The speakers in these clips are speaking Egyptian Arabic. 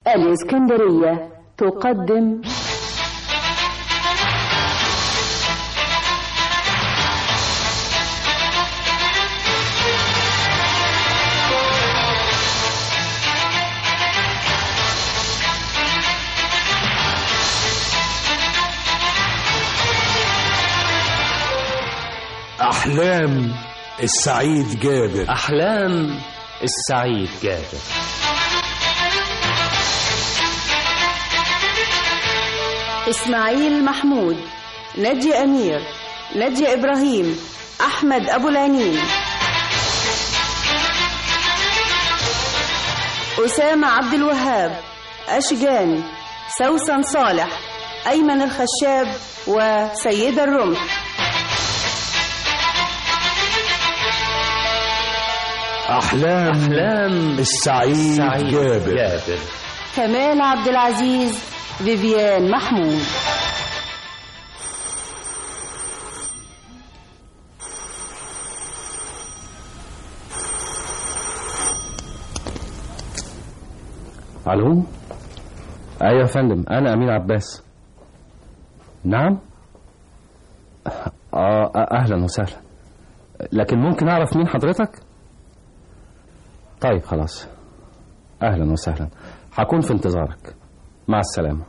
الإسكندرية تقدم أحلام السعيد جابر أحلام السعيد جابر إسماعيل محمود نجي أمير نجي إبراهيم أحمد أبو العنين أسامة عبد الوهاب أشجان سوسن صالح أيمن الخشاب وسيدة الرمح أحلام أحلام السعيد السعيد جابر جابر كمال عبد العزيز فيفيان محمود الو ايوه يا فندم انا امين عباس نعم اه اهلا وسهلا لكن ممكن اعرف مين حضرتك طيب خلاص اهلا وسهلا هكون في انتظارك مع السلامه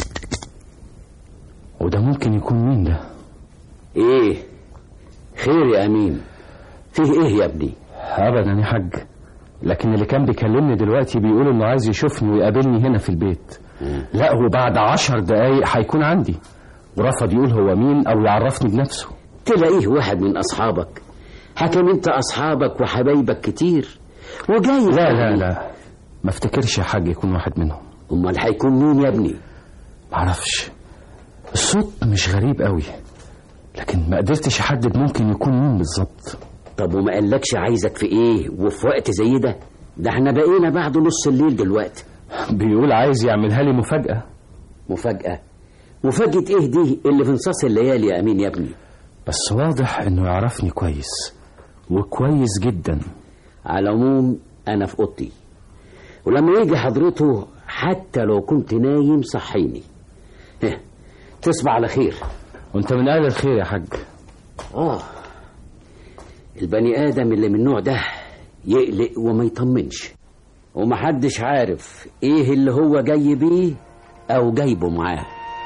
وده ممكن يكون مين ده ايه خير يا امين فيه ايه يا ابني ابدا يا حاج لكن اللي كان بيكلمني دلوقتي بيقول انه عايز يشوفني ويقابلني هنا في البيت لا وبعد عشر دقايق هيكون عندي ورفض يقول هو مين او يعرفني بنفسه تلاقيه واحد من اصحابك حكم انت اصحابك وحبايبك كتير وجاي لا لا لا ما افتكرش يا حاج يكون واحد منهم امال هيكون مين يا ابني معرفش الصوت مش غريب قوي لكن ما قدرتش احدد ممكن يكون مين بالظبط طب وما قالكش عايزك في ايه وفي وقت زي ده ده احنا بقينا بعد نص الليل دلوقتي بيقول عايز يعملها لي مفاجأة مفاجأة مفاجأة ايه دي اللي في نصاص الليالي يا امين يا ابني بس واضح انه يعرفني كويس وكويس جدا على العموم انا في اوضتي ولما يجي حضرته حتى لو كنت نايم صحيني ها، تصبح على خير وانت من اهل الخير يا حاج اه البني ادم اللي من النوع ده يقلق وما يطمنش ومحدش عارف ايه اللي هو جاي بيه او جايبه معاه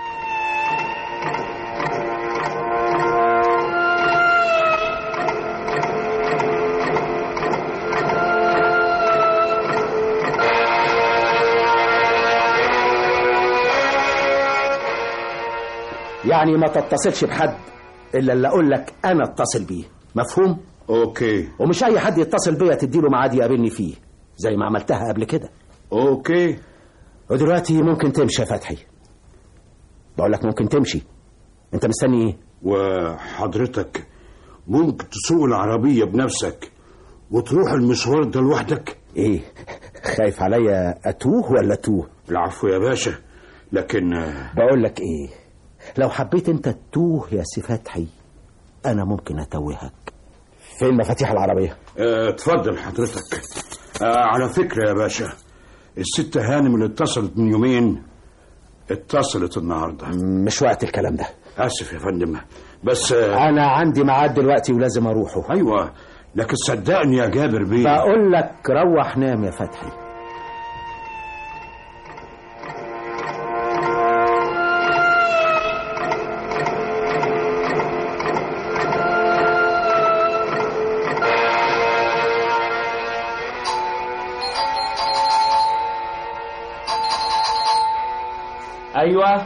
يعني ما تتصلش بحد الا اللي اقول لك انا اتصل بيه مفهوم اوكي ومش اي حد يتصل بيا تديله ميعاد يقابلني فيه زي ما عملتها قبل كده اوكي ودلوقتي ممكن تمشي يا فتحي بقول لك ممكن تمشي انت مستني ايه وحضرتك ممكن تسوق العربية بنفسك وتروح المشوار ده لوحدك ايه خايف عليا اتوه ولا توه العفو يا باشا لكن آه، بقول لك ايه لو حبيت انت تتوه يا سي فتحي انا ممكن اتوهك فين مفاتيح العربيه آه، اتفضل حضرتك آه، على فكرة يا باشا الست هانم اللي اتصلت من يومين اتصلت النهاردة مش وقت الكلام ده آسف يا فندم بس آه، انا عندي ميعاد دلوقتي ولازم اروحه أيوة لكن صدقني يا جابر بيه بقول لك روح نام يا فتحي أيوة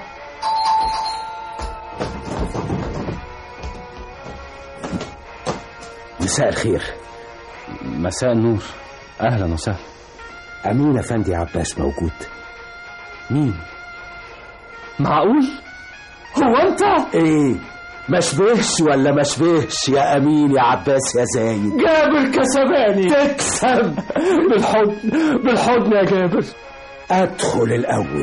مساء الخير مساء النور اهلا وسهلا امين افندي عباس موجود مين معقول هو انت ايه ما شبهش ولا ما شبهش يا امين يا عباس يا زايد جابر كسباني تكسب بالحضن بالحضن يا جابر ادخل الاول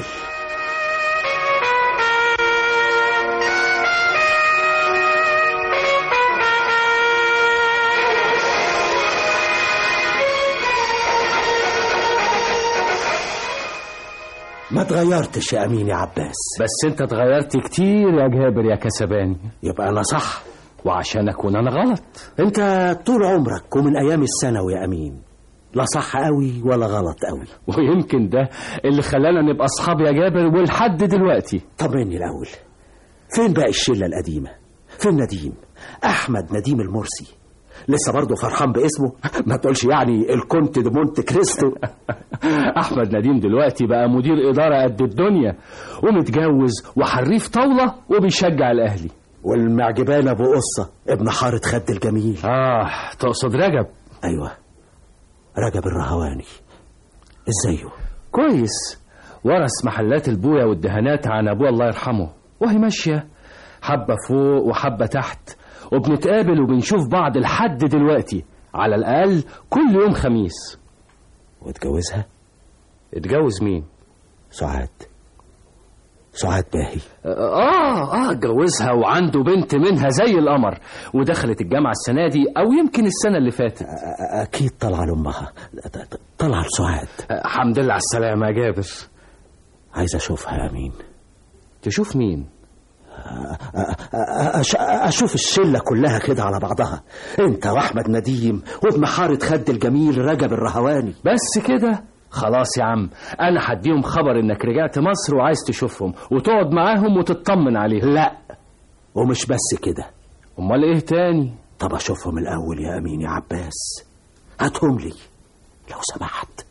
ما اتغيرتش يا امين يا عباس بس انت اتغيرت كتير يا جابر يا كسباني يبقى انا صح وعشان اكون انا غلط انت طول عمرك ومن ايام الثانوي يا امين لا صح قوي ولا غلط قوي ويمكن ده اللي خلانا نبقى اصحاب يا جابر ولحد دلوقتي طمني الاول فين بقى الشله القديمه فين نديم احمد نديم المرسي لسه برضه فرحان باسمه ما تقولش يعني الكونت دي مونت كريستو احمد نديم دلوقتي بقى مدير اداره قد الدنيا ومتجوز وحريف طاوله وبيشجع الاهلي والمعجبان ابو قصه ابن حاره خد الجميل اه تقصد رجب ايوه رجب الرهواني ازايه كويس ورث محلات البويا والدهانات عن ابوه الله يرحمه وهي ماشيه حبه فوق وحبه تحت وبنتقابل وبنشوف بعض لحد دلوقتي على الاقل كل يوم خميس واتجوزها اتجوز مين سعاد سعاد باهي اه اه اتجوزها وعنده بنت منها زي القمر ودخلت الجامعه السنه دي او يمكن السنه اللي فاتت أ- اكيد طالعه لامها طالعه لسعاد آه، حمد لله على السلامه يا جابر عايز اشوفها يا امين تشوف مين أش- اشوف الشله كلها كده على بعضها انت واحمد نديم وابن حاره خد الجميل رجب الرهواني بس كده خلاص يا عم انا هديهم خبر انك رجعت مصر وعايز تشوفهم وتقعد معاهم وتطمن عليهم لا ومش بس كده امال ايه تاني طب اشوفهم الاول يا امين يا عباس هاتهم لي لو سمحت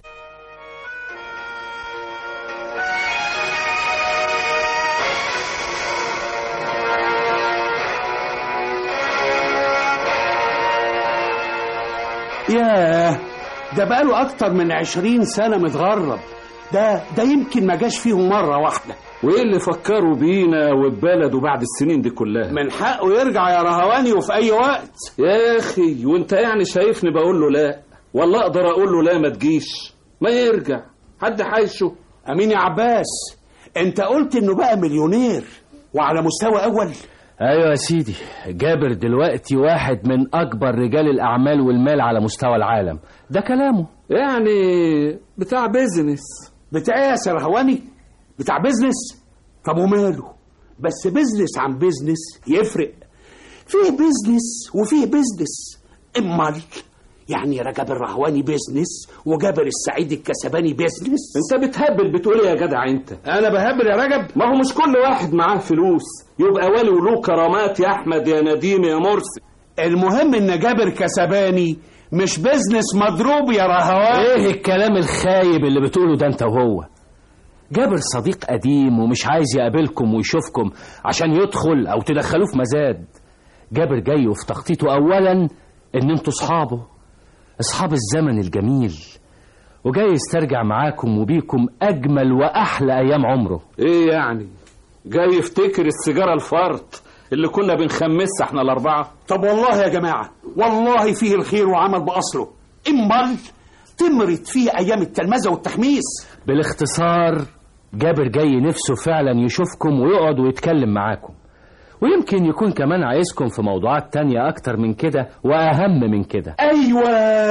ياه ده بقاله أكتر من عشرين سنة متغرب ده ده يمكن ما جاش فيهم مرة واحدة وايه اللي فكروا بينا وببلده بعد السنين دي كلها من حقه يرجع يا رهواني وفي أي وقت يا اخي وانت يعني شايفني بقول له لا والله اقدر اقول له لا ما تجيش ما يرجع حد حايشه أمين يا عباس أنت قلت إنه بقى مليونير وعلى مستوى أول ايوه يا سيدي جابر دلوقتي واحد من اكبر رجال الاعمال والمال على مستوى العالم ده كلامه يعني بتاع بيزنس بتاع إيه يا سي رهواني بتاع بيزنس طب وماله بس بيزنس عن بيزنس يفرق فيه بيزنس وفيه بيزنس امال يعني رجب الرهواني بيزنس وجابر السعيد الكسباني بيزنس انت بتهبل بتقول ايه يا جدع انت انا بهبل يا رجب ما هو مش كل واحد معاه فلوس يبقى ولي وله كرامات يا احمد يا نديم يا مرسي المهم ان جابر كسباني مش بيزنس مضروب يا رهواني ايه الكلام الخايب اللي بتقوله ده انت وهو جابر صديق قديم ومش عايز يقابلكم ويشوفكم عشان يدخل او تدخلوه في مزاد جابر جاي وفي تخطيطه اولا ان انتوا اصحابه اصحاب الزمن الجميل وجاي يسترجع معاكم وبيكم اجمل واحلى ايام عمره ايه يعني جاي يفتكر السيجاره الفرط اللي كنا بنخمسها احنا الاربعه طب والله يا جماعة والله فيه الخير وعمل بأصله امال تمرت فيه أيام التلمذة والتخميس بالاختصار جابر جاي نفسه فعلا يشوفكم ويقعد ويتكلم معاكم ويمكن يكون كمان عايزكم في موضوعات تانية أكتر من كده وأهم من كده أيوة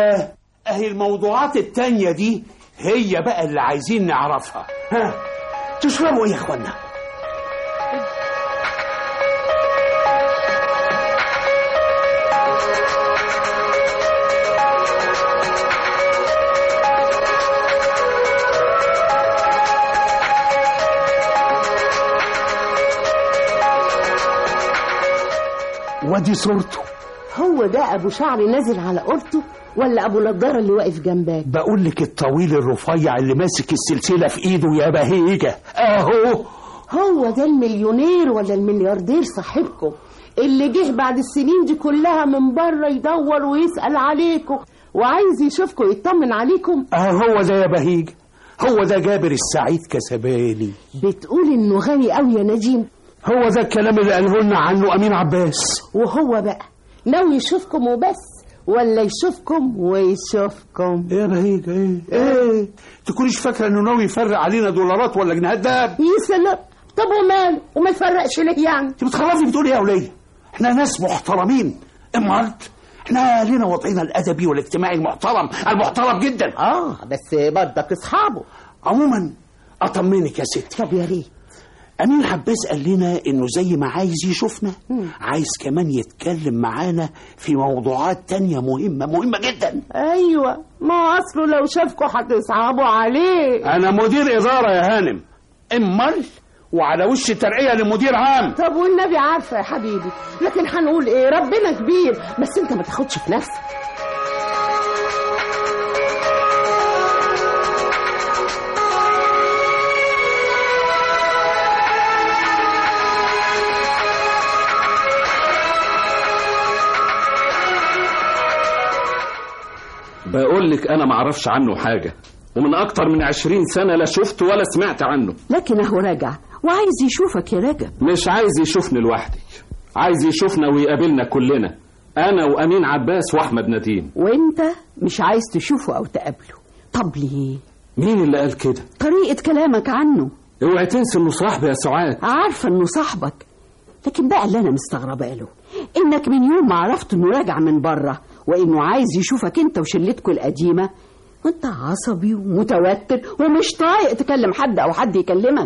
أهي الموضوعات التانية دي هي بقى اللي عايزين نعرفها ها تشربوا إيه يا إخوانا ودي صورته هو ده ابو شعر نازل على قرطه ولا ابو نضاره اللي واقف جنبك بقول لك الطويل الرفيع اللي ماسك السلسلة في إيده يا بهيجة أهو هو ده المليونير ولا الملياردير صاحبكم اللي جه بعد السنين دي كلها من بره يدور ويسأل عليكم وعايز يشوفكم يطمن عليكم اه هو ده يا بهيج هو ده جابر السعيد كسباني بتقول انه غني قوي يا نجيم هو ده الكلام اللي قاله لنا عنه امين عباس وهو بقى ناوي يشوفكم وبس ولا يشوفكم ويشوفكم ايه يا بهيج ايه ايه تكونيش فاكره انه ناوي يفرق علينا دولارات ولا جنيهات دهب يا سلام طب وماله وما يفرقش ليه يعني انت بتخلصي بتقولي ايه يا وليه احنا ناس محترمين امال احنا لنا وضعنا الادبي والاجتماعي المحترم المحترم جدا اه بس برضك اصحابه عموما اطمنك يا ستي طب يا ريت امين عباس قال لنا انه زي ما عايز يشوفنا عايز كمان يتكلم معانا في موضوعات تانية مهمة مهمة جدا ايوه ما هو اصله لو شافكوا هتصعبوا عليه انا مدير ادارة يا هانم امال وعلى وش ترقية لمدير عام طب والنبي عارفه يا حبيبي لكن هنقول ايه ربنا كبير بس انت ما تاخدش في نفسك بقول لك انا ما اعرفش عنه حاجه ومن اكتر من عشرين سنه لا شفته ولا سمعت عنه لكن اهو رجع وعايز يشوفك يا رجب مش عايز يشوفني لوحدي عايز يشوفنا ويقابلنا كلنا انا وامين عباس واحمد نديم وانت مش عايز تشوفه او تقابله طب ليه مين اللي قال كده طريقة كلامك عنه اوعي تنسي انه صاحبي يا سعاد عارفة انه صاحبك لكن بقى اللي انا مستغربه له انك من يوم ما عرفت انه راجع من بره وانه عايز يشوفك انت وشلتكوا القديمه وانت عصبي ومتوتر ومش طايق تكلم حد او حد يكلمك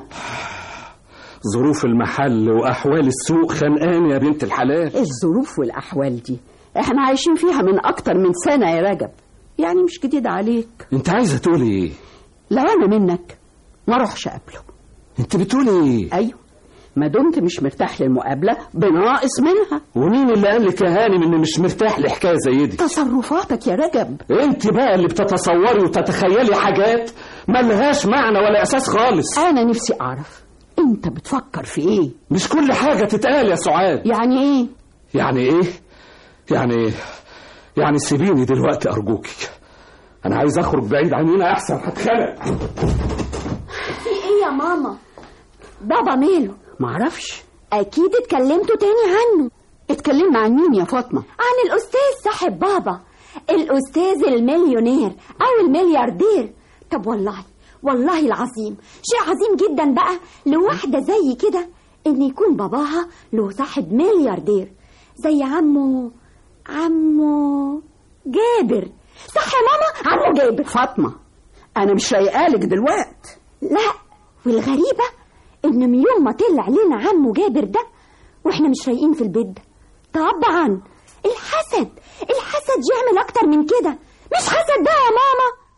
ظروف المحل واحوال السوق خانقاني يا بنت الحلال الظروف والاحوال دي احنا عايشين فيها من اكتر من سنه يا رجب يعني مش جديد عليك انت عايزه تقولي ايه لو انا منك ما اروحش اقابله انت بتقولي ايه ايوه ما دمت مش مرتاح للمقابله بناقص منها ومين اللي قال لك يا هانم اني مش مرتاح لحكايه زي دي تصرفاتك يا رجب انت بقى اللي بتتصوري وتتخيلي حاجات ملهاش معنى ولا اساس خالص انا نفسي اعرف انت بتفكر في ايه مش كل حاجه تتقال يا سعاد يعني ايه يعني ايه يعني يعني سيبيني دلوقتي ارجوكي انا عايز اخرج بعيد عن هنا احسن هتخنق في ايه يا ماما بابا ماله معرفش اكيد اتكلمتوا تاني عنه اتكلمنا عن مين يا فاطمه عن الاستاذ صاحب بابا الاستاذ المليونير او الملياردير طب والله والله العظيم شيء عظيم جدا بقى لواحدة زي كده ان يكون باباها له صاحب ملياردير زي عمه عمه جابر صح يا ماما عمه جابر فاطمه انا مش رايقالك دلوقتي لا والغريبة ان من يوم ما طلع لنا عمه جابر ده واحنا مش رايقين في البيت ده طبعا الحسد الحسد يعمل اكتر من كده مش حسد بقى يا ماما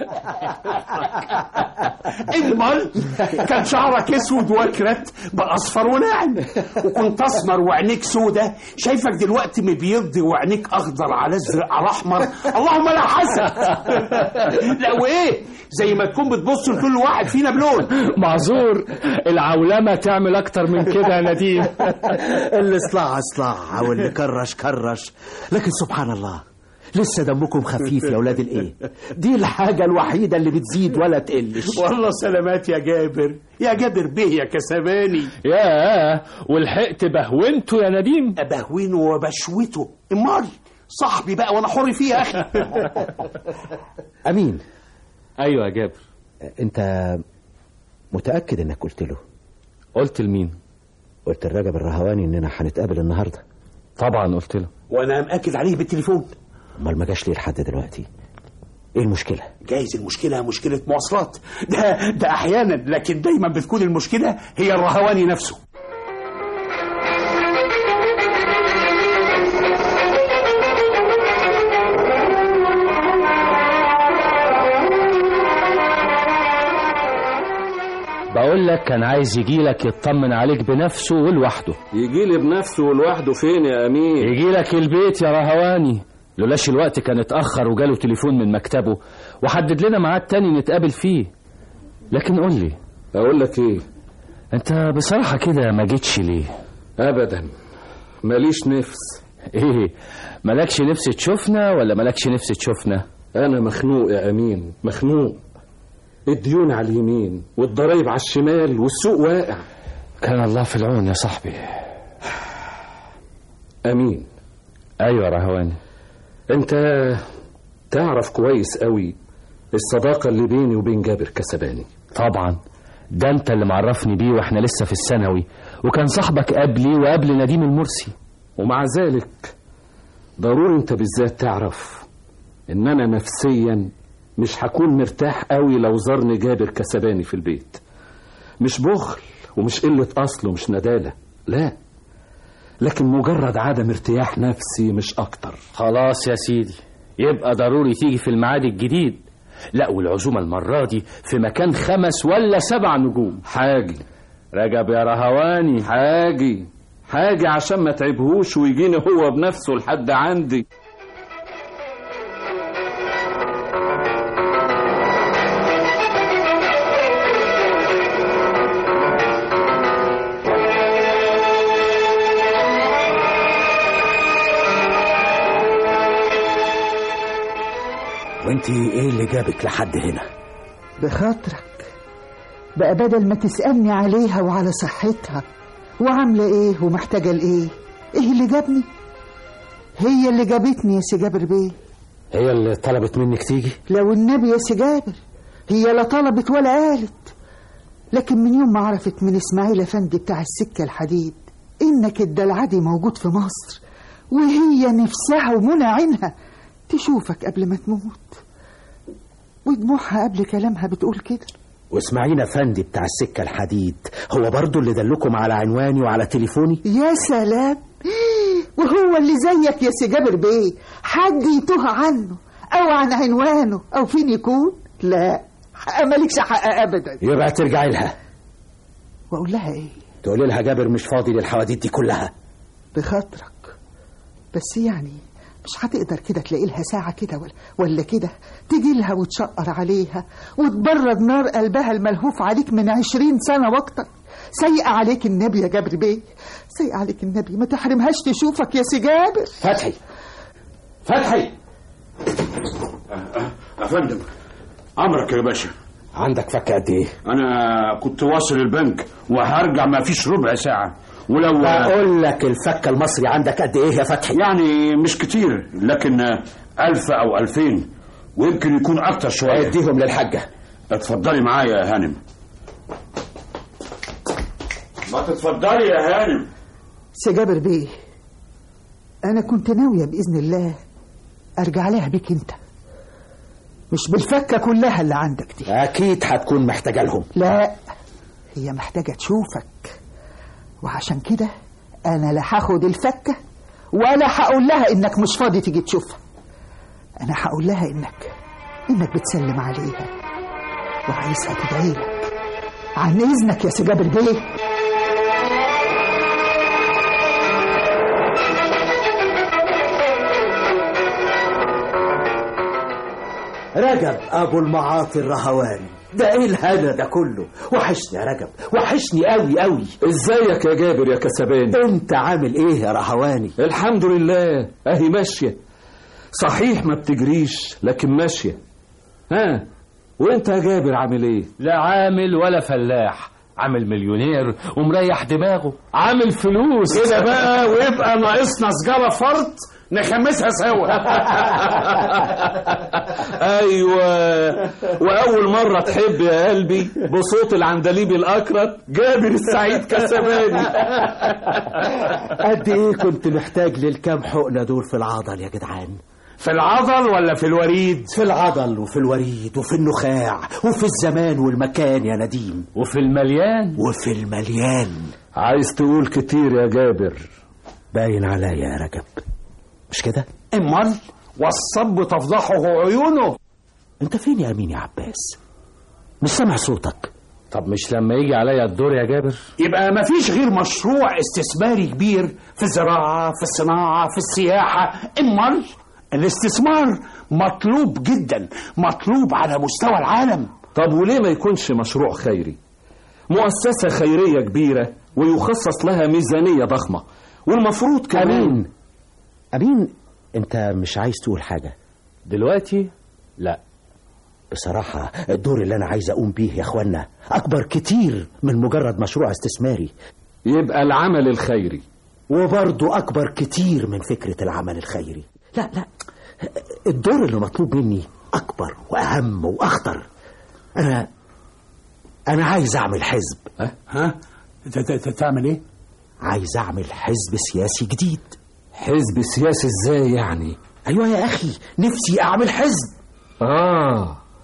المال كان شعرك اسود واكرت باصفر وناعم وكنت اسمر وعينيك سودة شايفك دلوقتي مبيض وعينيك اخضر على ازرق على احمر اللهم لا حسد لا وايه زي ما تكون بتبص لكل واحد فينا بلون معذور العولمه تعمل اكتر من كده يا نديم اللي صلع صلع واللي كرش كرش لكن سبحان الله لسه دمكم خفيف يا ولاد الايه دي الحاجه الوحيده اللي بتزيد ولا تقلش والله سلامات يا جابر يا جابر بيه يا كسباني ياه ولحقت بهونته يا نديم بهوينه وبشوته امال صاحبي بقى وانا حر فيه يا اخي امين ايوه يا جابر انت متاكد انك قلت له قلت لمين قلت الرجب الرهواني اننا هنتقابل النهارده طبعا قلت له وانا مأكد عليه بالتليفون امال ما جاش ليه لحد دلوقتي ايه المشكله جايز المشكلة مشكلة مواصلات ده ده أحيانا لكن دايما بتكون المشكلة هي الرهواني نفسه بقول لك كان عايز يجي لك يطمن عليك بنفسه ولوحده يجي لي بنفسه ولوحده فين يا امين يجي لك البيت يا رهواني لولاش الوقت كان اتأخر وجاله تليفون من مكتبه وحدد لنا ميعاد تاني نتقابل فيه لكن قول لي اقول لك ايه انت بصراحة كده ما جيتش ليه ابدا ماليش نفس ايه مالكش نفس تشوفنا ولا مالكش نفس تشوفنا انا مخنوق يا امين مخنوق الديون على اليمين والضرايب على الشمال والسوق واقع كان الله في العون يا صاحبي امين ايوه يا رهواني انت تعرف كويس قوي الصداقة اللي بيني وبين جابر كسباني طبعا ده انت اللي معرفني بيه واحنا لسه في الثانوي وكان صاحبك قبلي وقبل نديم المرسي ومع ذلك ضروري انت بالذات تعرف ان انا نفسيا مش هكون مرتاح قوي لو زارني جابر كسباني في البيت مش بخل ومش قلة أصل ومش ندالة لا لكن مجرد عدم ارتياح نفسي مش أكتر خلاص يا سيدي يبقى ضروري تيجي في الميعاد الجديد لا والعزومة المرة دي في مكان خمس ولا سبع نجوم حاجي رجب يا رهواني حاجي حاجي عشان ما تعبهوش ويجيني هو بنفسه لحد عندي وانت ايه اللي جابك لحد هنا بخاطرك بقى بدل ما تسألني عليها وعلى صحتها وعاملة ايه ومحتاجة لايه ايه اللي جابني هي اللي جابتني يا سي جابر بيه هي اللي طلبت منك تيجي لو النبي يا سي جابر هي لا طلبت ولا قالت لكن من يوم ما عرفت من اسماعيل افندي بتاع السكة الحديد انك الدلعدي موجود في مصر وهي نفسها ومنى عينها تشوفك قبل ما تموت ودموعها قبل كلامها بتقول كده واسماعيل افندي بتاع السكة الحديد هو برضو اللي دلكم على عنواني وعلى تليفوني يا سلام وهو اللي زيك يا سي جابر بيه حد يتوه عنه او عن عنوانه او فين يكون لا مالكش حق ابدا يبقى ترجعي لها واقول لها ايه تقولي لها جابر مش فاضي للحواديت دي كلها بخاطرك بس يعني مش هتقدر كده تلاقي لها ساعة كده ولا, ولا كده تجي لها وتشقر عليها وتبرد نار قلبها الملهوف عليك من عشرين سنة واكتر سيء عليك النبي يا جابر بيه سيء عليك النبي ما تحرمهاش تشوفك يا سي جابر فتحي فتحي افندم امرك يا باشا عندك فكة قد ايه انا كنت واصل البنك وهرجع ما فيش ربع ساعه ولو بقول لك الفكة المصري عندك قد ايه يا فتحي يعني مش كتير لكن ألف أو ألفين ويمكن يكون أكتر شوية اديهم للحاجة اتفضلي معايا يا هانم ما تتفضلي يا هانم سي جابر بيه أنا كنت ناوية بإذن الله أرجع لها بيك أنت مش بالفكة كلها اللي عندك دي أكيد هتكون محتاجة لهم لا هي محتاجة تشوفك وعشان كده أنا لا هاخد الفكة ولا هقول لها إنك مش فاضي تيجي تشوفها أنا هقول لها إنك إنك بتسلم عليها وعايزها تدعي لك عن إذنك يا سي جابر بيه رجب ابو المعاطي الرهواني ده ايه الهنا ده كله وحشني يا رجب وحشني قوي قوي ازيك يا جابر يا كسباني انت عامل ايه يا رهواني الحمد لله اهي ماشيه صحيح ما بتجريش لكن ماشيه ها وانت يا جابر عامل ايه لا عامل ولا فلاح عامل مليونير ومريح دماغه عامل فلوس كده بقى ويبقى ناقصنا سجارة فرط نخمسها سوا ايوه واول مره تحب يا قلبي بصوت العندليب الاكرت جابر السعيد كسباني قد ايه كنت محتاج للكام حقنه دول في العضل يا جدعان في العضل ولا في الوريد في العضل وفي الوريد وفي النخاع وفي الزمان والمكان يا نديم وفي المليان وفي المليان عايز تقول كتير يا جابر باين عليا يا رجب مش كده امال والصب تفضحه عيونه انت فين يا امين يا عباس مش سامع صوتك طب مش لما يجي عليا الدور يا جابر يبقى ما فيش غير مشروع استثماري كبير في الزراعة في الصناعة في السياحة امال الاستثمار مطلوب جدا مطلوب على مستوى العالم طب وليه ما يكونش مشروع خيري مؤسسة خيرية كبيرة ويخصص لها ميزانية ضخمة والمفروض كمان امين امين انت مش عايز تقول حاجه دلوقتي لا بصراحة الدور اللي أنا عايز أقوم بيه يا أخوانا أكبر كتير من مجرد مشروع استثماري يبقى العمل الخيري وبرضه أكبر كتير من فكرة العمل الخيري لا لا الدور اللي مطلوب مني أكبر وأهم وأخطر أنا أنا عايز أعمل حزب ها ها تعمل إيه؟ عايز أعمل حزب سياسي جديد حزب سياسي ازاي يعني أيوة يا أخي نفسي أعمل حزب آه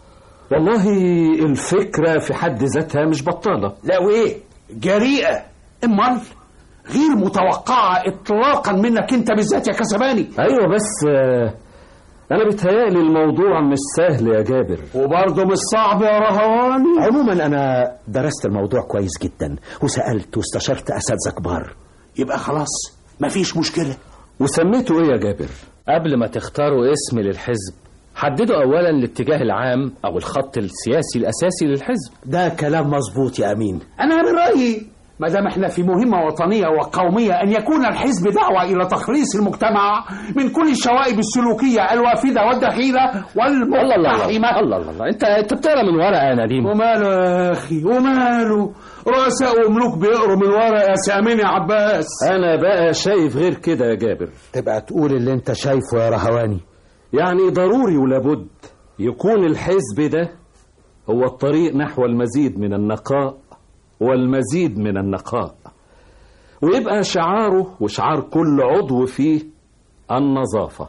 والله الفكرة في حد ذاتها مش بطالة لا وايه جريئه امال غير متوقعه اطلاقا منك انت بالذات يا كسباني أيوة بس آه، أنا بيتهيألي الموضوع مش سهل يا جابر وبرضه مش صعب يا رهواني عموما أنا درست الموضوع كويس جدا وسألت واستشرت أساتذة كبار يبقى خلاص مفيش مشكله وسميته إيه يا جابر؟ قبل ما تختاروا اسم للحزب حددوا أولا الاتجاه العام أو الخط السياسي الأساسي للحزب ده كلام مظبوط يا أمين انا من رايي ما دام احنا في مهمه وطنيه وقوميه ان يكون الحزب دعوه الى تخليص المجتمع من كل الشوائب السلوكيه الوافده والدخيله الله الله الله والمقتحمه الله الله الله انت انت بتقرا من ورقه يا نديم وماله يا اخي وماله رؤساء وملوك بيقروا من ورا يا سامين يا عباس أنا بقى شايف غير كده يا جابر تبقى تقول اللي انت شايفه يا رهواني يعني ضروري ولابد يكون الحزب ده هو الطريق نحو المزيد من النقاء والمزيد من النقاء ويبقى شعاره وشعار كل عضو فيه النظافة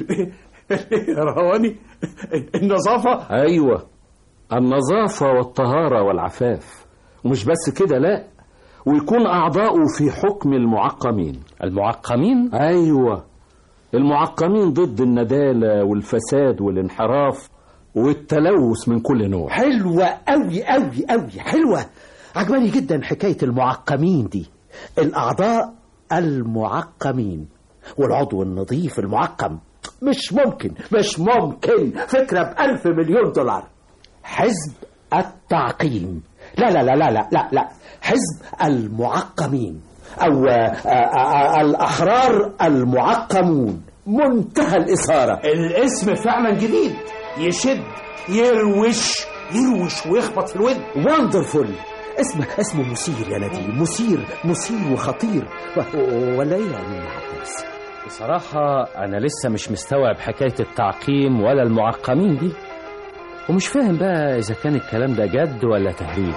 يا رواني النظافه أيوة النظافة والطهارة والعفاف ومش بس كده لا ويكون أعضاؤه في حكم المعقمين المعقمين أيوة المعقمين ضد الندالة والفساد والانحراف والتلوث من كل نوع حلوة أوي أوي أوي حلوة عجباني جدا حكاية المعقمين دي الأعضاء المعقمين والعضو النظيف المعقم مش ممكن مش ممكن فكرة بألف مليون دولار حزب التعقيم لا لا لا لا لا لا, لا. حزب المعقمين أو آه، آه، آه، الأحرار المعقمون منتهى الإثارة الاسم فعلا جديد يشد يروش يروش ويخبط في الود وندرفول اسمه اسمه مثير يا نديم مثير مثير وخطير و- ولا ايه يا أمين عباس بصراحة أنا لسه مش مستوعب حكاية التعقيم ولا المعقمين دي ومش فاهم بقى إذا كان الكلام ده جد ولا تهريج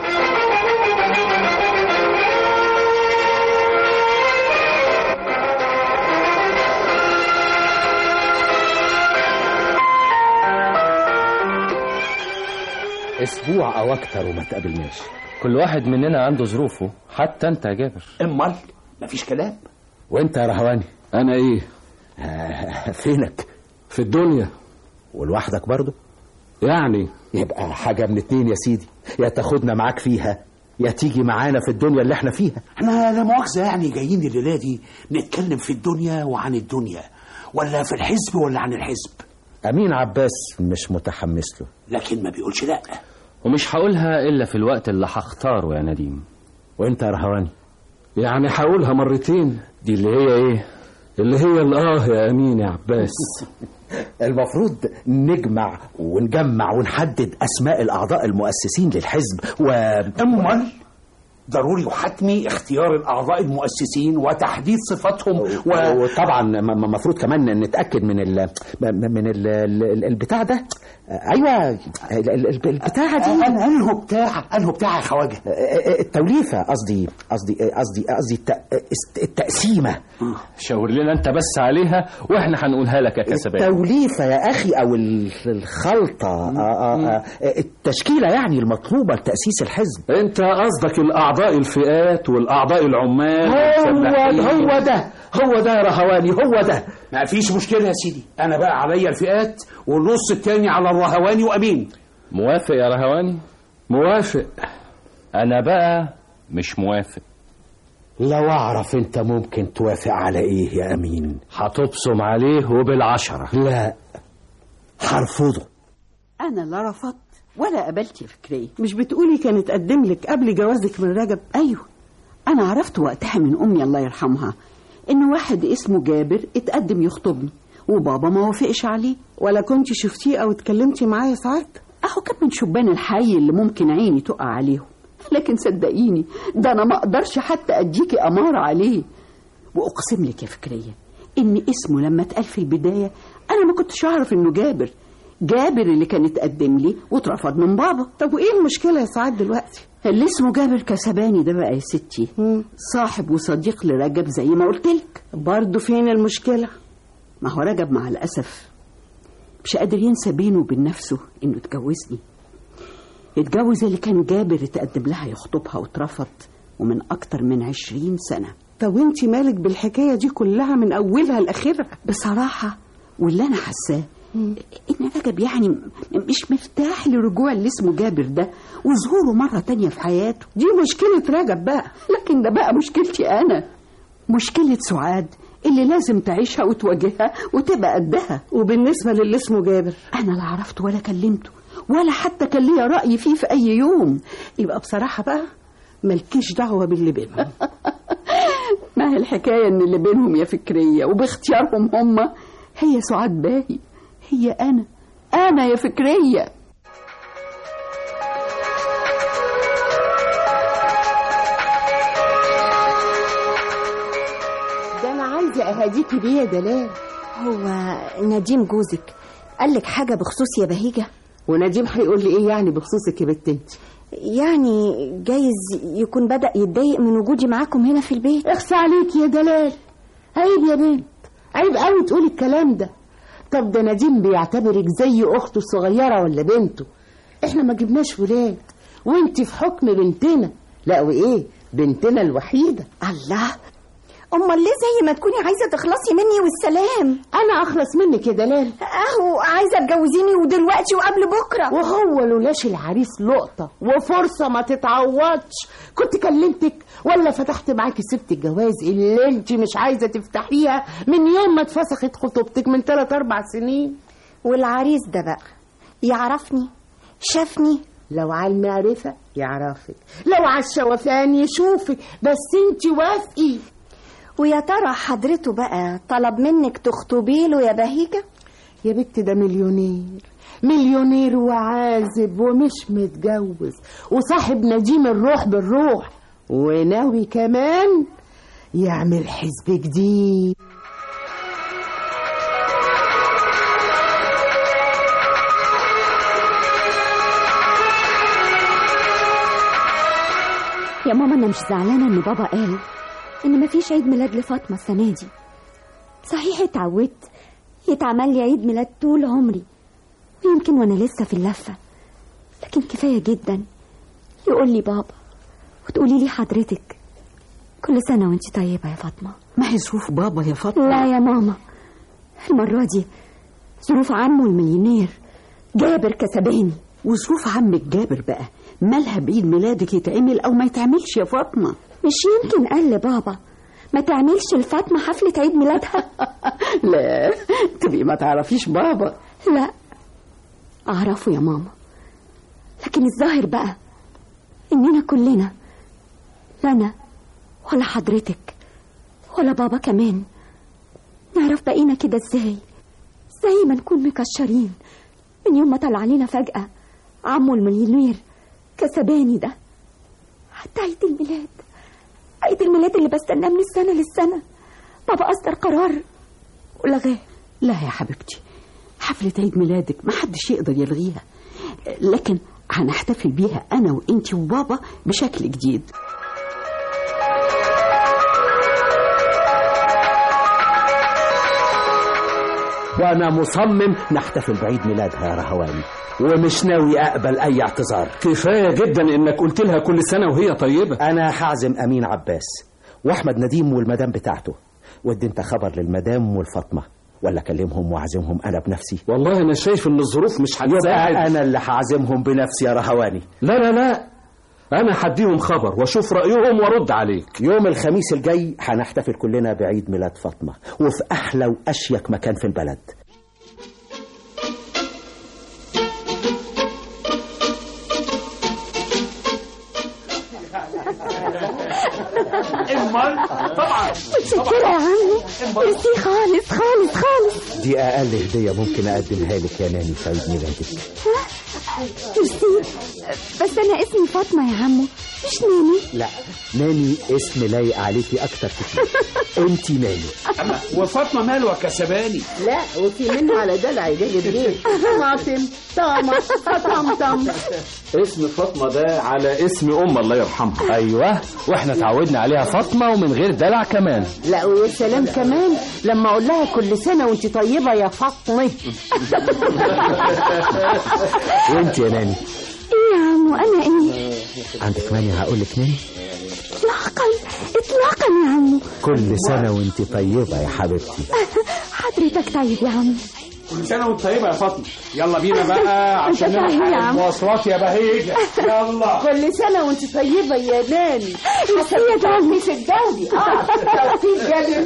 اسبوع او اكتر وما تقابلناش كل واحد مننا عنده ظروفه حتى أنت يا جابر امال مفيش كلام وانت يا رهواني أنا إيه آه، فينك في الدنيا ولوحدك برضه يعني يبقى حاجة من اتنين يا سيدي يا تاخدنا معاك فيها يا تيجي معانا في الدنيا اللي احنا فيها احنا لا مؤاخذه يعني جايين الليله دي نتكلم في الدنيا وعن الدنيا ولا في الحزب ولا عن الحزب امين عباس مش متحمس له لكن ما بيقولش لا ومش هقولها إلا في الوقت اللي هختاره يا نديم وانت يا رهواني يعني هقولها مرتين دي اللي هي إيه اللي هي الآه يا أمين يا عباس المفروض نجمع ونجمع ونحدد اسماء الاعضاء المؤسسين للحزب و امال ضروري وحتمي اختيار الاعضاء المؤسسين وتحديد صفاتهم و... وطبعا المفروض كمان نتاكد من ال من ال ال- البتاع ده ايوه ال- ال- البتاعه دي أن- انه بتاع انه بتاع يا خواجه التوليفه قصدي قصدي قصدي قصدي الت- التقسيمه شاور لنا أنت بس عليها وإحنا هنقولها لك يا كسبان التوليفه يا اخي او ال- الخلطه آه، آه، آه، التشكيله يعني المطلوبه لتاسيس الحزب انت قصدك الاعضاء الفئات والاعضاء العمال هو والفلاحين. هو ده هو ده يا رهواني هو ده ما فيش مشكله يا سيدي انا بقى عليا الفئات والنص التاني على الرهواني وامين موافق يا رهواني موافق أنا بقى مش موافق لو اعرف انت ممكن توافق على ايه يا امين هتبصم عليه وبالعشرة لا هرفضه انا لا رفضت ولا قبلت فكريه مش بتقولي كان اتقدم لك قبل جوازك من رجب ايوه انا عرفت وقتها من امي الله يرحمها ان واحد اسمه جابر اتقدم يخطبني وبابا ما وافقش عليه ولا كنت شفتيه او اتكلمتي معاه ساعات اهو كان من شبان الحي اللي ممكن عيني تقع عليهم لكن صدقيني ده انا ما اقدرش حتى اديكي اماره عليه واقسم لك يا فكريه ان اسمه لما اتقال في البدايه انا ما كنتش اعرف انه جابر جابر اللي كان اتقدم لي واترفض من بابا طب وايه المشكله يا سعاد دلوقتي اللي اسمه جابر كسباني ده بقى يا ستي صاحب وصديق لرجب زي ما قلت لك برضه فين المشكله ما هو رجب مع الاسف مش قادر ينسى بينه وبين نفسه انه اتجوزني اتجوز اللي كان جابر اتقدم لها يخطبها واترفض ومن أكتر من عشرين سنة طب وانت مالك بالحكايه دي كلها من اولها لاخرها بصراحة واللي أنا حاساه إن رجب يعني م- مش مرتاح لرجوع اللي اسمه جابر ده وظهوره مرة تانية في حياته دي مشكله رجب بقى لكن ده بقى مشكلتي أنا مشكلة سعاد اللي لازم تعيشها وتواجهها وتبقى قدها وبالنسبه للي اسمه جابر أنا لا عرفت ولا كلمته ولا حتى كان ليا رأي فيه في أي يوم يبقى بصراحه بقى مالكيش دعوه باللي بينهم ما هي الحكاية إن اللي بينهم يا فكرية وباختيارهم هم هي سعاد باهي هي أنا أنا يا فكرية ده انا عايزه اهديكي بيه يا دلال هو نديم جوزك قال لك حاجة بخصوص يا بهيجة ونديم هيقول لي ايه يعني بخصوصك يا بنت انت يعني جايز يكون بدأ يتضايق من وجودي معاكم هنا في البيت اخسى عليك يا دلال عيب يا بنت عيب قوي تقولي الكلام ده طب ده نديم بيعتبرك زي اخته الصغيره ولا بنته احنا ما جبناش ولاد وانت في حكم بنتنا لا وايه بنتنا الوحيده الله امال ليه زي ما تكوني عايزه تخلصي مني والسلام انا اخلص منك يا دلال اهو عايزه تجوزيني ودلوقتي وقبل بكره وهو لولاش العريس لقطه وفرصه ما تتعوضش كنت كلمتك ولا فتحت معاكي سيره الجواز اللي انت مش عايزه تفتحيها من يوم ما اتفسخت خطوبتك من 3 4 سنين والعريس ده بقى يعرفني شافني لو على المعرفة يعرفك لو على الشوفان يشوفك بس انت وافقي ويا ترى حضرته بقى طلب منك تخطبي له يا بهيجة يا بنت ده مليونير مليونير وعازب ومش متجوز وصاحب نديم الروح بالروح وناوي كمان يعمل حزب جديد يا ماما انا مش زعلانه ان بابا قال ان مفيش عيد ميلاد لفاطمه السنه دي صحيح اتعودت يتعمل لي عيد ميلاد طول عمري ويمكن وانا لسه في اللفه لكن كفايه جدا يقول لي بابا وتقولي لي حضرتك كل سنه وانت طيبه يا فاطمه ما هي ظروف بابا يا فاطمة لا يا ماما المره دي ظروف عمه المليونير جابر كسباني وظروف عمك جابر بقى مالها بعيد ميلادك يتعمل أو ما يتعملش يا فاطمة مش يمكن قال لبابا ما تعملش لفاطمه حفله عيد ميلادها لا تبقي ما تعرفيش بابا لا أعرفه يا ماما لكن الظاهر بقى إننا كلنا لا أنا ولا حضرتك ولا بابا كمان نعرف بقينا كده إزاي زي ما نكون مكشرين من يوم ما طلع علينا فجأة عمو المليونير كسباني ده حتى عيد الميلاد عيد الميلاد اللي بستناه من السنة للسنة بابا أصدر قرار ولغاه لا يا حبيبتي حفلة عيد ميلادك ما حدش يقدر يلغيها لكن هنحتفل بيها أنا وإنتي وبابا بشكل جديد وانا مصمم نحتفل بعيد ميلادها يا رهواني ومش ناوي اقبل اي اعتذار كفاية جدا انك قلت لها كل سنة وهي طيبة انا هعزم امين عباس واحمد نديم والمدام بتاعته ودي انت خبر للمدام والفاطمه ولا اكلمهم واعزمهم انا بنفسي والله انا شايف ان الظروف مش يبقى هتساعد انا اللي هعزمهم بنفسي يا رهواني لا لا لا انا هديهم خبر واشوف رايهم وارد عليك يوم الخميس الجاي هنحتفل كلنا بعيد ميلاد فاطمه وفي احلى واشيك مكان في البلد امال طبعا متشكرة يا عمي ميرسي خالص خالص خالص دي اقل هديه ممكن اقدمها لك يا ناني في عيد ميلادك ميرسي بس أنا اسمي فاطمة يا عمو مش ناني لا ناني اسم لايق عليكي اكتر كتير انت ناني وفاطمه مالوه كسباني لا وفي منه على دلع جاي البيت طماطم طمط طمطم اسم فاطمة ده على اسم ام الله يرحمها ايوه واحنا اتعودنا عليها فاطمه ومن غير دلع كمان لا ويا سلام كمان لما اقول لها كل سنه وانت طيبه يا فاطمه وانت يا ناني إيه يا عمو عمو انا ايه عندك مانع اقول لك ماني اطلاقا اطلاقا يا عمو كل سنه وانت طيبه يا حبيبتي حضرتك طيب يا عمو كل سنه وانت طيبه يا فاطمه يلا بينا بقى عشان أنت طيب يا نلحق عم. المواصلات يا بهيجه يلا كل سنة وانت طيبة يا ناني حسيت عمي في الدولي اه توفيق جالي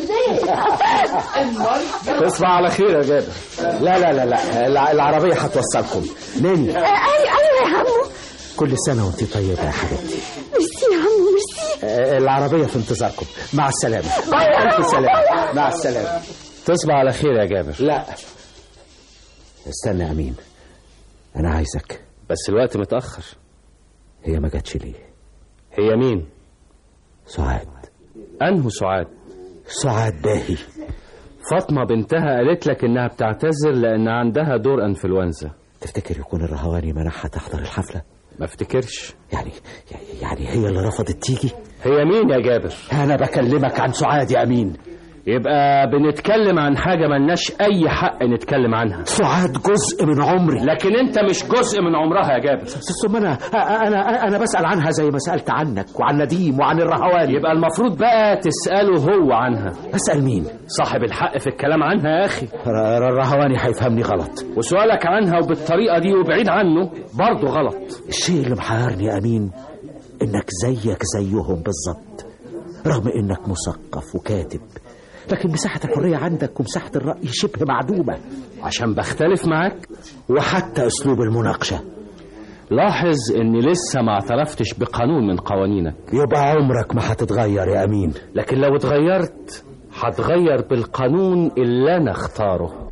تصبح على خير يا جابر لا لا لا لا الع- العربية هتوصلكم ناني ايوه ايوه يا عمو كل سنه وانت طيبه يا حبيبتي ميرسي يا عمو ميرسي آه، العربيه في انتظاركم مع السلامه الف سلامه مع السلامه تصبح على خير يا جابر لا استنى يا امين انا عايزك بس الوقت متأخر هي ما جاتش ليه هي مين سعاد أنه سعاد سعاد باهي فاطمة بنتها قالت لك إنها بتعتذر لأن عندها دور أنفلونزا تفتكر يكون الرهواني منعها تحضر الحفله ما افتكرش يعني يعني هي اللي رفضت تيجي هي مين يا جابر انا بكلمك عن سعاد يا امين يبقى بنتكلم عن حاجة ملناش أي حق نتكلم عنها سعاد جزء من عمري لكن أنت مش جزء من عمرها يا جابر ثم انا انا انا بسال عنها زي ما سالت عنك وعن نديم وعن الرهواني يبقى المفروض بقى تسأله هو عنها اسال مين صاحب الحق في الكلام عنها يا أخي ر- الرهواني هيفهمني غلط وسؤالك عنها وبالطريقة دي وبعيد عنه برضه غلط الشيء اللي محيرني يا امين انك زيك زيهم بالظبط رغم انك مثقف وكاتب لكن مساحة الحرية عندك ومساحة الرأي شبه معدومة عشان بختلف معاك وحتى أسلوب المناقشة لاحظ إني لسه ما اعترفتش بقانون من قوانينك يبقى عمرك ما هتتغير يا أمين لكن لو اتغيرت هتغير بالقانون اللي أنا اختاره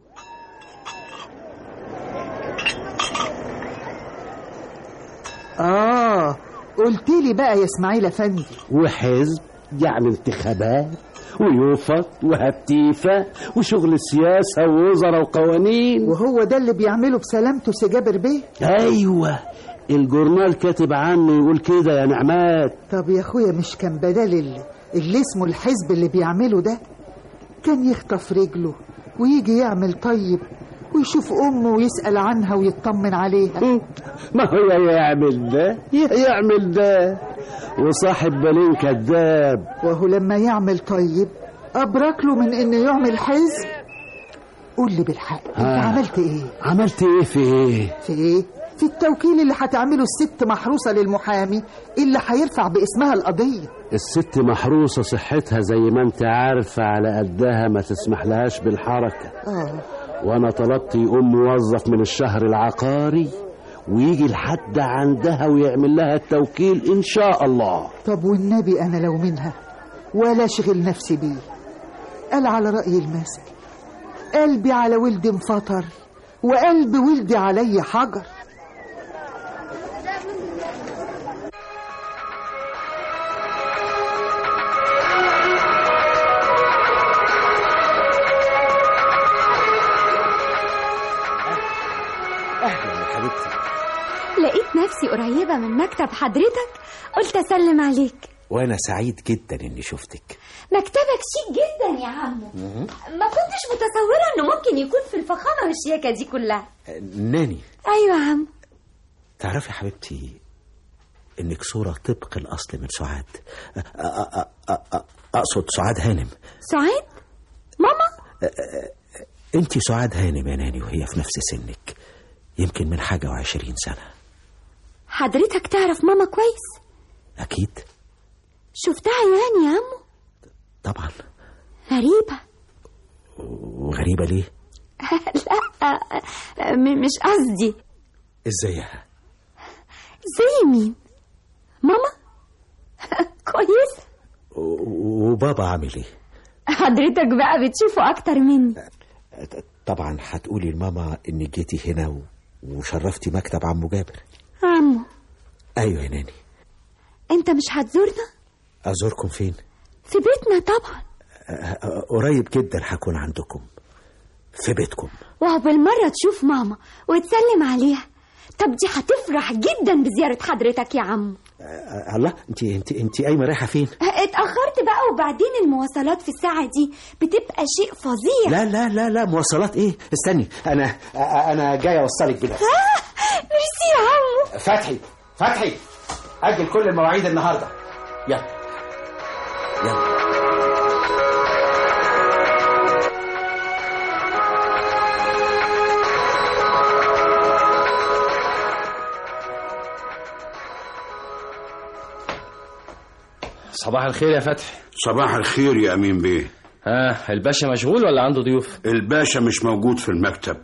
اه قلت لي بقى يا اسماعيل افندي وحزب يعني انتخابات ويوفط وهتيفة وشغل سياسة ووزراء وقوانين وهو ده اللي بيعمله بسلامته سي جابر بيه أيوة الجورنال كاتب عنه يقول كده يا نعمات طب يا اخويا مش كان بدل ال- اللي اسمه الحزب اللي بيعمله ده كان يخطف رجله ويجي يعمل طيب ويشوف امه ويسال عنها ويطمن عليها ما هو يعمل ده يعمل ده وصاحب بالين كذاب وهو لما يعمل طيب ابرك له من انه يعمل حزب قول لي بالحق انت آه. عملت ايه عملت ايه في ايه في ايه في التوكيل اللي هتعمله الست محروسه للمحامي اللي هيرفع باسمها القضيه الست محروسة صحتها زي ما انت عارفة على قدها ما تسمح لهاش بالحركة اه وانا طلبت يقوم موظف من الشهر العقاري ويجي لحد عندها ويعمل لها التوكيل ان شاء الله طب والنبي انا لو منها ولا اشغل نفسي بيه قال على راي المثل قلبي على ولدي انفطر وقلب ولدي علي حجر أهلا يا حبيبتي لقيت نفسي قريبة من مكتب حضرتك قلت أسلم عليك وأنا سعيد جدا إني شفتك مكتبك شيك جدا يا عمو ما كنتش متصورة انه ممكن يكون في الفخامة والشياكة دي كلها ناني ايوه يا عم تعرفي يا حبيبتي إنك صورة طبق الأصل من سعاد أ- أ- أ- أ- أ- أقصد سعاد هانم سعاد ماما أنت سعاد هانم يا ناني وهي في نفس سنك يمكن من حاجة وعشرين سنة حضرتك تعرف ماما كويس أكيد شفتها يعني يا عمو طبعا غريبة وغريبة ليه لا م- مش قصدي إزايها زي مين ماما كويس و- وبابا عامل إيه حضرتك بقى بتشوفه اكتر مني طبعا هتقولي لماما إنك جيتي هنا و... وشرفتي مكتب عمو جابر عمو أيوة يا ناني انت مش هتزورنا أزوركم فين في بيتنا طبعا أ- أ- قريب جدا هكون عندكم في بيتكم وهو بالمرة تشوف ماما وتسلم عليها طب دي هتفرح جدا بزيارة حضرتك يا عم أ- الله انت انت انت قايمه رايحه فين اتأخرت بقى وبعدين المواصلات في الساعة دي بتبقى شيء فظيع لا لا لا لا مواصلات ايه استني انا أ- انا جاي اوصلك بنفسي ميرسي يا عمو فتحي فتحي اجل كل المواعيد النهارده يلا يلا صباح الخير يا فتحي صباح الخير يا أمين بيه ها الباشا مشغول ولا عنده ضيوف الباشا مش موجود في المكتب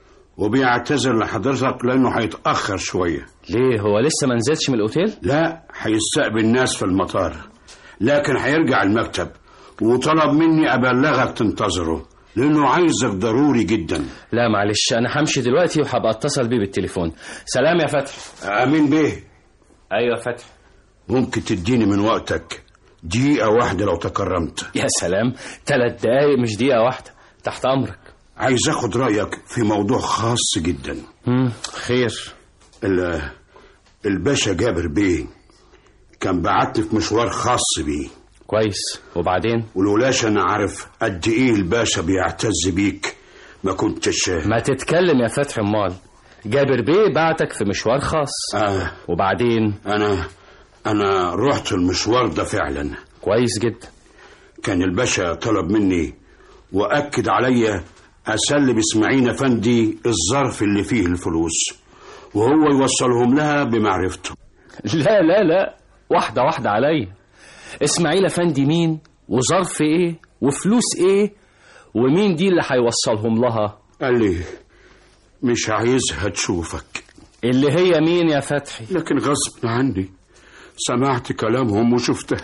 وبيعتذر لحضرتك لأنه هيتأخر شوية ليه هو لسه ما نزلش من الأوتيل لا هيستقبل ناس في المطار لكن هيرجع المكتب وطلب مني أبلغك تنتظره لأنه عايزك ضروري جدا لا معلش أنا همشي دلوقتي وهبقى أتصل بيه بالتليفون سلام يا فتحي أمين بيه أيوة يا فتحي ممكن تديني من وقتك دقيقة واحدة لو تكرمت يا سلام ثلاث دقايق مش دقيقة واحدة تحت أمرك عايز أخد رأيك في موضوع خاص جدا مم. خير ال- الباشا جابر بيه كان بعتني في مشوار خاص بيه كويس وبعدين ولولاش انا عارف قد ايه الباشا بيعتز بيك ما كنتش ما تتكلم يا فتحي امال جابر بيه بعتك في مشوار خاص آه وبعدين انا انا رحت المشوار ده فعلا كويس جدا كان الباشا طلب مني واكد عليا اسلم اسماعيل افندي الظرف اللي فيه الفلوس وهو يوصلهم لها بمعرفته لا لا لا واحدة واحدة عليا اسماعيل افندي مين وظرف ايه وفلوس ايه ومين دي اللي هيوصلهم لها قال لي مش عايزها تشوفك اللي هي مين يا فتحي لكن غصب عني سمعت كلامهم وشفتها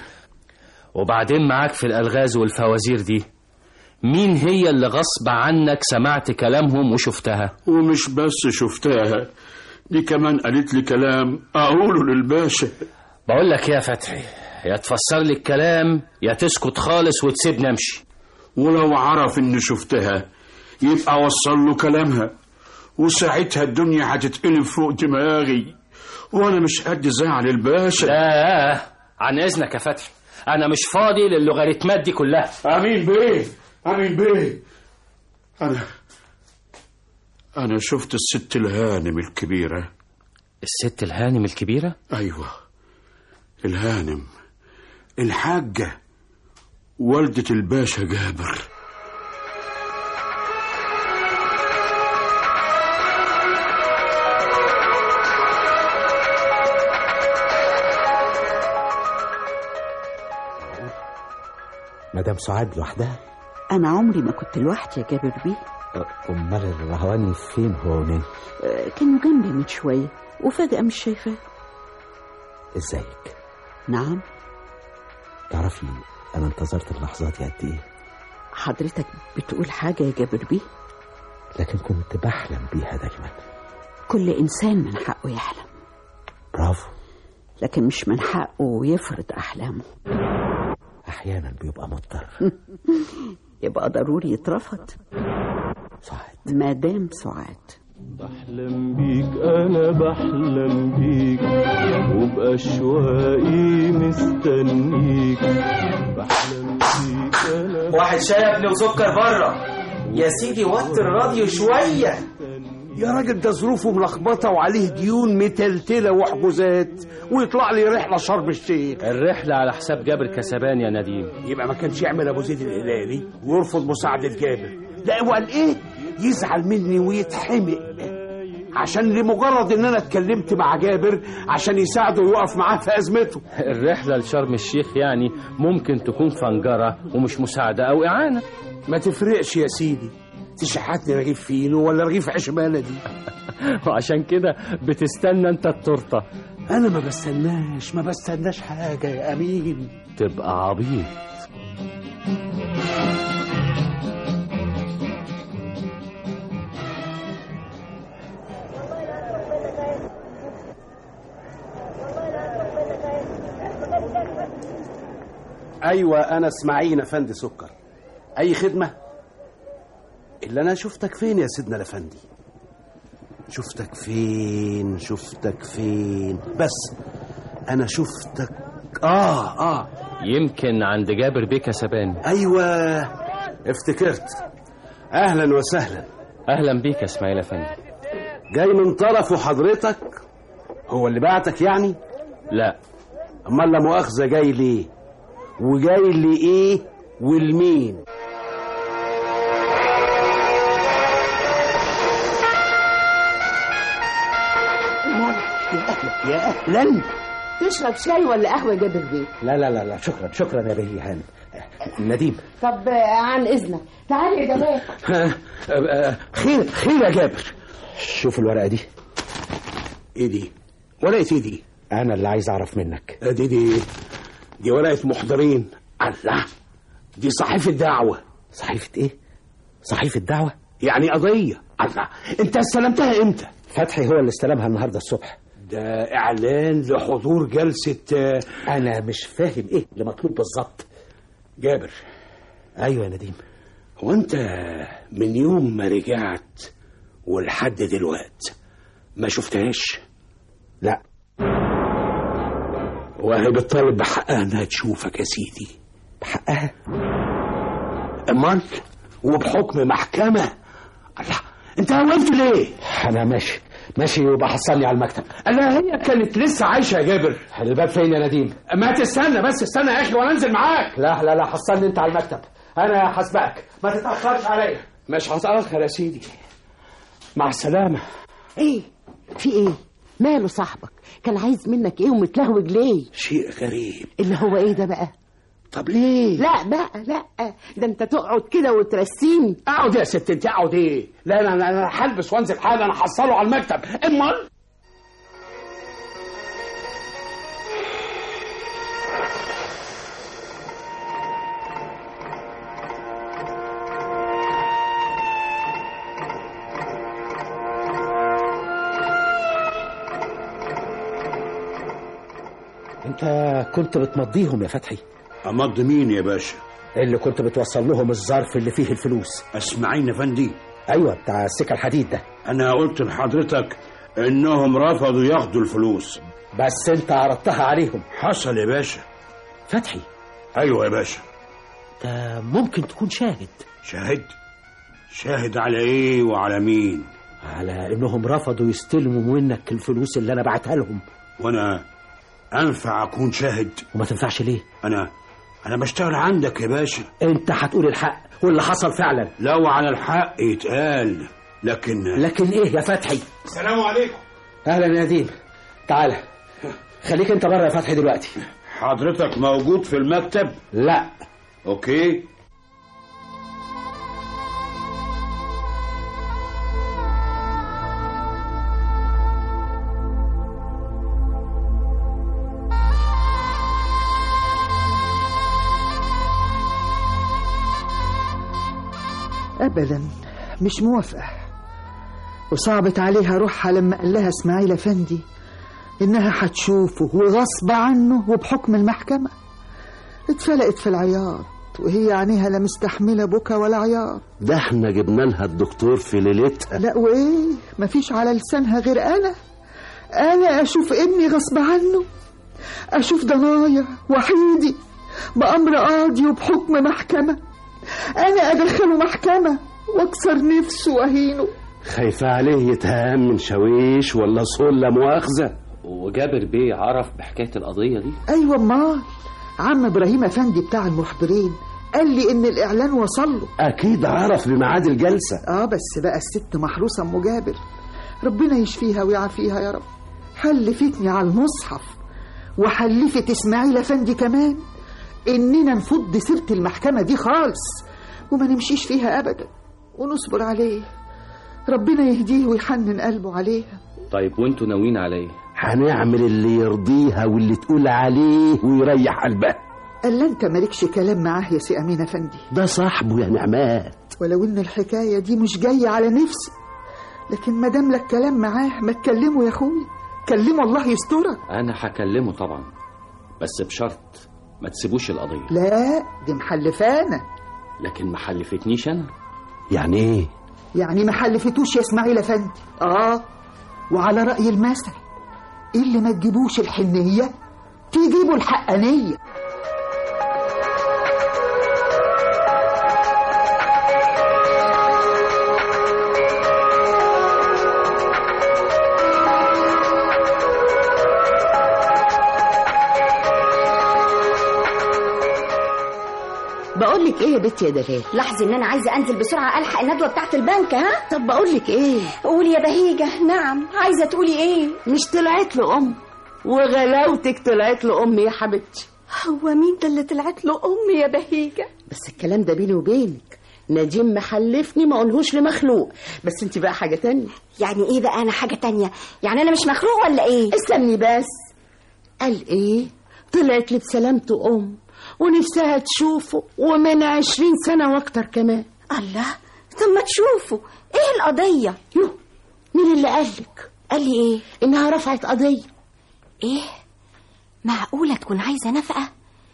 وبعدين معاك في الألغاز والفوازير دي مين هي اللي غصب عنك سمعت كلامهم وشفتها ومش بس شفتها دي كمان قالت لي كلام اقوله للباشا بقول لك يا فتحي يا تفسر لي الكلام يا تسكت خالص وتسيبني امشي ولو عرف اني شفتها يبقى وصل له كلامها وساعتها الدنيا هتتقلب فوق دماغي وانا مش قد زعل الباشا لا عن اذنك يا فتحي انا مش فاضي للوغاريتمات دي كلها امين بيه امين بيه انا انا شفت الست الهانم الكبيره الست الهانم الكبيرة ايوه الهانم الحاجه والده الباشا جابر مدام سعاد لوحدها أنا عمري ما كنت لوحدي يا جابر بيه امال الرهواني فين هو ونين آه، كانوا جنبي من شوية وفجأة مش شايفاه ازيك نعم تعرفي انا انتظرت اللحظات دي قد ايه حضرتك بتقول حاجة يا جابر بيه لكن كنت بحلم بيها دايما كل إنسان من حقه يحلم برافو لكن مش من حقه يفرض أحلامه احيانا بيبقى مضطر يبقى ضروري يترفض سعاد مدام سعاد بحلم بيك انا بحلم بيك وبأشواقي مستنيك بحلم بيك انا واحد شاي يا ابني وسكر بره يا سيدي وطي الراديو شويه يا راجل ده ظروفه ملخبطه وعليه ديون متلتله وحجوزات ويطلع لي رحله شرم الشيخ الرحلة على حساب جابر كسبان يا نديم يبقى ما كانش يعمل ابو زيد الهلالي ويرفض مساعده جابر لا وقال ايه يزعل مني ويتحمق عشان لمجرد ان انا اتكلمت مع جابر عشان يساعده ويقف معاه في ازمته الرحلة لشرم الشيخ يعني ممكن تكون فنجرة ومش مساعدة أو إعانة ما تفرقش يا سيدي تشحتني رغيف فينو ولا رغيف عيش بلدي وعشان كده بتستنى أنت التورتة انا ما بستناش ما بستناش حاجه يا امين تبقى عبيط ايوه انا اسماعيل افندي سكر اي خدمه اللي انا شفتك فين يا سيدنا الافندي شفتك فين شفتك فين بس انا شفتك اه اه يمكن عند جابر بيه كسبان ايوه افتكرت اهلا وسهلا أهلا بيك يا إسماعيل أفندي جاي من طرفه حضرتك هو اللي بعتك يعني لا امال لا مؤاخذه جاي ليه وجاي لايه والمين يا اهلا تشرب شاي ولا قهوه جابر بيه لا لا لا لا شكرا شكرا يا بيه هانم نديم طب آه، عن اذنك تعالي يا جمال خير خير يا جابر شوف الورقه دي ايه دي ورقه ايه دي انا اللي عايز اعرف منك دي دي دي ورقه محضرين الله دي صحيفه دعوه صحيفه ايه صحيفه دعوه يعني قضيه الله انت استلمتها امتى فتحي هو اللي استلمها النهارده الصبح ده اعلان لحضور جلسه آه، انا مش فاهم ايه اللي مطلوب بالظبط جابر ايوه يا نديم هو انت من يوم ما رجعت ولحد دلوقت ما شفتهاش لا وهي بتطالب بحقها انها تشوفك يا سيدي بحقها امال وبحكم محكمه الله انت وقفت ليه انا ماشي ماشي يبقى حصلني على المكتب لا هي كانت لسه عايشه يا جابر الباب فين يا نديم ما تستنى بس استنى يا اخي وانا انزل معاك لا لا لا حصلني انت على المكتب انا هسبقك ما تتاخرش عليا مش هتاخر يا سيدي مع السلامه ايه في ايه ماله صاحبك كان عايز منك ايه ومتلهوج ليه شيء غريب اللي هو ايه ده بقى طب ليه لا بقى لا ده انت تقعد كده وترسيني اقعد يا ست انت اقعد ايه لا انا انا أنا هلبس وانزل حالا انا هحصله على المكتب امال انت كنت بتمضيهم يا فتحي امض مين يا باشا اللي كنت بتوصل لهم الظرف اللي فيه الفلوس اسمعيني يا فندي ايوه بتاع السكه الحديد ده انا قلت لحضرتك انهم رفضوا ياخدوا الفلوس بس انت عرضتها عليهم حصل يا باشا فتحي ايوه يا باشا ده ممكن تكون شاهد شاهد شاهد على ايه وعلى مين على انهم رفضوا يستلموا منك الفلوس اللي انا بعتها لهم وانا انفع اكون شاهد وما تنفعش ليه انا انا بشتغل عندك يا باشا انت هتقول الحق واللي حصل فعلا لو على الحق يتقال لكن لكن ايه يا فتحي السلام عليكم اهلا يا نديم تعالى خليك انت بره يا فتحي دلوقتي حضرتك موجود في المكتب لا اوكي ابدا مش موافقه وصعبت عليها روحها لما قال لها اسماعيل افندي انها هتشوفه وغصب عنه وبحكم المحكمه اتفلقت في العياط وهي عينيها لا مستحمله بكا ولا عياط ده احنا جبنا لها الدكتور في ليلتها لا وايه مفيش على لسانها غير انا انا اشوف ابني غصب عنه اشوف ضنايا وحيدي بامر قاضي وبحكم محكمه انا ادخله محكمه واكسر نفسه واهينه خايفة عليه يتهان من شاويش ولا صول لا مؤاخذة وجابر بيه عرف بحكاية القضية دي ايوه امال عم ابراهيم افندي بتاع المحضرين قال لي ان الاعلان وصل له أكيد عرف بميعاد الجلسة اه بس بقى الست محروسه ام جابر ربنا يشفيها ويعافيها يا رب حلفتني على المصحف وحلفت اسماعيل افندي كمان اننا نفض سيره المحكمه دي خالص وما نمشيش فيها ابدا ونصبر عليه ربنا يهديه ويحنن قلبه عليها طيب وانتوا ناويين على ايه هنعمل اللي يرضيها واللي تقول عليه ويريح قلبها قال انت مالكش كلام معاه يا سي امين افندي ده صاحبه يا نعمات ولو ان الحكايه دي مش جايه على نفسي لكن ما دام لك كلام معاه ما تكلمه يا اخوي كلمه الله يسترك انا هكلمه طبعا بس بشرط ما تسيبوش القضية لا دي محلفانه لكن ما حلفتنيش انا يعني ايه يعني ما حلفتوش يا اسماعيل افندي اه وعلى راي المثل اللي ما تجيبوش الحنيه تجيبوا الحقانيه بقول لك ايه يا بنتي يا دلال لحظة ان انا عايزة انزل بسرعة الحق الندوة بتاعت البنك ها طب بقول لك ايه قولي يا بهيجة نعم عايزة تقولي ايه مش طلعت له ام وغلاوتك طلعت له ام يا حبيبتي هو مين ده اللي طلعت له ام يا بهيجة بس الكلام ده بيني وبينك نجيم محلفني ما اقولهوش لمخلوق بس انت بقى حاجه تانية يعني ايه بقى انا حاجة تانية يعني انا مش مخلوق ولا ايه استني بس قال ايه طلعت لي بسلامته ام ونفسها تشوفه ومن عشرين سنة واكتر كمان الله طب ما تشوفوا ايه القضية يو مين اللي قالك قال لي ايه انها رفعت قضية ايه معقولة تكون عايزة نفقة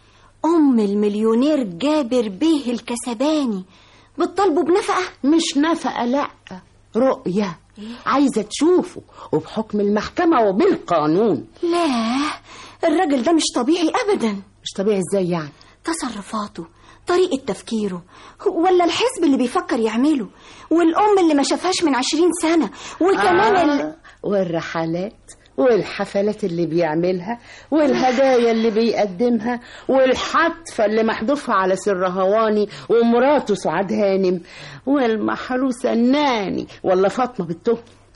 ام المليونير جابر بيه الكسباني بتطالبه بنفقة مش نفقة لا رؤية عايزة تشوفه وبحكم المحكمة وبالقانون لا الراجل ده مش طبيعي ابدا مش طبيعي ازاي يعني تصرفاته طريقة تفكيره ولا الحزب اللي بيفكر يعمله والأم اللي ما شافهاش من عشرين سنة وكمان آه. ال... والرحلات والحفلات اللي بيعملها والهدايا اللي بيقدمها والحتفة اللي محذوفة على سر هواني ومراته سعاد هانم والمحروسة الناني ولا فاطمة بالتهم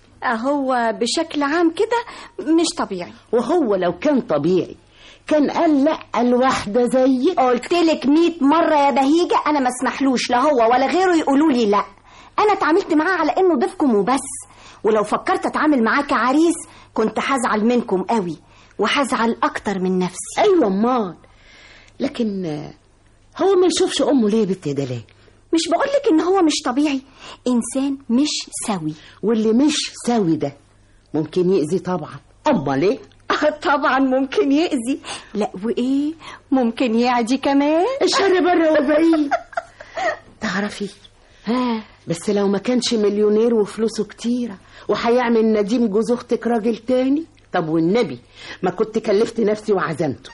هو بشكل عام كده مش طبيعي وهو لو كان طبيعي كان قال لا الواحدة زيك قلت لك 100 مرة يا بهيجة أنا ما اسمحلوش لا هو ولا غيره يقولوا لي لا أنا اتعاملت معاه على إنه ضيفكم وبس ولو فكرت أتعامل معاه كعريس كنت هزعل منكم قوي وهزعل أكتر من نفسي أيوة أمال لكن آه، هو ما يشوفش أمه ليه يا بنت يا دلال مش بقولك إن هو مش طبيعي إنسان مش سوي واللي مش سوي ده ممكن يأذي طبعا أمال ليه طبعا ممكن يأذي لا وإيه ممكن يعدي كمان الشر بره وبعيد تعرفي ها بس لو ما كانش مليونير وفلوسه كتيرة وهيعمل نديم جوز اختك راجل تاني طب والنبي ما كنت كلفت نفسي وعزمته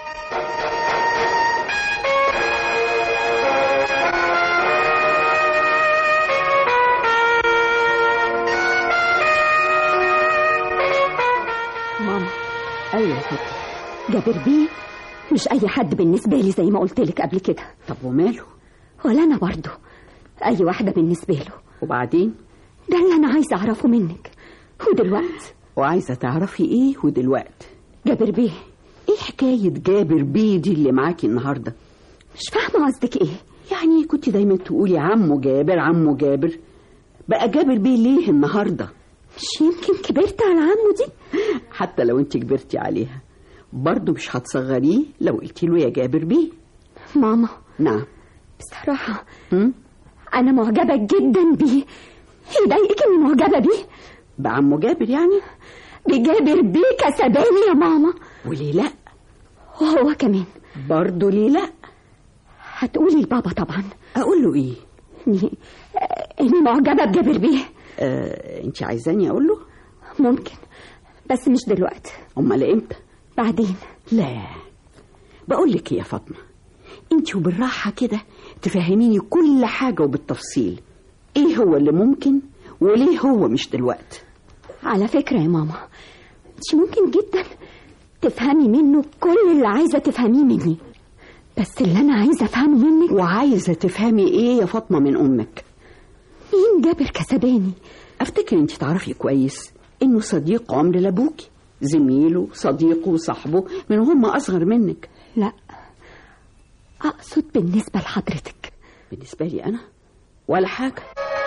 ماما ايوه يا فتحي جابر بيه مش أي حد بالنسبة لي زي ما قلت لك قبل كده طب وماله ولا أنا برضه أي واحدة بالنسبة له وبعدين ده اللي أنا عايزة أعرفه منك ودلوقتي وعايزه تعرفي ايه ودلوقتي جابر بيه ايه حكايه جابر بيه دي اللي معاكي النهارده مش فاهمة قصدك إيه يعني كنت دايما تقولي عمو جابر عمو جابر بقى جابر بيه ليه النهارده مش يمكن كبرت على عمو دي حتى لو انت كبرتي عليها برضه مش هتصغريه لو قلتي له يا جابر بيه ماما نعم بصراحة هم؟ أنا معجبة جدا بيه يضايقك إني معجبة بيه بعمو جابر يعني بجابر بيه كسباني يا ماما وليه لا وهو كمان برضه ليه لا هتقولي لبابا طبعا اقول له ايه إني إني معجبة بجابر بيه آه، انت عايزاني اقول له ممكن بس مش دلوقتي امال امتى بعدين لا بقول لك إيه يا فاطمه انت وبالراحه كده تفهميني كل حاجه وبالتفصيل ايه هو اللي ممكن وليه هو مش دلوقتي على فكرة يا ماما مش ممكن جدا تفهمي منه كل اللي عايزة تفهميه مني بس اللي أنا عايزة أفهمه منك وعايزه تفهمي ايه يا فاطمه من امك مين جابر كسباني افتكر انت تعرفي كويس انه صديق عمر لابوكي زميله صديقه وصاحبه من هم اصغر منك لا أقصد بالنسبة لحضرتك بالنسبه لي انا ولا حاجه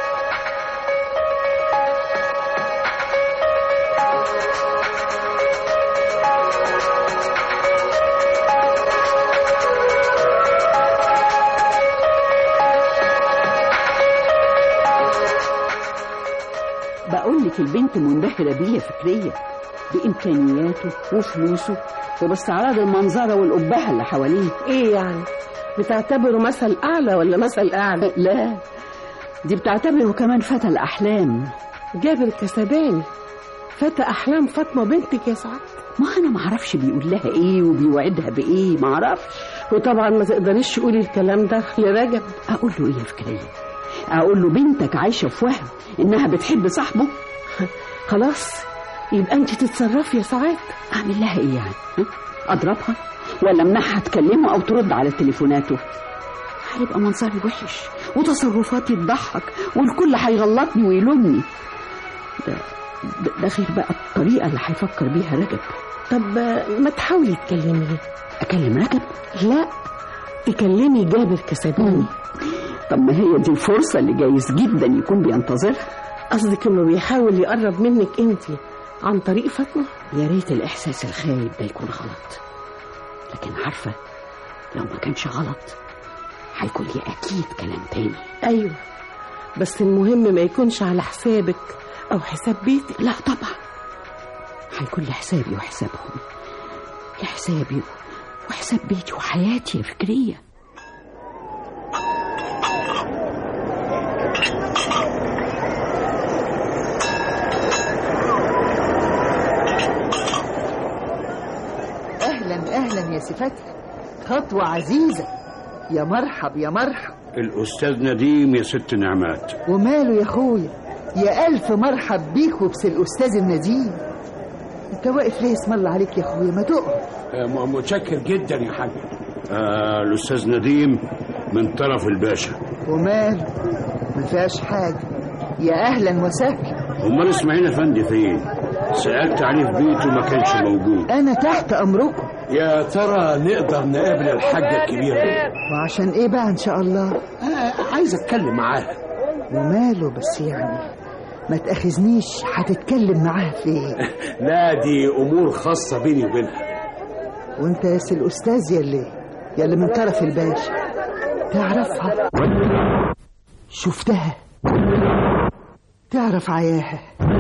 بقول لك البنت منبهرة بيه فكريا بإمكانياته وفلوسه وباستعراض المنظرة والأبهة اللي حواليه ايه يعني بتعتبره مثل اعلى ولا مثل اعلى لا دي بتعتبره كمان فتى الأحلام جابر كسباني فتى احلام فاطمه بنتك يا سعاد ما أنا معرفش بيقول لها إيه وبيوعدها بإيه معرفش وطبعا ما تقدريش تقولي الكلام ده لرجب أقول له إيه يا فكرية أقول له بنتك عايشة في وهم إنها بتحب صاحبه خلاص يبقى انت تتصرفي يا سعاد أعمل لها إيه يعني ها؟ أضربها ولا أمنعها تكلمه أو ترد على تليفوناته هيبقى منظري وحش وتصرفاتي تضحك والكل هيغلطني ويلومني ده, ده, ده غير بقى الطريقة اللي هيفكر بيها رجب طب آه، ما تحاولي تكلمي أكلم رجب؟ لا تكلمي جابر كسباني طب ما هي دي الفرصة اللي جايز جدا يكون بينتظرها قصدك انه بيحاول يقرب منك انت عن طريق فاطمه يا ريت الإحساس الخايب ده يكون غلط لكن عارفة لو ما كانش غلط هيكون لي أكيد كلام تاني ايوه بس المهم ما يكونش على حسابك او حساب بيتك لا طبعا هيكون لي حسابي وحسابهم لي حسابي وحساب بيتي وحياتي يا فكرية اهلا اهلا يا فتحي خطوة عزيزة يا مرحب يا مرحب الأستاذ نديم يا ست نعمات وماله يا اخويا يا الف مرحب بيك وبس الاستاذ النديم انت واقف ليه اسم الله عليك يا اخويا ما تقعد آه، متشكر جدا يا حاج آه الأستاذ نديم من طرف الباشا وماله ما فيهاش حاجة يا اهلا وسهلا أمال إسماعيل أفندي فين؟ سألت عليه في بيته ما كانش موجود انا تحت امركم يا ترى نقدر نقابل الحاجة الكبيرة وعشان ايه بقى ان شاء الله آه، عايز اتكلم معاها وماله بس يعني ما تاخذنيش هتتكلم معاها في ايه لا دي امور خاصة بيني وبينها وانت يا سي الاستاذ يا اللي يا اللي من طرف الباشا تعرفها شفتها تعرف عياها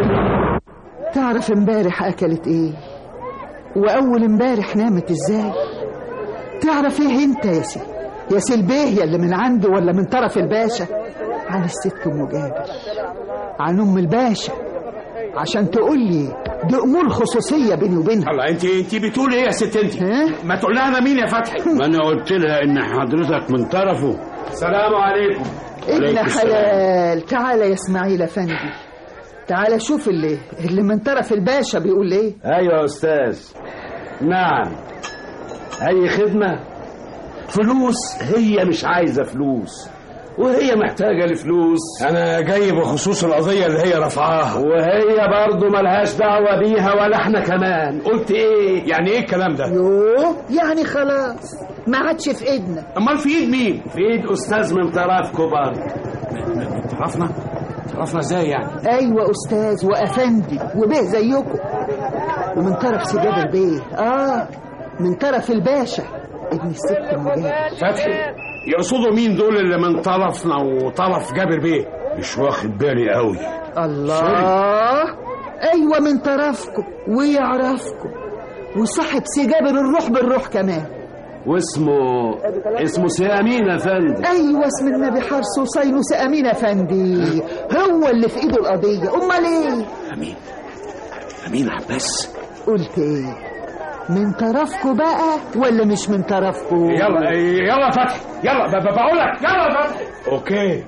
تعرف امبارح اكلت ايه واول امبارح نامت ازاي تعرف ايه انت يا سي يا سي البيه يا اللي من عنده ولا من طرف الباشا عن الست ام جابر عن ام الباشا عشان تقول لي دي امور خصوصيه بيني وبينها الله انت انت بتقول ايه يا ست انت ما تقول لها انا مين يا فتحي ما أنا قلت لها إن حضرتك من طرفه السلام عليكم ابن عليكم السلام. حلال تعالى يا اسماعيل افندي تعالى شوف اللي اللي من طرف الباشا بيقول ايه ايوه يا استاذ نعم اي خدمه فلوس هي مش عايزه فلوس وهي محتاجه لفلوس انا جاي بخصوص القضية اللي هي رفعاها وهي برضه ملهاش دعوه بيها ولا احنا كمان قلت ايه يعني ايه الكلام ده يوه يعني خلاص ما عادش في ايدنا امال في ايد مين في ايد استاذ من طرفكم برضه تعرفنا تعرفنا ازاي يعني ايوه استاذ وافندي وبيه زيكم ومن طرف سجاد البيه اه من طرف الباشا ابن الست مجاهد فتحي يقصدوا مين دول اللي من طرفنا وطرف جابر بيه مش واخد بالي قوي الله ايوه من طرفكم ويعرفكم وصاحب سجابر الروح بالروح كمان واسمه اسمه سي امين يا فندم ايوه اسم النبي حرس وصينوس امين افندي هو اللي في ايده القضيه امال ايه امين امين عباس قلت ايه من طرفكم بقى ولا مش من طرفكم يلا يلا فتحي يلا ب- ب- بقول لك يلا فتحي اوكي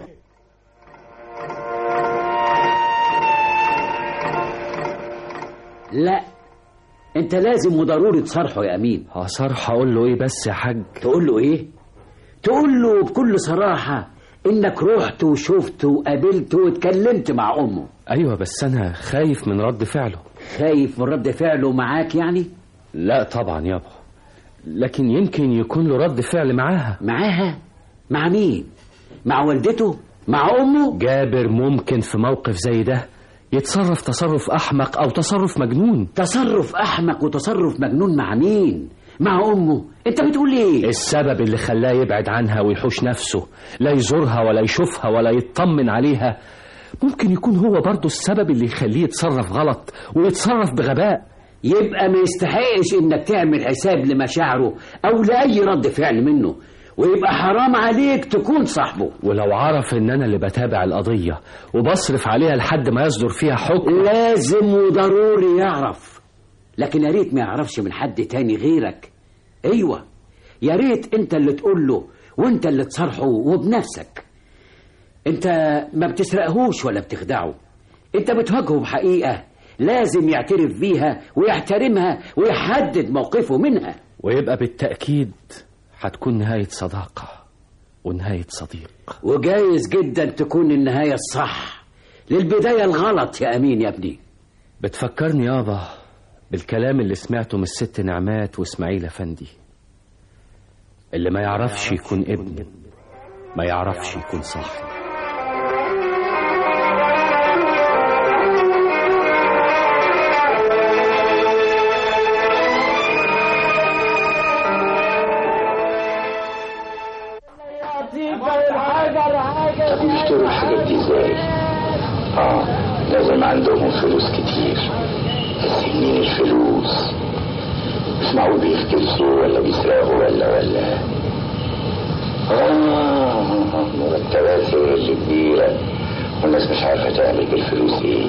لا انت لازم وضروري تصارحه يا امين هصرح اقول له ايه بس يا حاج تقول له ايه تقول له بكل صراحة انك رحت وشفت وقابلت واتكلمت مع امه ايوه بس انا خايف من رد فعله خايف من رد فعله معاك يعني لا طبعا يابا لكن يمكن يكون له رد فعل معاها معاها مع مين مع والدته مع امه جابر ممكن في موقف زي ده يتصرف تصرف احمق او تصرف مجنون تصرف احمق وتصرف مجنون مع مين مع امه انت بتقول ايه السبب اللي خلاه يبعد عنها ويحوش نفسه لا يزورها ولا يشوفها ولا يطمن عليها ممكن يكون هو برضه السبب اللي يخليه يتصرف غلط ويتصرف بغباء يبقى ما يستحقش انك تعمل حساب لمشاعره او لاي رد فعل منه ويبقى حرام عليك تكون صاحبه ولو عرف ان انا اللي بتابع القضية وبصرف عليها لحد ما يصدر فيها حكم لازم وضروري يعرف لكن يا ريت ما يعرفش من حد تاني غيرك ايوه يا ريت انت اللي تقول له وانت اللي تصارحه وبنفسك انت ما بتسرقهوش ولا بتخدعه انت بتواجهه بحقيقة لازم يعترف بيها ويحترمها ويحدد موقفه منها ويبقى بالتأكيد هتكون نهاية صداقة ونهاية صديق وجايز جدا تكون النهاية الصح للبداية الغلط يا أمين يا ابني بتفكرني يابا بالكلام اللي سمعته من الست نعمات واسماعيل افندي اللي ما يعرفش يكون ابن ما يعرفش يكون صاحب بيشتروا الحاجات دي ازاي؟ اه لازم عندهم فلوس كتير بس منين الفلوس؟ مش معقول بيفترسوا ولا بيسرقوا ولا ولا اه مرتبات اللي كبيرة والناس مش عارفة تعمل بالفلوس ايه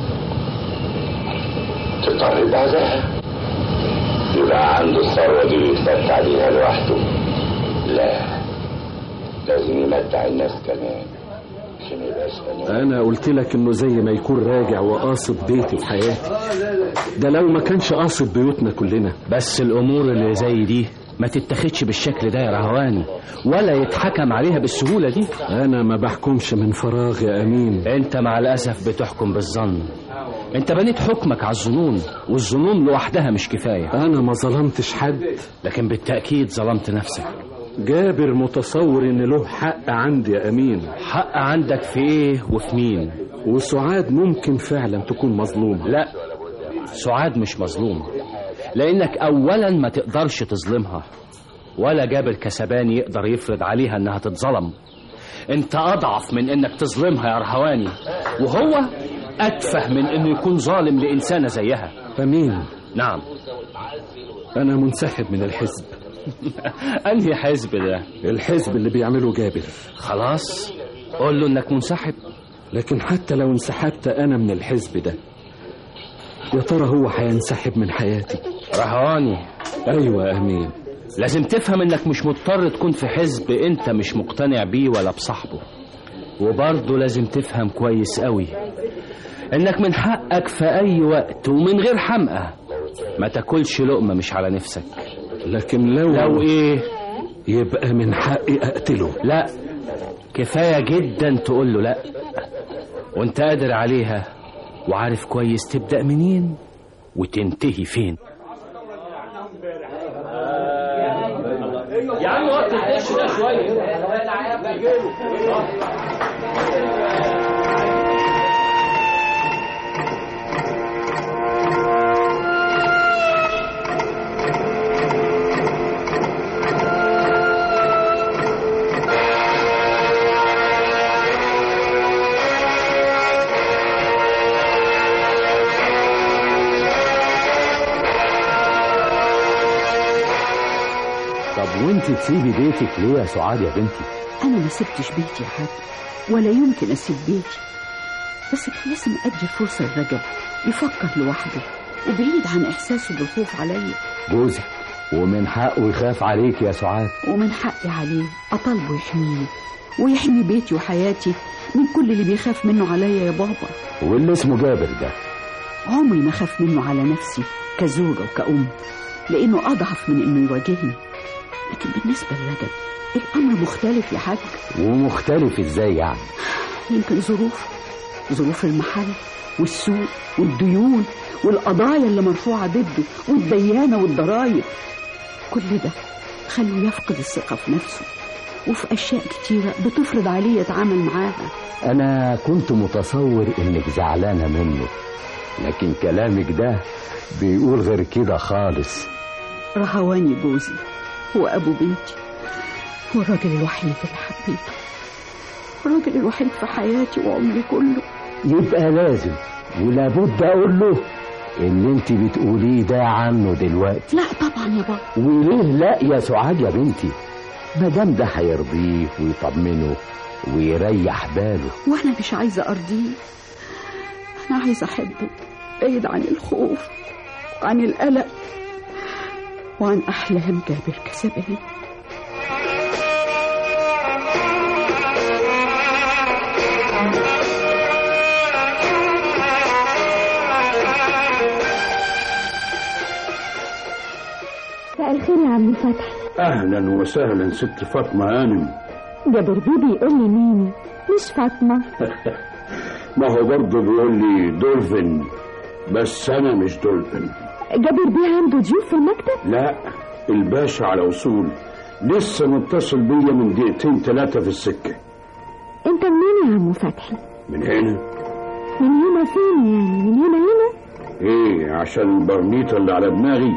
تضطر بعدها يبقى عنده الثروة دي ويتمتع بيها لوحده لا لازم يمتع الناس كمان عشان يبقاش غني انا قلت لك انه زي ما يكون راجع وقاصد بيتي في حياتي ده لو ما كانش قاصد بيوتنا كلنا بس الامور اللي زي دي ما تتخدش بالشكل ده يا رهواني ولا يتحكم عليها بالسهولة دي انا ما بحكمش من فراغ يا امين انت مع الاسف بتحكم بالظن انت بنيت حكمك على الظنون والظنون لوحدها مش كفاية انا ما ظلمتش حد لكن بالتأكيد ظلمت نفسك جابر متصور ان له حق عندي يا امين حق عندك في ايه وفي مين وسعاد ممكن فعلا تكون مظلومة لا سعاد مش مظلوم لانك اولا ما تقدرش تظلمها ولا جابر كسباني يقدر يفرض عليها انها تتظلم انت اضعف من انك تظلمها يا رهواني وهو اتفه من انه يكون ظالم لانسانه زيها امين نعم انا منسحب من الحزب انهي حزب ده الحزب اللي بيعمله جابر خلاص قول له انك منسحب لكن حتى لو انسحبت انا من الحزب ده يا ترى هو هينسحب من حياتي رهواني ايوه يا امين لازم تفهم انك مش مضطر تكون في حزب انت مش مقتنع بيه ولا بصاحبه وبرضه لازم تفهم كويس قوي انك من حقك في اي وقت ومن غير حمقى ما تاكلش لقمه مش على نفسك لكن لو لو ايه يبقى من حقي اقتله لا كفايه جدا تقول له لا وانت قادر عليها وعارف كويس تبدا منين وتنتهي فين يا عم وقت الدش ده شويه طب وانت تسيبي بيتك ليه يا سعاد يا بنتي أنا ما سبتش بيتي يا حاج ولا يمكن أسيب بيتي بس كان لازم أدي فرصة لرجب يفكر لوحده وبعيد عن إحساسه بالخوف عليا جوزك ومن حقه يخاف عليك يا سعاد ومن حقي عليه أطالبه يحميني ويحمي بيتي وحياتي من كل اللي بيخاف منه عليا يا بابا واللي اسمه جابر ده عمري ما خاف منه على نفسي كزوجة وكأم لأنه أضعف من إنه يواجهني لكن بالنسبة لرجب الأمر مختلف يا حاج ومختلف ازاي يعني يمكن ظروف ظروف المحل والسوق والديون والقضايا اللي مرفوعة ضده والديانة والضرايب كل ده خلوه يفقد الثقة في نفسه وفي أشياء كتيرة بتفرض عليه يتعامل معاها انا كنت متصور انك زعلانه منه لكن كلامك ده بيقول غير كده خالص رهواني جوزي هو أبو بنتي هو الراجل الوحيد اللي حبيته الراجل الوحيد في حياتي وعمري كله يبقى لازم ولابد اقول له اللي انت بتقوليه ده عنه دلوقتي لا طبعا يا بابا وليه لا يا سعاد يا بنتي مادام ده هيرضيه ويطمنه ويريح باله وانا مش عايزه ارضيه انا عايزه احبه بعيد عن الخوف وعن القلق وعن احلام جابر كسباني مساء الخير يا عم فتحي اهلا وسهلا ست فاطمه هانم جابر بيه بيقول لي ميمي مش فاطمة ما هو برضه بيقول لي دولفين بس انا مش دولفين جابر بيه عنده ضيوف في المكتب لا الباشا على وصول لسه متصل بيا من دقيقتين ثلاثة في السكة انت منين يا عم فتحي من هنا من هنا فين يعني من هنا هنا ايه عشان البرنيطة اللي على دماغي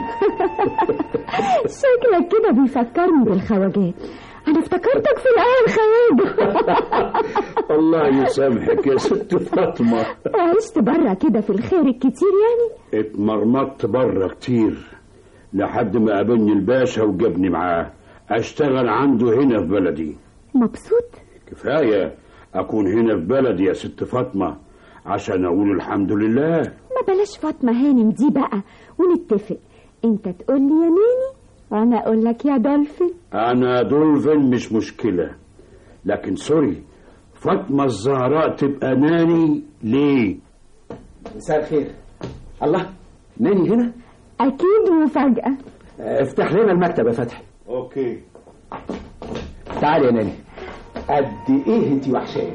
شكلك كده بيفكرني بالخواجات انا افتكرتك في الاول خواجه الله يسامحك يا ست فاطمة عشت بره كده في الخارج كتير يعني اتمرمطت بره كتير لحد ما قابلني الباشا وجابني معاه اشتغل عنده هنا في بلدي مبسوط كفاية اكون هنا في بلدي يا ست فاطمة عشان اقول الحمد لله ما بلاش فاطمة هانم دي بقى ونتفق انت تقول لي يا ناني وانا اقول لك يا دولفين انا دولفين مش مشكلة لكن سوري فاطمة الزهراء تبقى ناني ليه مساء الخير الله ناني هنا اكيد مفاجأة افتح لنا المكتب يا فتحي اوكي تعالي يا ناني قد ايه انت وحشاني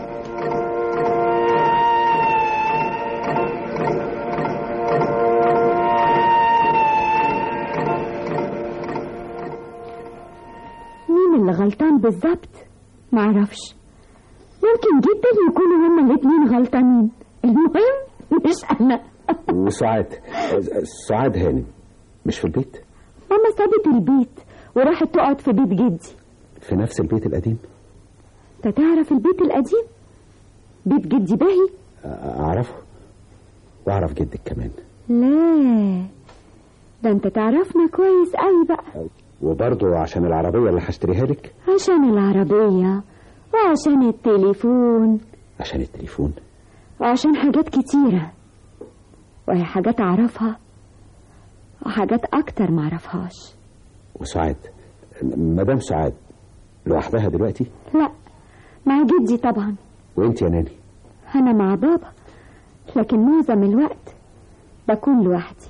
مين اللي غلطان بالظبط معرفش ممكن جدا يكونوا هما الاتنين غلطانين المهم مش انا وسعاد سعاد هانم مش في البيت ماما سابت البيت وراحت تقعد في بيت جدي في نفس البيت القديم انت تعرف البيت القديم بيت جدي باهي اعرفه واعرف جدك كمان لا ده انت تعرفنا كويس قوي بقى وبرضه عشان العربية اللي هشتريها لك عشان العربية وعشان التليفون عشان التليفون وعشان حاجات كتيرة وهي حاجات أعرفها وحاجات أكتر معرفهاش وسعاد مدام سعاد لوحدها دلوقتي لا مع جدي طبعا وانت يا ناني أنا مع بابا لكن معظم الوقت بكون لوحدي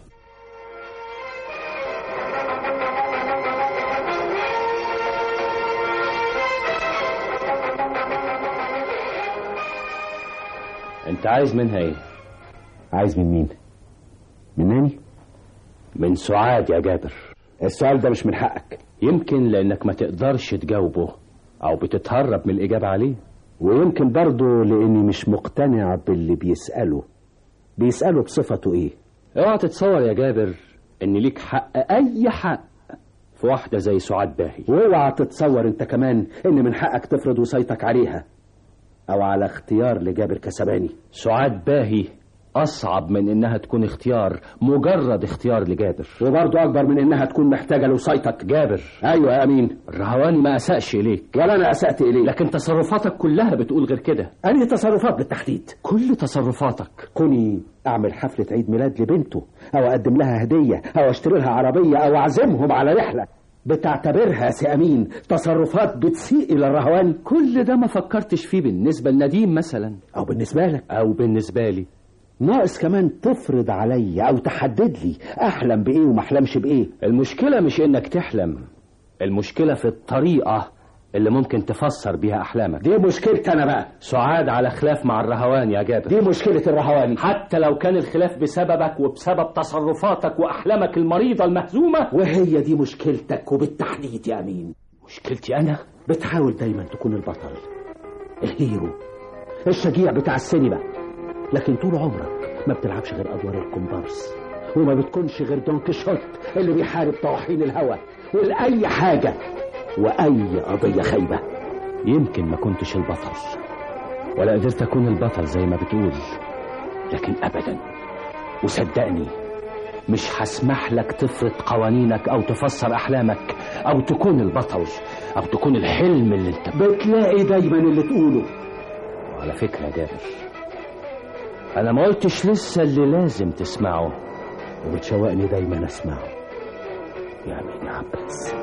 انت عايز منها ايه عايز من مين من ناني من سعاد يا جابر السؤال ده مش من حقك يمكن لانك ما تقدرش تجاوبه او بتتهرب من الاجابه عليه ويمكن برضه لاني مش مقتنع باللي بيسأله بيسأله بصفته ايه اوعى تتصور يا جابر ان ليك حق اي حق في واحده زي سعاد باهي واوعى تتصور انت كمان ان من حقك تفرض وصيتك عليها او على اختيار لجابر كسباني سعاد باهي اصعب من انها تكون اختيار مجرد اختيار لجابر وبرضه اكبر من انها تكون محتاجه لوصيتك جابر ايوه يا امين الرهواني ما اساش اليك ولا انا اسات اليه لكن تصرفاتك كلها بتقول غير كده انهي تصرفات بالتحديد كل تصرفاتك كوني اعمل حفله عيد ميلاد لبنته او اقدم لها هديه او اشتري لها عربيه او اعزمهم على رحله بتعتبرها سي امين تصرفات بتسيء الى الرهوان كل ده ما فكرتش فيه بالنسبه لنديم مثلا او بالنسبه لك او بالنسبه لي ناقص كمان تفرض عليا او تحدد لي احلم بايه وما احلمش بايه المشكله مش انك تحلم المشكله في الطريقه اللي ممكن تفسر بيها احلامك دي مشكلتي انا بقى سعاد على خلاف مع الرهوان يا جابر دي مشكله الرهوان حتى لو كان الخلاف بسببك وبسبب تصرفاتك واحلامك المريضه المهزومه وهي دي مشكلتك وبالتحديد يا امين مشكلتي انا بتحاول دايما تكون البطل الهيرو الشجيع بتاع السينما لكن طول عمرك ما بتلعبش غير ادوار الكومبارس وما بتكونش غير دون كيشوت اللي بيحارب طواحين الهوى ولاي حاجه واي قضيه خايبه يمكن ما كنتش البطل ولا قدرت اكون البطل زي ما بتقول لكن ابدا وصدقني مش هسمح لك تفرض قوانينك او تفسر احلامك او تكون البطل او تكون الحلم اللي انت بتلاقي دايما اللي تقوله وعلى فكره يا جابر انا ما قلتش لسه اللي لازم تسمعه وبتشوقني دايما اسمعه يا امين يا عباس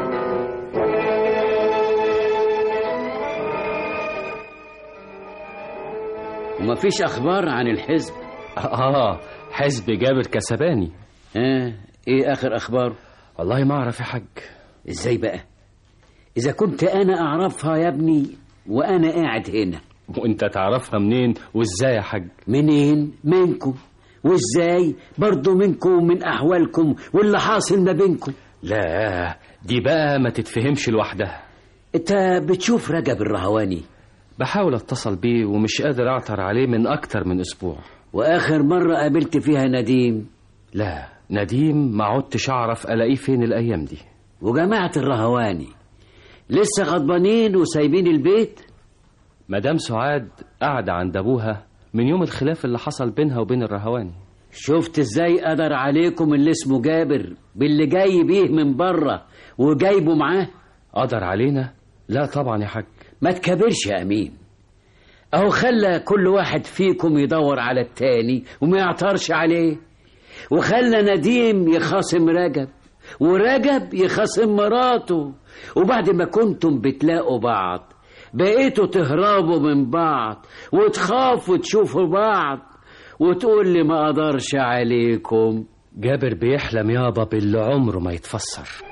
ومفيش اخبار عن الحزب اه حزب جابر كسباني اه ايه اخر اخباره والله ما اعرف يا حاج ازاي بقى إذا كنت أنا أعرفها يا ابني وأنا قاعد هنا وانت تعرفها منين وازاي يا حاج منين منكم وازاي برضو منكم ومن أحوالكم واللي حاصل ما بينكم لا دي بقى ما تتفهمش لوحدها انت بتشوف رجب الرهواني بحاول اتصل بيه ومش قادر اعثر عليه من اكتر من اسبوع واخر مرة قابلت فيها نديم لا نديم ما عدتش اعرف الاقيه فين الايام دي وجماعة الرهواني لسه غضبانين وسايبين البيت مدام سعاد قاعدة عند ابوها من يوم الخلاف اللي حصل بينها وبين الرهواني شفت ازاي قدر عليكم اللي اسمه جابر باللي جاي بيه من بره وجايبه معاه قدر علينا لا طبعا يا حاج ما تكبرش يا امين اهو خلى كل واحد فيكم يدور على التاني وما يعترش عليه وخلى نديم يخاصم رجب ورجب يخاصم مراته وبعد ما كنتم بتلاقوا بعض بقيتوا تهربوا من بعض وتخافوا تشوفوا بعض وتقول لي ما اقدرش عليكم جابر بيحلم يابا باللي عمره ما يتفسر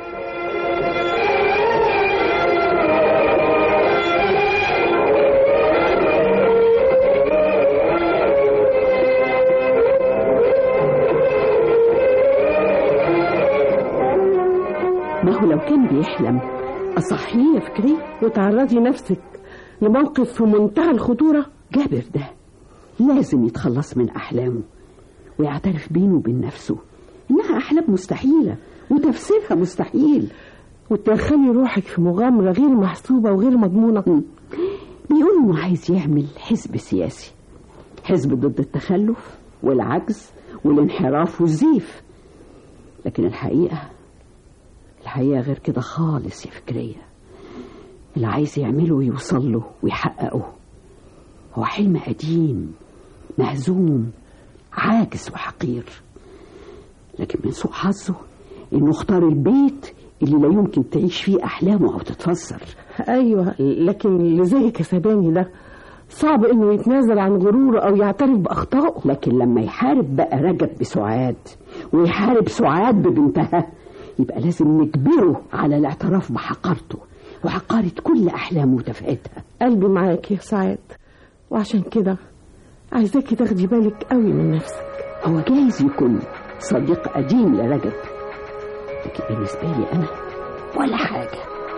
ما هو لو كان بيحلم أصحيه يا فكري وتعرضي نفسك لموقف في منتهى الخطورة جابر ده لازم يتخلص من أحلامه ويعترف بينه وبين نفسه إنها أحلام مستحيلة وتفسيرها مستحيل وتدخلي روحك في مغامرة غير محسوبة وغير مضمونة بيقول إنه عايز يعمل حزب سياسي حزب ضد التخلف والعجز والانحراف والزيف لكن الحقيقة الحقيقة غير كده خالص يا فكرية اللي عايز يعمله ويوصل له ويحققه هو حلم قديم مهزوم عاجز وحقير لكن من سوء حظه انه اختار البيت اللي لا يمكن تعيش فيه احلامه او تتفسر ايوه لكن اللي زي كسباني ده صعب انه يتنازل عن غروره او يعترف باخطائه لكن لما يحارب بقى رجب بسعاد ويحارب سعاد ببنتها يبقى لازم نجبره على الاعتراف بحقارته وحقارة كل أحلامه وتفقتها قلبي معاك يا سعاد وعشان كده عايزاكي تاخدي بالك قوي من نفسك هو جايز يكون صديق قديم لرجب لكن بالنسبة لي أنا ولا حاجة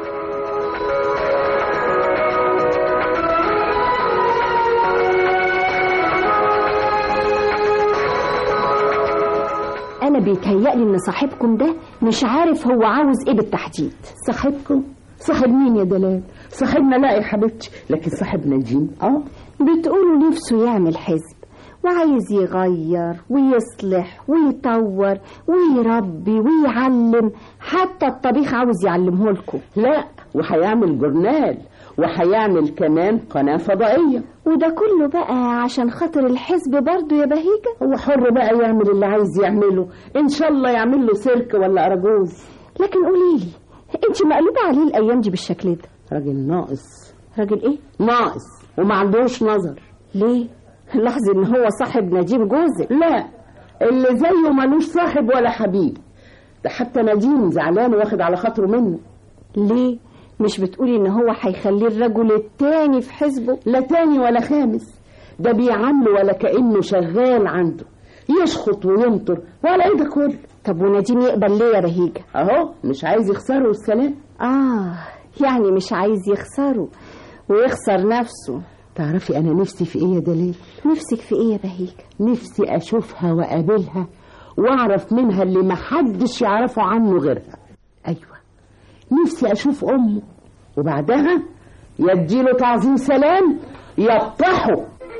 انا بيتهيألي ان صاحبكم ده مش عارف هو عاوز ايه بالتحديد صاحبكم صاحب مين يا دلال صاحبنا لا يا حبيبتي لكن صاحبنا جيم اه بتقولوا نفسه يعمل حزب وعايز يغير ويصلح ويطور ويربي ويعلم حتى الطبيخ عاوز يعلمه لكم لا وهيعمل جورنال وهيعمل كمان قناة فضائية وده كله بقى عشان خاطر الحزب برضه يا بهيجة هو حر بقى يعمل اللي عايز يعمله ان شاء الله يعمل له سيرك ولا أرجوز لكن قوليلي انت مقلوبة عليه الايام دي بالشكل ده راجل ناقص راجل ايه ناقص وما عندوش نظر ليه لاحظي ان هو صاحب نديم جوزك لا اللي زيه ملوش صاحب ولا حبيب ده حتى نديم زعلان واخد على خاطره منه ليه مش بتقولي ان هو هيخليه الرجل التاني في حزبه لا تاني ولا خامس ده بيعامله ولا كأنه شغال عنده يشخط وينطر ولا ايه ده كله طب ونديم يقبل ليه يا بهيجة اهو مش عايز يخسره السلام اه يعني مش عايز يخسره ويخسر نفسه تعرفي انا نفسي في ايه يا دليل نفسك في ايه يا بهيجة نفسي اشوفها واقابلها واعرف منها اللي محدش يعرفه عنه غيرها ايوه نفسي اشوف امه وبعدها يديله تعظيم سلام يطحه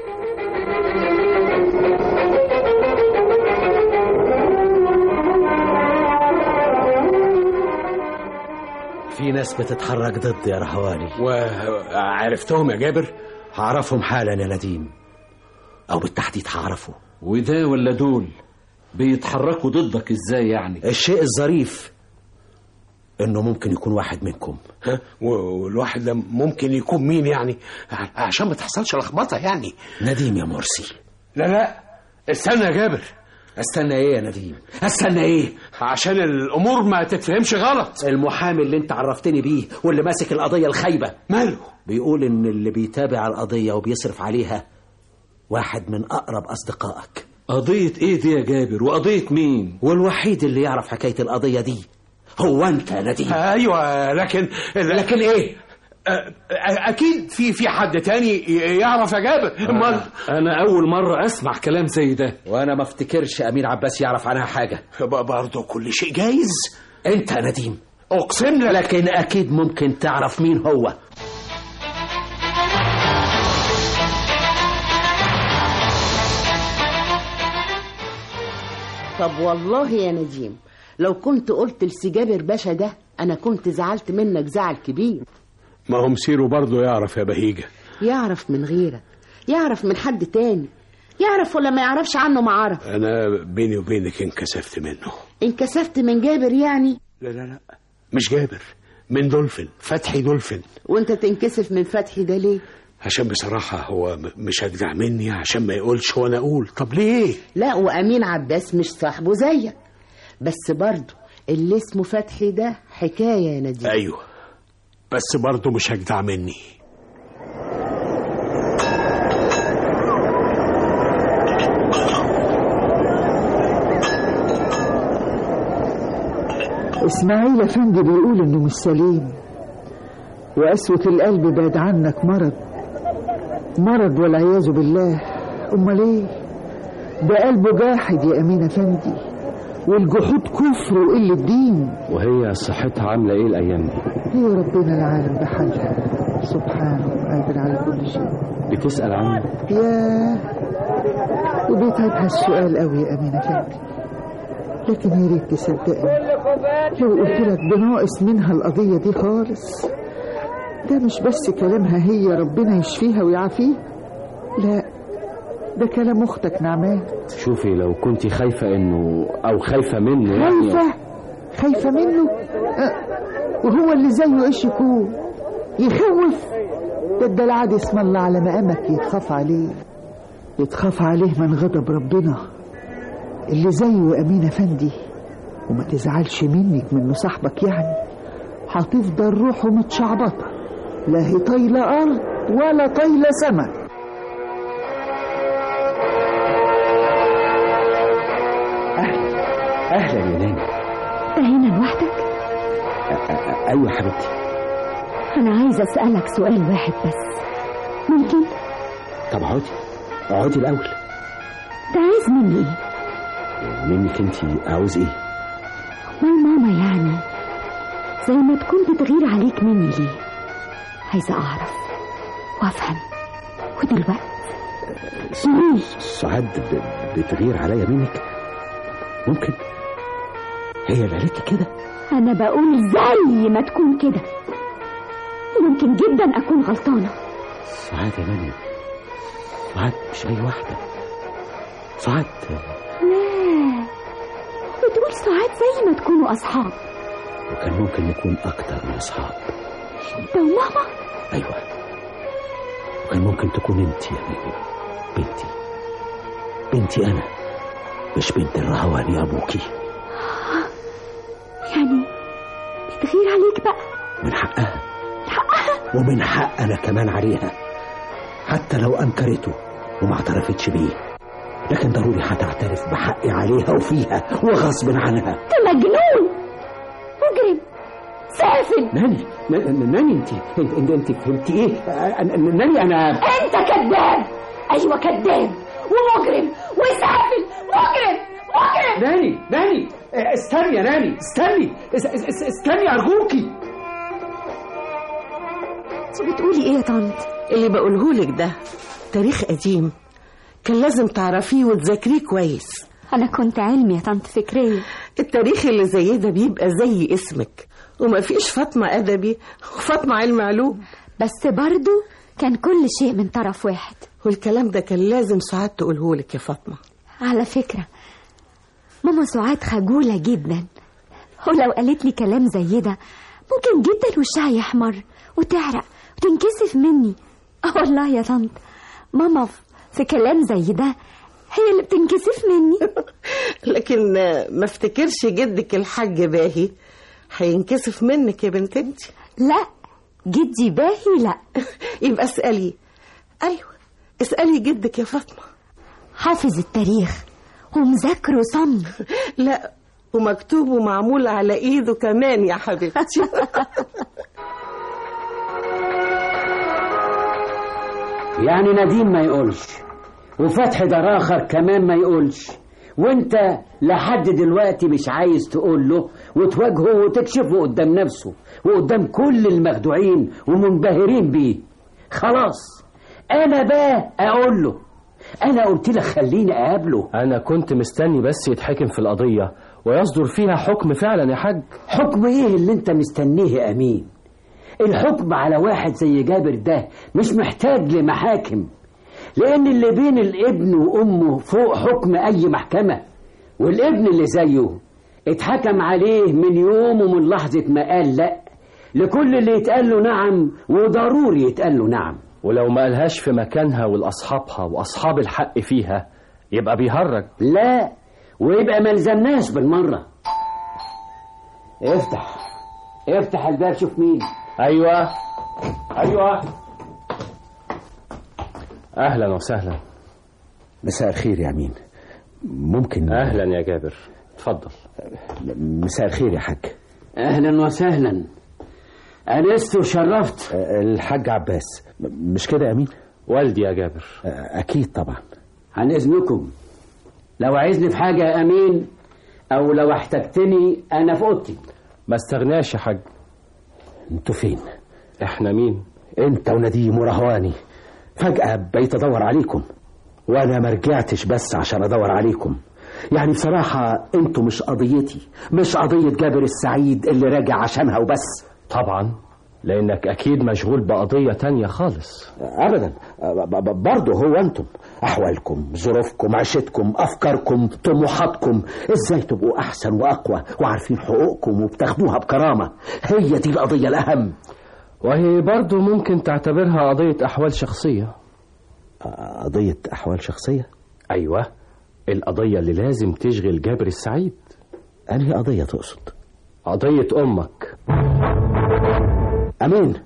في ناس بتتحرك ضد يا رهواني وعرفتهم يا جابر هعرفهم حالا يا نديم او بالتحديد هعرفه وده ولا دول بيتحركوا ضدك ازاي يعني الشيء الظريف انه ممكن يكون واحد منكم ها والواحد ده ممكن يكون مين يعني عشان ما تحصلش لخبطه يعني نديم يا مرسي لا لا استنى يا جابر استنى ايه يا نديم استنى ايه عشان الامور ما تتفهمش غلط المحامي اللي انت عرفتني بيه واللي ماسك القضيه الخايبه ماله بيقول ان اللي بيتابع القضيه وبيصرف عليها واحد من اقرب اصدقائك قضية ايه دي يا جابر وقضية مين والوحيد اللي يعرف حكايه القضيه دي هو انت يا نديم ايوه لكن لكن ايه اكيد في في حد تاني يعرف يا جابر امال انا اول مرة اسمع كلام زي ده وانا ما افتكرش امين عباس يعرف عنها حاجه برضه كل شيء جايز انت يا نديم اقسم لك لكن اكيد ممكن تعرف مين هو طب والله يا نديم لو كنت قلت لسجابر باشا ده انا كنت زعلت منك زعل كبير ما هو مسيره برضه يعرف يا بهيجه يعرف من غيرك يعرف من حد تاني يعرف ولا ما يعرفش عنه ما عرف انا بيني وبينك انكسفت منه انكسفت من جابر يعني لا لا لا مش جابر من دولفين فتحي دولفين وانت تنكسف من فتحي ده ليه عشان بصراحة هو م- مش هتجع مني عشان ما يقولش وانا اقول طب ليه لا وامين عباس مش صاحبه زيك بس برضه اللي اسمه فتحي ده حكايه يا نديم ايوه بس برضه مش هجدع مني اسماعيل افندي بيقول انه مش سليم وقسوة القلب بعد عنك مرض مرض والعياذ بالله امال ايه ده قلبه جاحد يا امين افندي والجحود كفر وقلة دين وهي صحتها عاملة ايه الأيام دي هي ربنا العالم بحالها سبحانه قادر على كل شيء بتسأل عنه ياه وبيتعبها السؤال قوي يا امين افندي لكن يا ريت تصدقني لو قلت لك بناقص منها القضية دي خالص ده مش بس كلامها هي ربنا يشفيها ويعافيها لا ده كلام اختك نعمات شوفي لو كنت خايفة انه او خايفة منه يعني خايفة خايفة منه أه. وهو اللي زيه ايش يكون يخوف ده الدلع دي اسم الله على مقامك يتخاف عليه يتخاف عليه من غضب ربنا اللي زيه امين افندي وما تزعلش منك منه صاحبك يعني هتفضل روحه متشعبطه لا هي طايله ارض ولا طايله سما اهلا يا ناني انت هنا لوحدك أ- أ- ايوه حبيبتي انا عايزه اسالك سؤال واحد بس ممكن طب اقعدي اقعدي الاول انت عايز مني ايه منك انت عاوز ايه امال ماما يعني زي ما تكون بتغير عليك مني ليه عايزه اعرف وافهم ودلوقتي ليه سعاد ب- بتغير عليا منك ممكن هي اللي عليكي كده انا بقول زي ما تكون كده ممكن جدا اكون غلطانه سعاد يا ناني سعاد مش اي واحدة سعاد لا بتقول ساعات زي ما تكونوا اصحاب وكان ممكن نكون اكتر من اصحاب انت وماما ايوه وكان ممكن تكون انت يا ناني بنتي بنتي انا مش بنت الرهوان يا ابوكي يعني بتغير عليك بقى من حقها حقها ومن حق انا كمان عليها حتى لو انكرته وما اعترفتش بيه لكن ضروري هتعترف بحقي عليها وفيها وغصب عنها انت مجنون مجرم سافل ناني ن- ناني انت انت انت فهمتي ايه أ- أ- ناني انا انت كذاب ايوه كذاب ومجرم وسافل مجرم مجرم ناني ناني استني يا ناني استني اس- اس- اس- استني ارجوكي انت بتقولي ايه يا طنط اللي بقولهولك ده تاريخ قديم كان لازم تعرفيه وتذاكريه كويس انا كنت علمي يا طنط فكريه التاريخ اللي زي ده بيبقى زي اسمك ومفيش فاطمة أدبي وفاطمة علم علوم بس برضو كان كل شيء من طرف واحد والكلام ده كان لازم ساعات تقولهولك يا فاطمة على فكرة ماما سعاد خجولة جدا ولو قالت لي كلام زي ده ممكن جدا وشها يحمر وتعرق وتنكسف مني اه والله يا طنط ماما ف- في كلام زي ده هي اللي بتنكسف مني لكن ما افتكرش جدك الحاج باهي هينكسف منك يا بنت انت لا جدي باهي لا يبقى اسألي ايوه اسألي جدك يا فاطمة حافظ التاريخ ومذاكره صم لا ومكتوب ومعمول على ايده كمان يا حبيبتي يعني نديم ما يقولش وفتح دراخر كمان ما يقولش وانت لحد دلوقتي مش عايز تقول له وتواجهه وتكشفه قدام نفسه وقدام كل المخدوعين ومنبهرين بيه خلاص انا بقى اقول له انا قلت لك خليني اقابله انا كنت مستني بس يتحكم في القضية ويصدر فيها حكم فعلا يا حاج حكم ايه اللي انت مستنيه يا امين الحكم على واحد زي جابر ده مش محتاج لمحاكم لان اللي بين الابن وامه فوق حكم اي محكمة والابن اللي زيه اتحكم عليه من يوم ومن لحظة ما قال لا لكل اللي يتقال له نعم وضروري يتقال له نعم ولو ما قالهاش في مكانها ولأصحابها وأصحاب الحق فيها يبقى بيهرج لا ويبقى ما لزمناش بالمرة افتح افتح الباب شوف مين أيوة أيوة أهلا وسهلا مساء الخير يا أمين ممكن أهلا يا جابر اتفضل مساء الخير يا حاج اهلا وسهلا انست وشرفت الحاج عباس مش كده يا أمين والدي يا جابر أكيد طبعا عن اذنكم لو عايزني في حاجة يا امين او لو احتجتني انا في اوضتي ما استغناش يا حاج انتوا فين احنا مين انت ونديم ورهواني فجأة بقيت ادور عليكم وانا ما رجعتش بس عشان ادور عليكم يعني بصراحة انتوا مش قضيتي مش قضية جابر السعيد اللي راجع عشانها وبس طبعا لانك اكيد مشغول بقضية تانية خالص ابدا برضه هو انتم احوالكم ظروفكم عيشتكم افكاركم طموحاتكم ازاي تبقوا احسن واقوى وعارفين حقوقكم وبتاخدوها بكرامة هي دي القضية الاهم وهي برضه ممكن تعتبرها قضية احوال شخصية قضية احوال شخصية ايوه القضية اللي لازم تشغل جابر السعيد انهي قضية تقصد قضية امك امين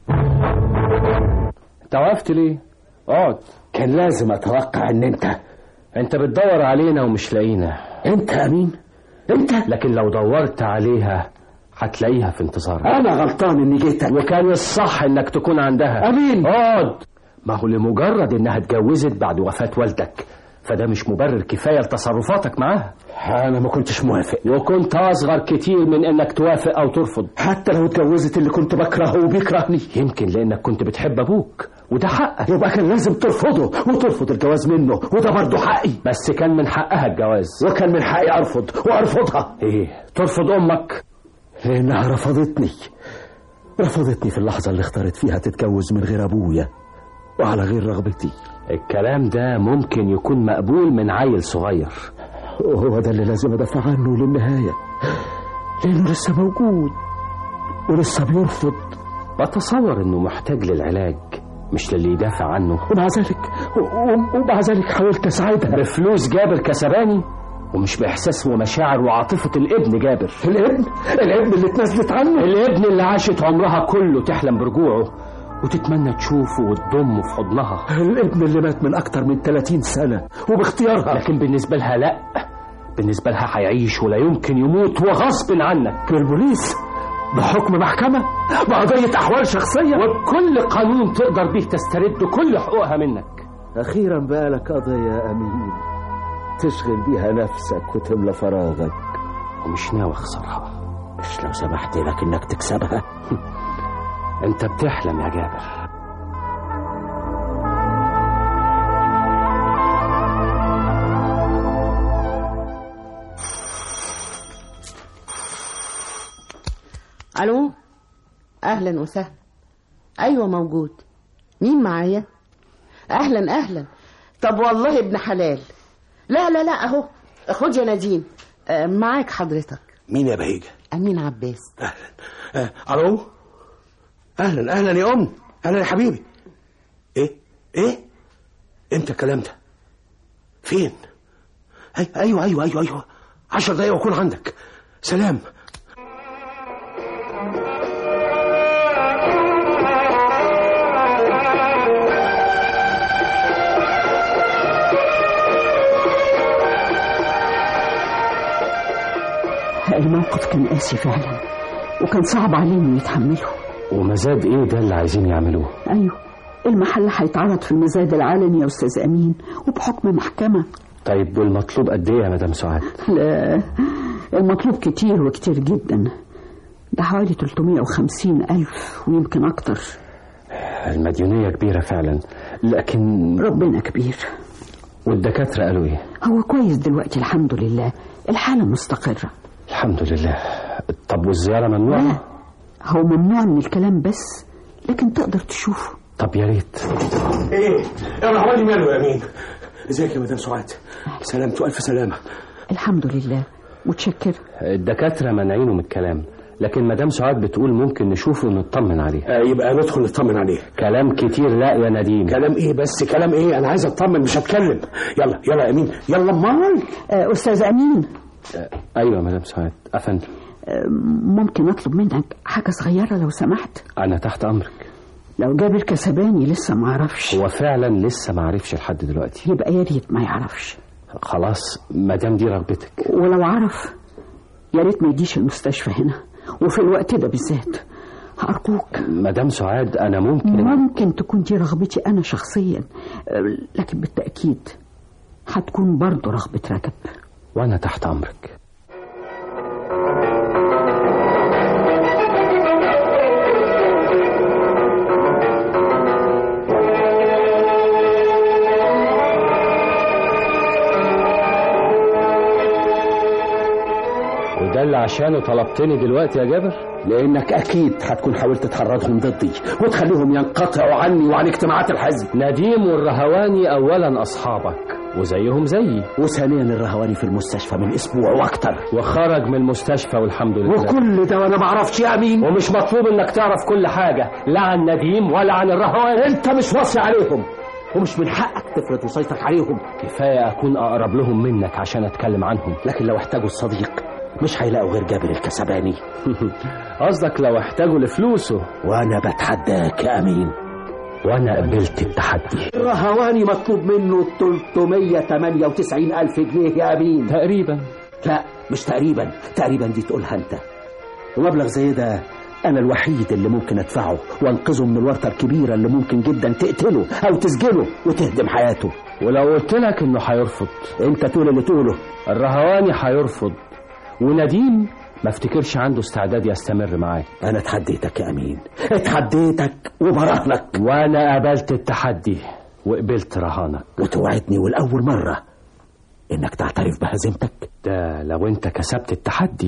انت وقفت ليه اقعد كان لازم اتوقع ان انت انت بتدور علينا ومش لاقينا انت امين انت لكن لو دورت عليها هتلاقيها في انتظارك انا غلطان اني جيتك وكان الصح انك تكون عندها امين اقعد ما هو لمجرد انها اتجوزت بعد وفاة والدك فده مش مبرر كفاية لتصرفاتك معاها انا ما كنتش موافق وكنت اصغر كتير من انك توافق او ترفض حتى لو اتجوزت اللي كنت بكرهه وبيكرهني يمكن لانك كنت بتحب ابوك وده حقك يبقى كان لازم ترفضه وترفض الجواز منه وده برضه حقي بس كان من حقها الجواز وكان من حقي ارفض وارفضها ايه ترفض امك لانها رفضتني رفضتني في اللحظة اللي اختارت فيها تتجوز من غير ابويا وعلى غير رغبتي الكلام ده ممكن يكون مقبول من عيل صغير وهو ده اللي لازم ادافع عنه للنهاية لانه لسه موجود ولسه بيرفض بتصور انه محتاج للعلاج مش للي يدافع عنه ومع ذلك ومع ذلك حاولت اساعدها بفلوس جابر كسباني ومش باحساس ومشاعر وعاطفه الابن جابر الابن الابن اللي اتنازلت عنه الابن اللي عاشت عمرها كله تحلم برجوعه وتتمنى تشوفه وتضمه في حضنها الابن اللي مات من اكتر من 30 سنة وباختيارها لكن بالنسبة لها لا بالنسبة لها هيعيش ولا يمكن يموت وغصب عنك بالبوليس بحكم محكمة بقضية أحوال شخصية وبكل قانون تقدر به تسترد كل حقوقها منك أخيرا بقى لك قضية يا أمين تشغل بيها نفسك وتملى فراغك ومش ناوي أخسرها مش لو سمحت لك إنك تكسبها أنت بتحلم يا جابر الو اهلا وسهلا ايوه موجود مين معايا اهلا اهلا طب والله ابن حلال لا لا لا اهو خد يا نديم آه، معاك حضرتك مين يا بهيجة امين عباس آه، الو اهلا اهلا يا ام اهلا يا حبيبي ايه ايه امتى الكلام ده فين أي ايوه ايوه ايوه ايوه عشر دقايق واكون عندك سلام الموقف كان قاسي فعلا وكان صعب عليه انه يتحمله ومزاد ايه ده اللي عايزين يعملوه ايوه المحل هيتعرض في المزاد العلني يا استاذ امين وبحكم محكمه طيب والمطلوب قد ايه يا مدام سعاد لا المطلوب كتير وكتير جدا ده حوالي 350 ألف ويمكن أكتر المديونية كبيرة فعلا لكن ربنا كبير والدكاترة قالوا ايه هو كويس دلوقتي الحمد لله الحالة مستقرة الحمد لله طب والزيارة ممنوعة لا هو ممنوع من الكلام بس لكن تقدر تشوفه طب يا ريت ايه يا رحمن ماله يا امين ازيك يا مدام سعاد سلامته الف سلامه الحمد لله متشكر الدكاترة مانعينه من الكلام لكن مدام سعاد بتقول ممكن نشوفه ونطمن عليه آه يبقى ندخل نطمن عليه كلام كتير لا يا نديم كلام ايه بس كلام ايه انا عايز اطمن مش هتكلم يلا يلا يا امين يلا امال آه أستاذ أمين آه ايوه مدام سعاد افندم آه ممكن أطلب منك حاجة صغيرة لو سمحت انا تحت امرك لو جابر كسباني لسه ما عرفش هو فعلا لسه ما عرفش لحد دلوقتي يبقى يا ريت ما يعرفش خلاص مدام دي رغبتك ولو عرف يا ريت ما يجيش المستشفى هنا وفي الوقت ده بالذات أرجوك مدام سعاد أنا ممكن ممكن تكون دي رغبتي أنا شخصيا لكن بالتأكيد هتكون برضه رغبة رجب وأنا تحت أمرك وده اللي عشانه طلبتني دلوقتي يا جابر لانك اكيد هتكون حاولت تحرضهم ضدي وتخليهم ينقطعوا عني وعن اجتماعات الحزب نديم والرهواني اولا اصحابك وزيهم زيي وثانيا الرهواني في المستشفى من اسبوع واكتر وخرج من المستشفى والحمد لله وكل ده وانا ما اعرفش يا امين ومش مطلوب انك تعرف كل حاجه لا عن نديم ولا عن الرهواني انت مش واصي عليهم ومش من حقك تفرض وصيتك عليهم كفايه اكون اقرب لهم منك عشان اتكلم عنهم لكن لو احتاجوا الصديق مش هيلاقوا غير جابر الكسباني قصدك لو احتاجوا لفلوسه وانا بتحداك يا امين وانا قبلت التحدي الرهواني مطلوب منه 398 الف جنيه يا امين تقريبا لا مش تقريبا تقريبا دي تقولها انت ومبلغ زي ده انا الوحيد اللي ممكن ادفعه وانقذه من الورطه الكبيره اللي ممكن جدا تقتله او تسجنه وتهدم حياته ولو قلت لك انه هيرفض انت تقول اللي تقوله الرهواني هيرفض ونديم ما افتكرش عنده استعداد يستمر معاك انا اتحديتك يا امين اتحديتك وبراهنك وانا قبلت التحدي وقبلت رهانك وتوعدني والاول مره انك تعترف بهزيمتك ده لو انت كسبت التحدي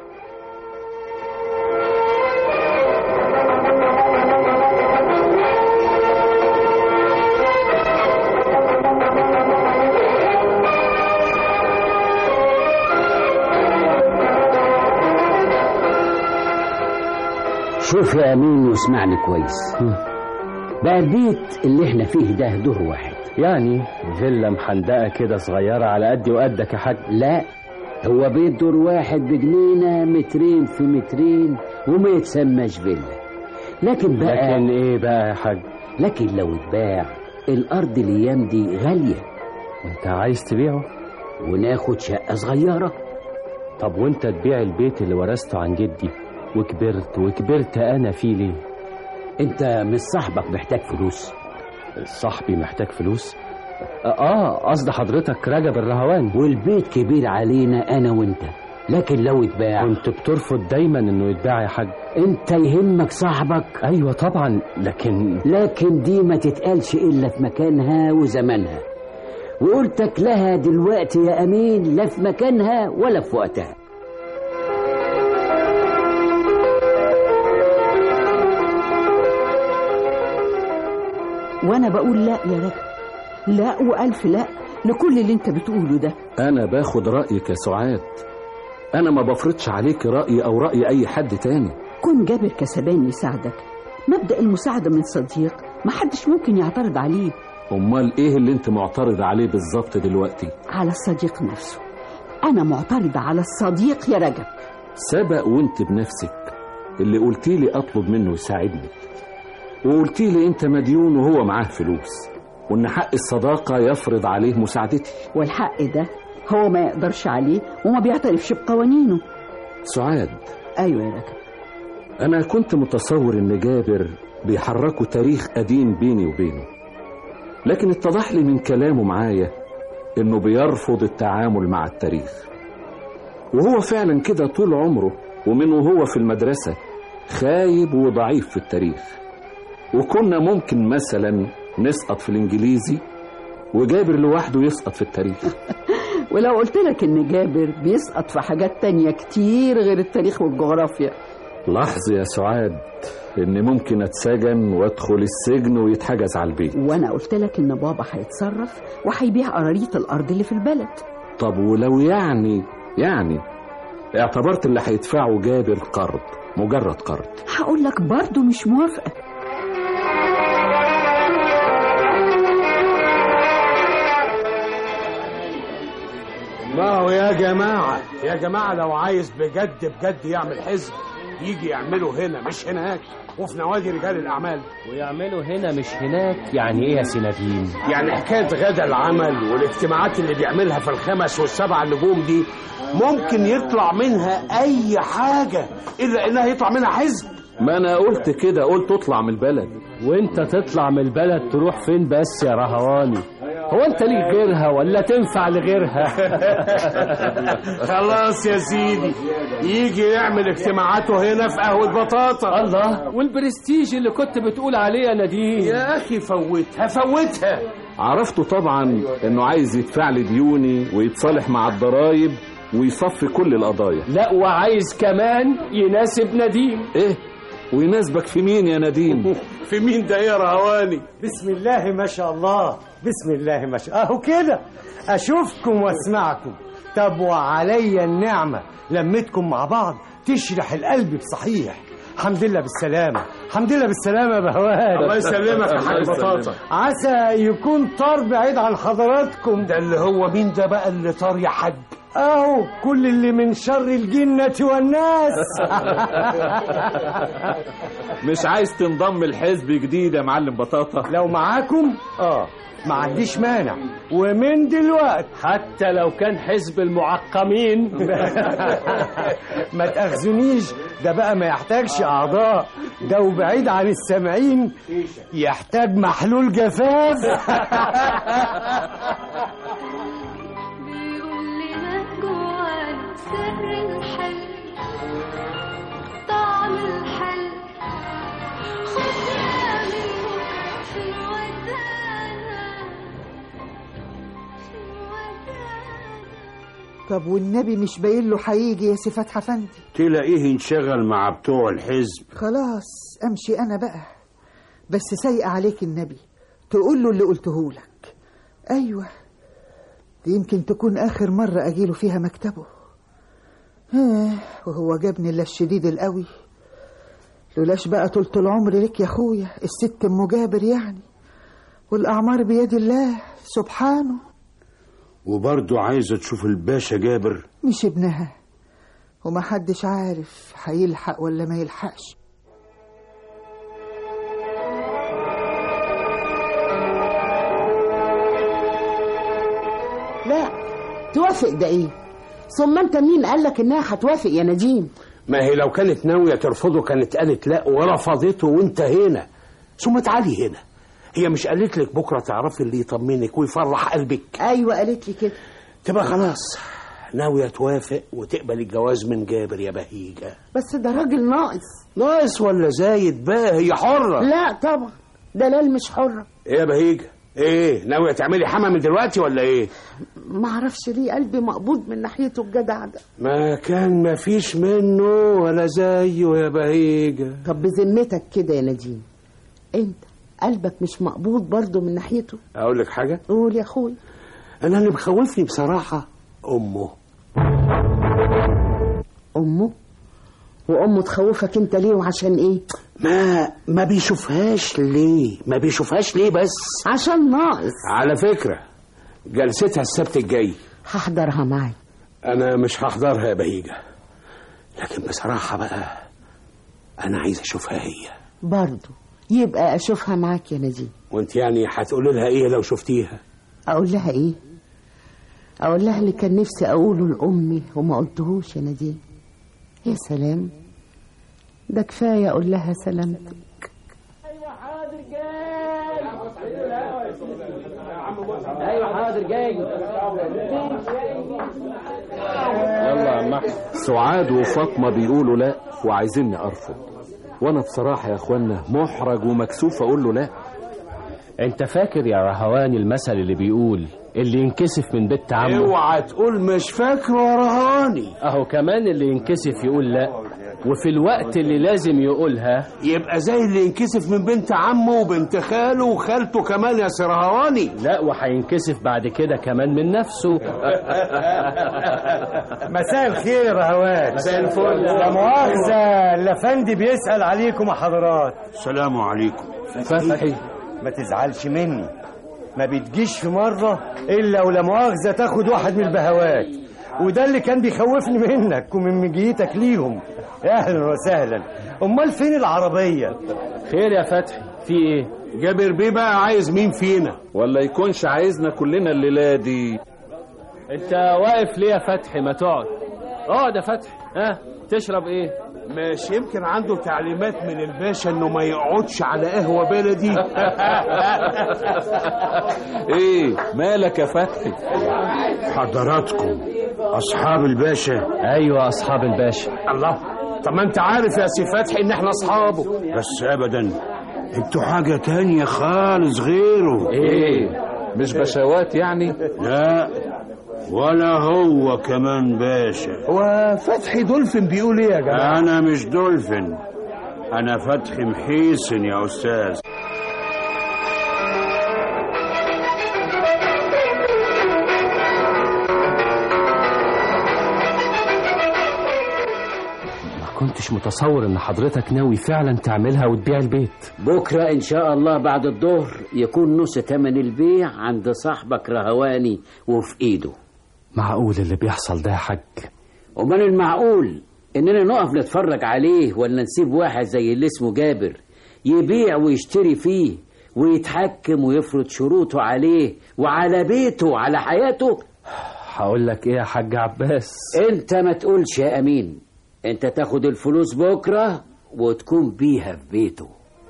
شوف يا امين واسمعني كويس بقى البيت اللي احنا فيه ده دور واحد يعني فيلا محندقه كده صغيره على قدي وقدك يا حاج لا هو بيت دور واحد بجنينه مترين في مترين وما يتسماش فيلا لكن بقى لكن ايه بقى يا حاج لكن لو اتباع الارض الايام دي غاليه انت عايز تبيعه وناخد شقه صغيره طب وانت تبيع البيت اللي ورثته عن جدي وكبرت وكبرت انا فيه ليه انت مش صاحبك محتاج فلوس صاحبي محتاج فلوس اه قصد حضرتك رجب الرهوان والبيت كبير علينا انا وانت لكن لو اتباع كنت بترفض دايما انه يتباع يا حاج انت يهمك صاحبك ايوه طبعا لكن لكن دي ما تتقالش الا في مكانها وزمانها وقلتك لها دلوقتي يا امين لا في مكانها ولا في وقتها وانا بقول لا يا رجب لا والف لا لكل اللي انت بتقوله ده انا باخد رايك يا سعاد انا ما بفرضش عليك رايي او راي اي حد تاني كون جابر كسبان يساعدك مبدا المساعده من صديق محدش ممكن يعترض عليه امال ايه اللي انت معترض عليه بالظبط دلوقتي على الصديق نفسه أنا معترضة على الصديق يا رجب سبق وانت بنفسك اللي قلتي لي اطلب منه يساعدني وقلتي لي انت مديون وهو معاه فلوس وان حق الصداقة يفرض عليه مساعدتي والحق ده هو ما يقدرش عليه وما بيعترفش بقوانينه سعاد أيوة يا رجب انا كنت متصور ان جابر بيحركوا تاريخ قديم بيني وبينه لكن اتضح لي من كلامه معايا انه بيرفض التعامل مع التاريخ وهو فعلا كده طول عمره ومن وهو في المدرسة خايب وضعيف في التاريخ وكنا ممكن مثلا نسقط في الانجليزي وجابر لوحده يسقط في التاريخ ولو قلت لك إن جابر بيسقط في حاجات تانية كتير غير التاريخ والجغرافيا لحظة يا سعاد ان ممكن اتسجن وادخل السجن ويتحجز على البيت وأنا قلت لك إن بابا هيتصرف وهيبيع قراريط الأرض اللي في البلد طب ولو يعني يعني اعتبرت اللي هيدفعه جابر قرض مجرد قرض هقول لك برضه مش موافقة ما هو يا جماعة يا جماعة لو عايز بجد بجد يعمل حزب يجي يعمله هنا مش هناك وفي نوادي رجال الأعمال ويعملوا هنا مش هناك يعني ايه يا سينادين يعني حكاية غدا العمل والاجتماعات اللي بيعملها في الخمس والسبع نجوم دي ممكن يطلع منها أي حاجة إلا إنها يطلع منها حزب ما انا قلت كده قلت اطلع من البلد وانت تطلع من البلد تروح فين بس يا رهواني هو انت ليك غيرها ولا تنفع لغيرها خلاص يا سيدي يجي يعمل اجتماعاته هنا في قهوة بطاطا الله والبرستيج اللي كنت بتقول عليه يا نديم يا أخي فوتها فوتها عرفته طبعا انه عايز يدفع لي ديوني ويتصالح مع الضرايب ويصفي كل القضايا لا وعايز كمان يناسب نديم ايه ويناسبك في مين يا نديم في مين ده يا رهواني بسم الله ما شاء الله بسم الله ما شاء اهو كده اشوفكم واسمعكم طب وعلي النعمه لمتكم مع بعض تشرح القلب بصحيح الحمد لله بالسلامة الحمد لله بالسلامة يا بهوات الله يسلمك يا حاج بطاطا عسى يكون طار بعيد عن حضراتكم ده اللي هو مين ده بقى اللي طار يا حاج اهو كل اللي من شر الجنة والناس مش عايز تنضم الحزب جديد يا معلم بطاطا لو معاكم اه ما عنديش مانع ومن دلوقتي حتى لو كان حزب المعقمين ما تأخذنيش ده بقى ما يحتاجش أعضاء ده وبعيد عن السامعين يحتاج محلول جفاف بيقول لنا جوه سر الحل طعم الحل خدنا من بكره في ودانا في ودانا طب والنبي مش باين له هيجي يا سي فتحي افندي تلاقيه انشغل مع بتوع الحزب خلاص امشي انا بقى بس سيء عليك النبي تقول له اللي قلته لك ايوه دي يمكن تكون اخر مره اجيله فيها مكتبه آه وهو جابني الا الشديد القوي لولاش بقى طولة العمر لك يا اخويا الست ام جابر يعني والاعمار بيد الله سبحانه وبرضه عايزة تشوف الباشا جابر مش ابنها ومحدش عارف هيلحق ولا ما يلحقش لا توافق ده ايه ثم انت مين قالك انها هتوافق يا نديم ما هي لو كانت ناوية ترفضه كانت قالت لا ورفضته وانت هنا ثم تعالي هنا هي مش قالت لك بكرة تعرفي اللي يطمنك ويفرح قلبك ايوه قالت لي كده تبقى خلاص ناوية توافق وتقبل الجواز من جابر يا بهيجة بس ده راجل ناقص ناقص ولا زايد بقى هي حرة لا طبعا دلال مش حرة ايه يا بهيجة ايه ناوية تعملي حما من دلوقتي ولا ايه ما اعرفش ليه قلبي مقبوض من ناحيته الجدع ده ما كان ما فيش منه ولا زيه يا بهيجة طب بذمتك كده يا نديم انت قلبك مش مقبوض برضه من ناحيته اقول لك حاجة قول يا اخوي انا اللي مخوفني بصراحة امه امه وامه تخوفك انت ليه وعشان ايه ما ما بيشوفهاش ليه ما بيشوفهاش ليه بس عشان ناقص على فكرة جلستها السبت الجاي هحضرها معي انا مش هحضرها يا بهيجة لكن بصراحة بقى انا عايز اشوفها هي برضو يبقى اشوفها معاك يا نجيب وانت يعني هتقولي لها ايه لو شفتيها اقول لها ايه اقول لها اللي كان نفسي اقوله لامي وما قلتهوش يا نديم يا سلام ده كفايه اقول لها سلامتك ايوه حاضر جاي يلا يا عم احمد سعاد وفاطمه بيقولوا لا وعايزيني ارفض وانا بصراحه يا اخوانا محرج ومكسوف اقول له لا انت فاكر يا رهواني المثل اللي بيقول اللي ينكسف من بيت عمه اوعى تقول مش فاكره يا رهاني اهو كمان اللي ينكسف يقول لا وفي الوقت اللي لازم يقولها يبقى زي اللي ينكسف من بنت عمه وبنت خاله وخالته كمان يا سرهواني لا وهينكسف بعد كده كمان من نفسه مساء الخير يا رهوان مساء الفل. لا مؤاخذة الافندي بيسأل عليكم يا حضرات السلام عليكم فتحي ما تزعلش مني ما بتجيش في مرة إلا ولا مؤاخذة تاخد واحد من البهوات وده اللي كان بيخوفني منك ومن مجيتك ليهم أهلا وسهلا أمال فين العربية خير يا فتحي في ايه جابر بيه بقى عايز مين فينا ولا يكونش عايزنا كلنا الليله دي انت واقف ليه يا فتحي ما تقعد اقعد يا فتحي ها تشرب ايه مش يمكن عنده تعليمات من الباشا انه ما يقعدش على قهوه بلدي ايه مالك يا فتحي حضراتكم اصحاب الباشا ايوه اصحاب الباشا الله طب ما انت عارف يا سي فتحي ان احنا اصحابه بس ابدا انتوا حاجه تانية خالص غيره ايه مش بشوات يعني لا ولا هو كمان باشا هو فتحي دولفين بيقول ايه يا جماعه انا مش دولفين انا فتحي محيسن يا استاذ ما كنتش متصور ان حضرتك ناوي فعلا تعملها وتبيع البيت بكرة إن شاء الله بعد الظهر يكون نص تمن البيع عند صاحبك رهواني وفي إيده معقول اللي بيحصل ده يا حاج ومن المعقول إننا نقف نتفرج عليه ولا نسيب واحد زي اللي اسمه جابر يبيع ويشتري فيه ويتحكم ويفرض شروطه عليه وعلى بيته وعلى حياته هقول لك ايه يا حاج عباس انت ما تقولش يا امين انت تاخد الفلوس بكره وتكون بيها في بيته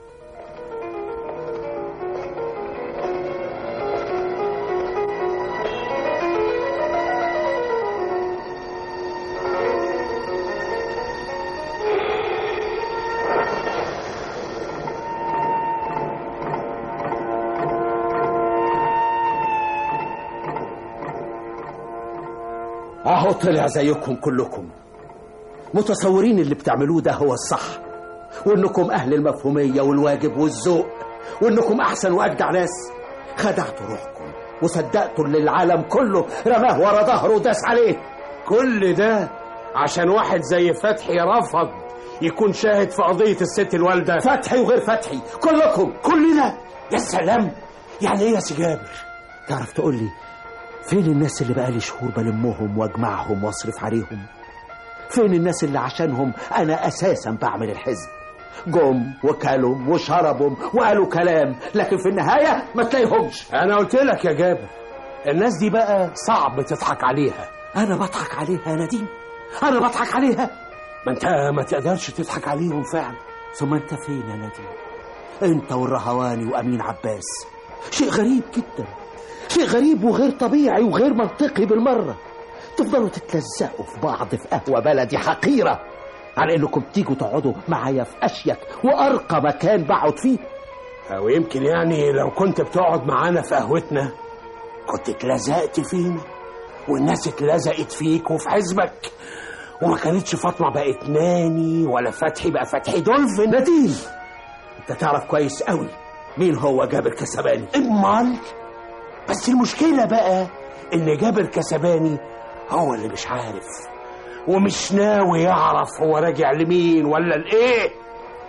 اهو طلع زيكم كلكم متصورين اللي بتعملوه ده هو الصح وانكم اهل المفهوميه والواجب والذوق وانكم احسن واجدع ناس خدعتوا روحكم وصدقتوا اللي العالم كله رماه ورا ظهره وداس عليه كل ده عشان واحد زي فتحي رفض يكون شاهد في قضيه الست الوالده فتحي وغير فتحي كلكم كلنا يا سلام يعني ايه يا سي جابر تعرف تقول لي فين الناس اللي بقالي شهور بلمهم واجمعهم واصرف عليهم فين الناس اللي عشانهم انا اساسا بعمل الحزب جم وكلوا وشربوا وقالوا كلام لكن في النهايه ما تلاقيهمش انا قلت لك يا جابر الناس دي بقى صعب تضحك عليها انا بضحك عليها يا نديم انا بضحك عليها ما انت ما تقدرش تضحك عليهم فعلا ثم انت فين يا نديم انت والرهواني وامين عباس شيء غريب جدا شيء غريب وغير طبيعي وغير منطقي بالمره تفضلوا تتلزقوا في بعض في قهوه بلدي حقيره على انكم تيجوا تقعدوا معايا في اشيك وارقى مكان بقعد فيه او يمكن يعني لو كنت بتقعد معانا في قهوتنا كنت اتلزقت فينا والناس اتلزقت فيك وفي حزبك وما كانتش فاطمه بقت ناني ولا فتحي بقى فتحي دولفين نديم انت تعرف كويس قوي مين هو جابر كسباني امال بس المشكله بقى ان جابر كسباني هو اللي مش عارف ومش ناوي يعرف هو راجع لمين ولا لايه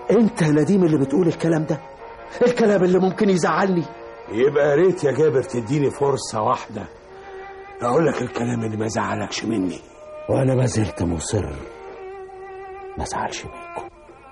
انت يا نديم اللي بتقول الكلام ده الكلام اللي ممكن يزعلني يبقى يا ريت يا جابر تديني فرصة واحدة أقول لك الكلام اللي ما زعلكش مني وانا ما زلت مصر ما ازعلش منكم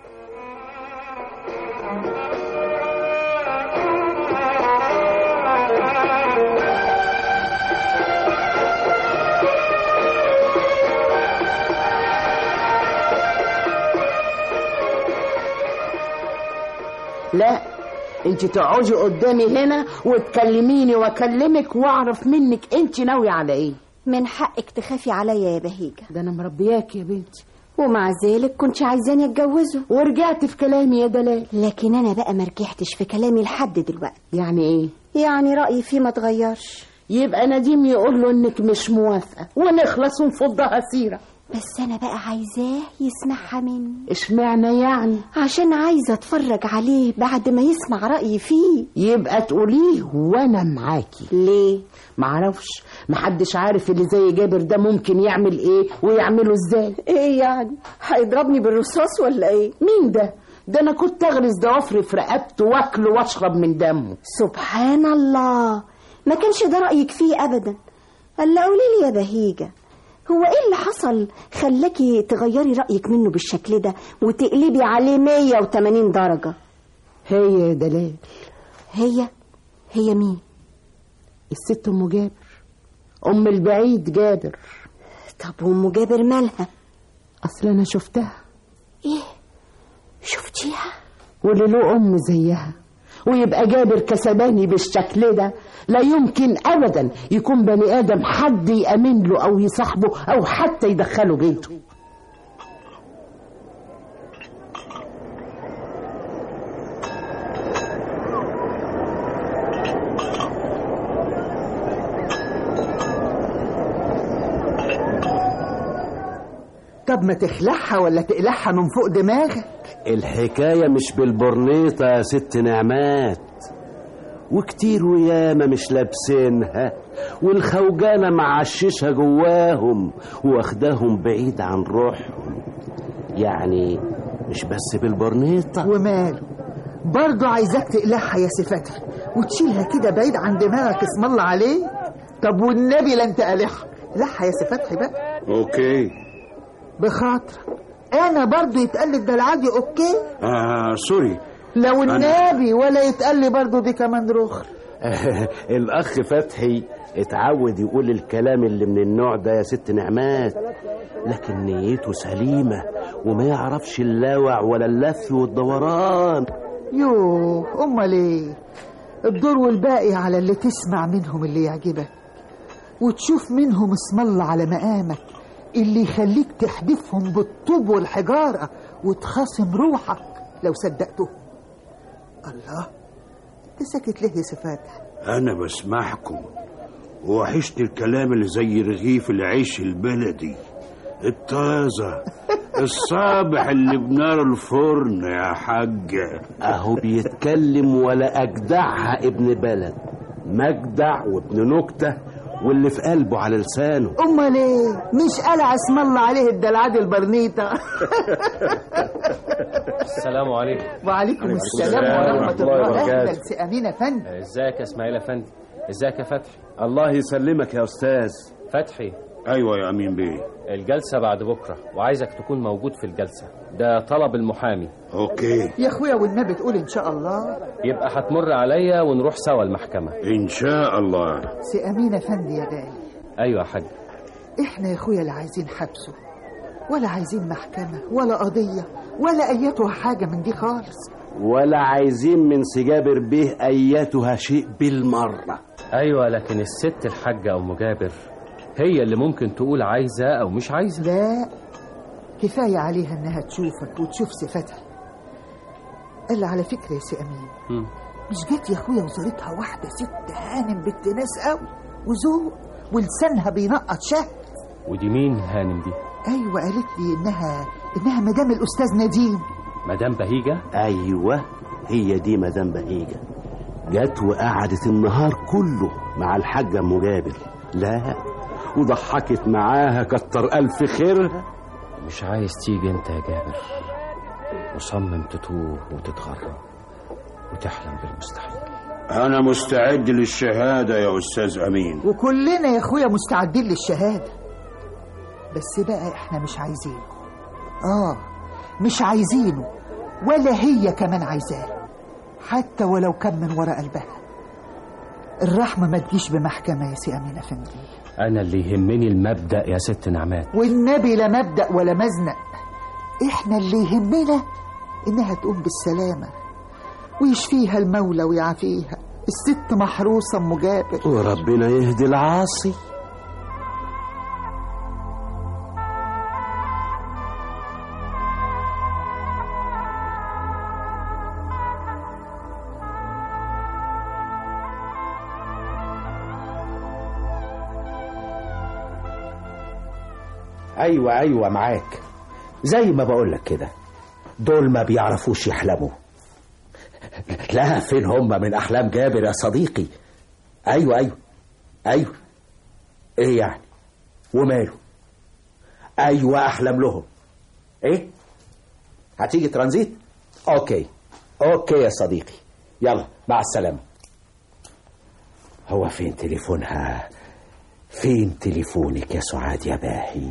لا انت تقعدي قدامي هنا وتكلميني واكلمك واعرف منك انت ناويه على ايه من حقك تخافي عليا يا بهيجة ده انا مربياكي يا بنتي ومع ذلك كنت عايزاني اتجوزه ورجعت في كلامي يا دلال لكن انا بقى ما رجعتش في كلامي لحد دلوقتي يعني ايه يعني رأيي فيه ما اتغيرش يبقى نديم يقول له انك مش موافقه ونخلص ونفضها سيره بس انا بقى عايزاه يسمعها مني اشمعنى يعني عشان عايزه اتفرج عليه بعد ما يسمع رايي فيه يبقى تقوليه وانا معاكي ليه معرفش محدش عارف اللي زي جابر ده ممكن يعمل ايه ويعمله ازاي ايه يعني هيضربني بالرصاص ولا ايه مين ده ده انا كنت اغرز ضوافري في رقبته واكله واشرب من دمه سبحان الله ما كانش ده رايك فيه ابدا الا قولي لي يا بهيجه هو ايه اللي حصل خلاكي تغيري رايك منه بالشكل ده وتقلبي عليه 180 درجه هي يا دلال هي هي مين الست ام جابر ام البعيد جابر طب وام جابر مالها اصل انا شفتها ايه شفتيها واللي له ام زيها ويبقى جابر كسباني بالشكل ده لا يمكن ابدا يكون بني ادم حد يامن له او يصاحبه او حتى يدخله بيته طب ما تخلعها ولا تقلعها من فوق دماغك الحكاية مش بالبرنيطة يا ست نعمات وكتير وياما مش لابسينها والخوجانة معششها جواهم واخداهم بعيد عن روحهم يعني مش بس بالبرنيطة وماله برضه عايزاك تقلعها يا سفتر وتشيلها كده بعيد عن دماغك اسم الله عليك طب والنبي لا انت قلعها لحها يا سفتحي بقى اوكي بخاطرك انا برضه يتقال لي الدلعه دي اوكي آه سوري لو أنا- النبي ولا يتقال لي برضه دي كمان رخر الأخ فتحي اتعود يقول الكلام اللي من النوع ده يا ست نعمات لكن نيته سليمة وما يعرفش اللاوع ولا اللف والدوران يوه امال ايه الدور والباقي على اللي تسمع منهم اللي يعجبك وتشوف منهم اسم الله على مقامك اللي يخليك تحدفهم بالطوب والحجارة وتخاصم روحك لو صدقتهم الله انت ساكت ليه يا سفاتح انا بسمعكم وحشت الكلام اللي زي رغيف العيش البلدي الطازة الصابح اللي بنار الفرن يا حاجة اهو بيتكلم ولا اجدعها ابن بلد مجدع وابن نكتة واللي في قلبه على لسانه امال ايه مش قلع اسم الله عليه الدلعاد البرنيطة السلام عليكم وعليكم السلام ورحمة الله اهلا سي امين افندي ازيك يا اسماعيل افندي ازيك يا فتحي الله يسلمك يا استاذ فتحي ايوه يا امين بيه الجلسة بعد بكرة وعايزك تكون موجود في الجلسة ده طلب المحامي اوكي يا اخويا والنبي تقول ان شاء الله يبقى هتمر عليا ونروح سوا المحكمة ان شاء الله سي امين افندي يا غالي ايوه يا حاج احنا يا اخويا لا عايزين حبسه ولا عايزين محكمة ولا قضية ولا ايتها حاجة من دي خالص ولا عايزين من سجابر به ايتها شيء بالمرة ايوه لكن الست الحاجة ام جابر هي اللي ممكن تقول عايزة او مش عايزة لا كفاية عليها انها تشوفك وتشوف صفتها قال على فكرة يا سي امين مم. مش جت يا اخويا وزارتها واحدة ست هانم بنت ناس قوي وذوق ولسانها بينقط شهد ودي مين هانم دي ايوه قالت لي انها انها مدام الاستاذ نديم مدام بهيجة ايوه هي دي مدام بهيجة جت وقعدت النهار كله مع الحاجة ام جابر لا وضحكت معاها كتر الف خيرها مش عايز تيجي انت يا جابر مصمم تتوه وتتغرب وتحلم بالمستحيل أنا مستعد للشهادة يا أستاذ أمين وكلنا يا اخويا مستعدين للشهادة بس بقى احنا مش عايزينه اه مش عايزينه ولا هي كمان عايزاه حتى ولو كان من ورا قلبها الرحمة ما تجيش بمحكمة يا سي أمين أفندي أنا اللي يهمني المبدأ يا ست نعمات والنبي لا مبدأ ولا مزنق احنا اللي يهمنا انها تقوم بالسلامة ويشفيها المولى ويعافيها الست محروسة ام جابر وربنا يهدي العاصي ايوه ايوه معاك زي ما بقولك كده دول ما بيعرفوش يحلموا لا فين هم من احلام جابر يا صديقي ايوه ايوه ايوه ايه يعني وماله ايوه احلم لهم ايه هتيجي ترانزيت اوكي اوكي يا صديقي يلا مع السلامه هو فين تليفونها فين تليفونك يا سعاد يا باهي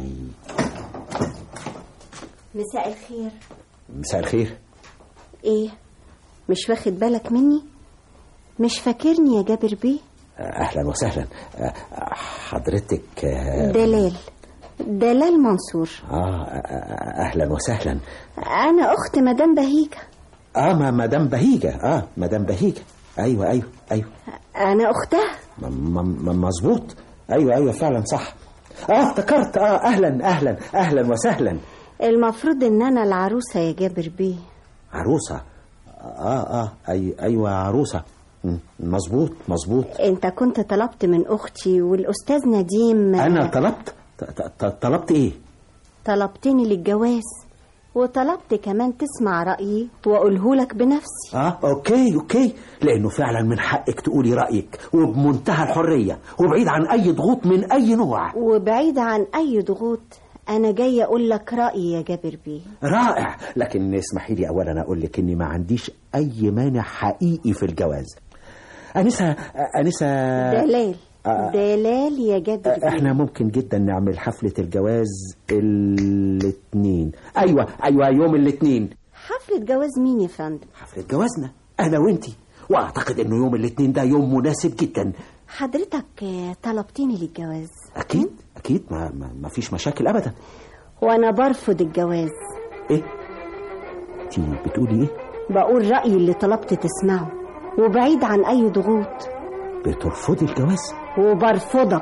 مساء الخير مساء الخير ايه مش واخد بالك مني مش فاكرني يا جابر بيه اهلا وسهلا أه، حضرتك أه، دلال دلال منصور اه أه، اهلا وسهلا انا اخت مدام بهيجة اه ما مدام بهيجه اه مدام بهيجه ايوه ايوه ايوه انا اختها م- م- م- مظبوط ايوه ايوه فعلا صح اه افتكرت اه اهلا اهلا اهلا وسهلا المفروض ان انا العروسة يا جابر بيه عروسه اه اه أي ايوه عروسه م- مظبوط مظبوط انت كنت طلبت من اختي والاستاذ نديم انا طلبت ط- ط- ط- طلبت ايه طلبتني للجواز وطلبت كمان تسمع رأيي وأقوله لك بنفسي اه اوكي اوكي لانه فعلا من حقك تقولي رايك وبمنتهى الحريه وبعيد عن اي ضغوط من اي نوع وبعيد عن أي ضغوط أنا جاية أقول لك رأيي يا جابر بيه رائع لكن اسمحي لي اولا اقول لك اني ما عنديش اي مانع حقيقي في الجواز انسه انسه دلال آه. دلال يا جابر بيه احنا ممكن جدا نعمل حفله الجواز الاثنين ايوه ايوه يوم الاثنين حفلة جواز مين يا فندم حفله جوازنا انا وانتي واعتقد انه يوم الاثنين ده يوم مناسب جدا حضرتك آه، طلبتني للجواز اكيد اكيد ما, ما, ما فيش مشاكل ابدا وأنا برفض الجواز ايه انتي بتقولي ايه بقول رأيي اللي طلبت تسمعه وبعيد عن أي ضغوط بترفضي الجواز وبرفضك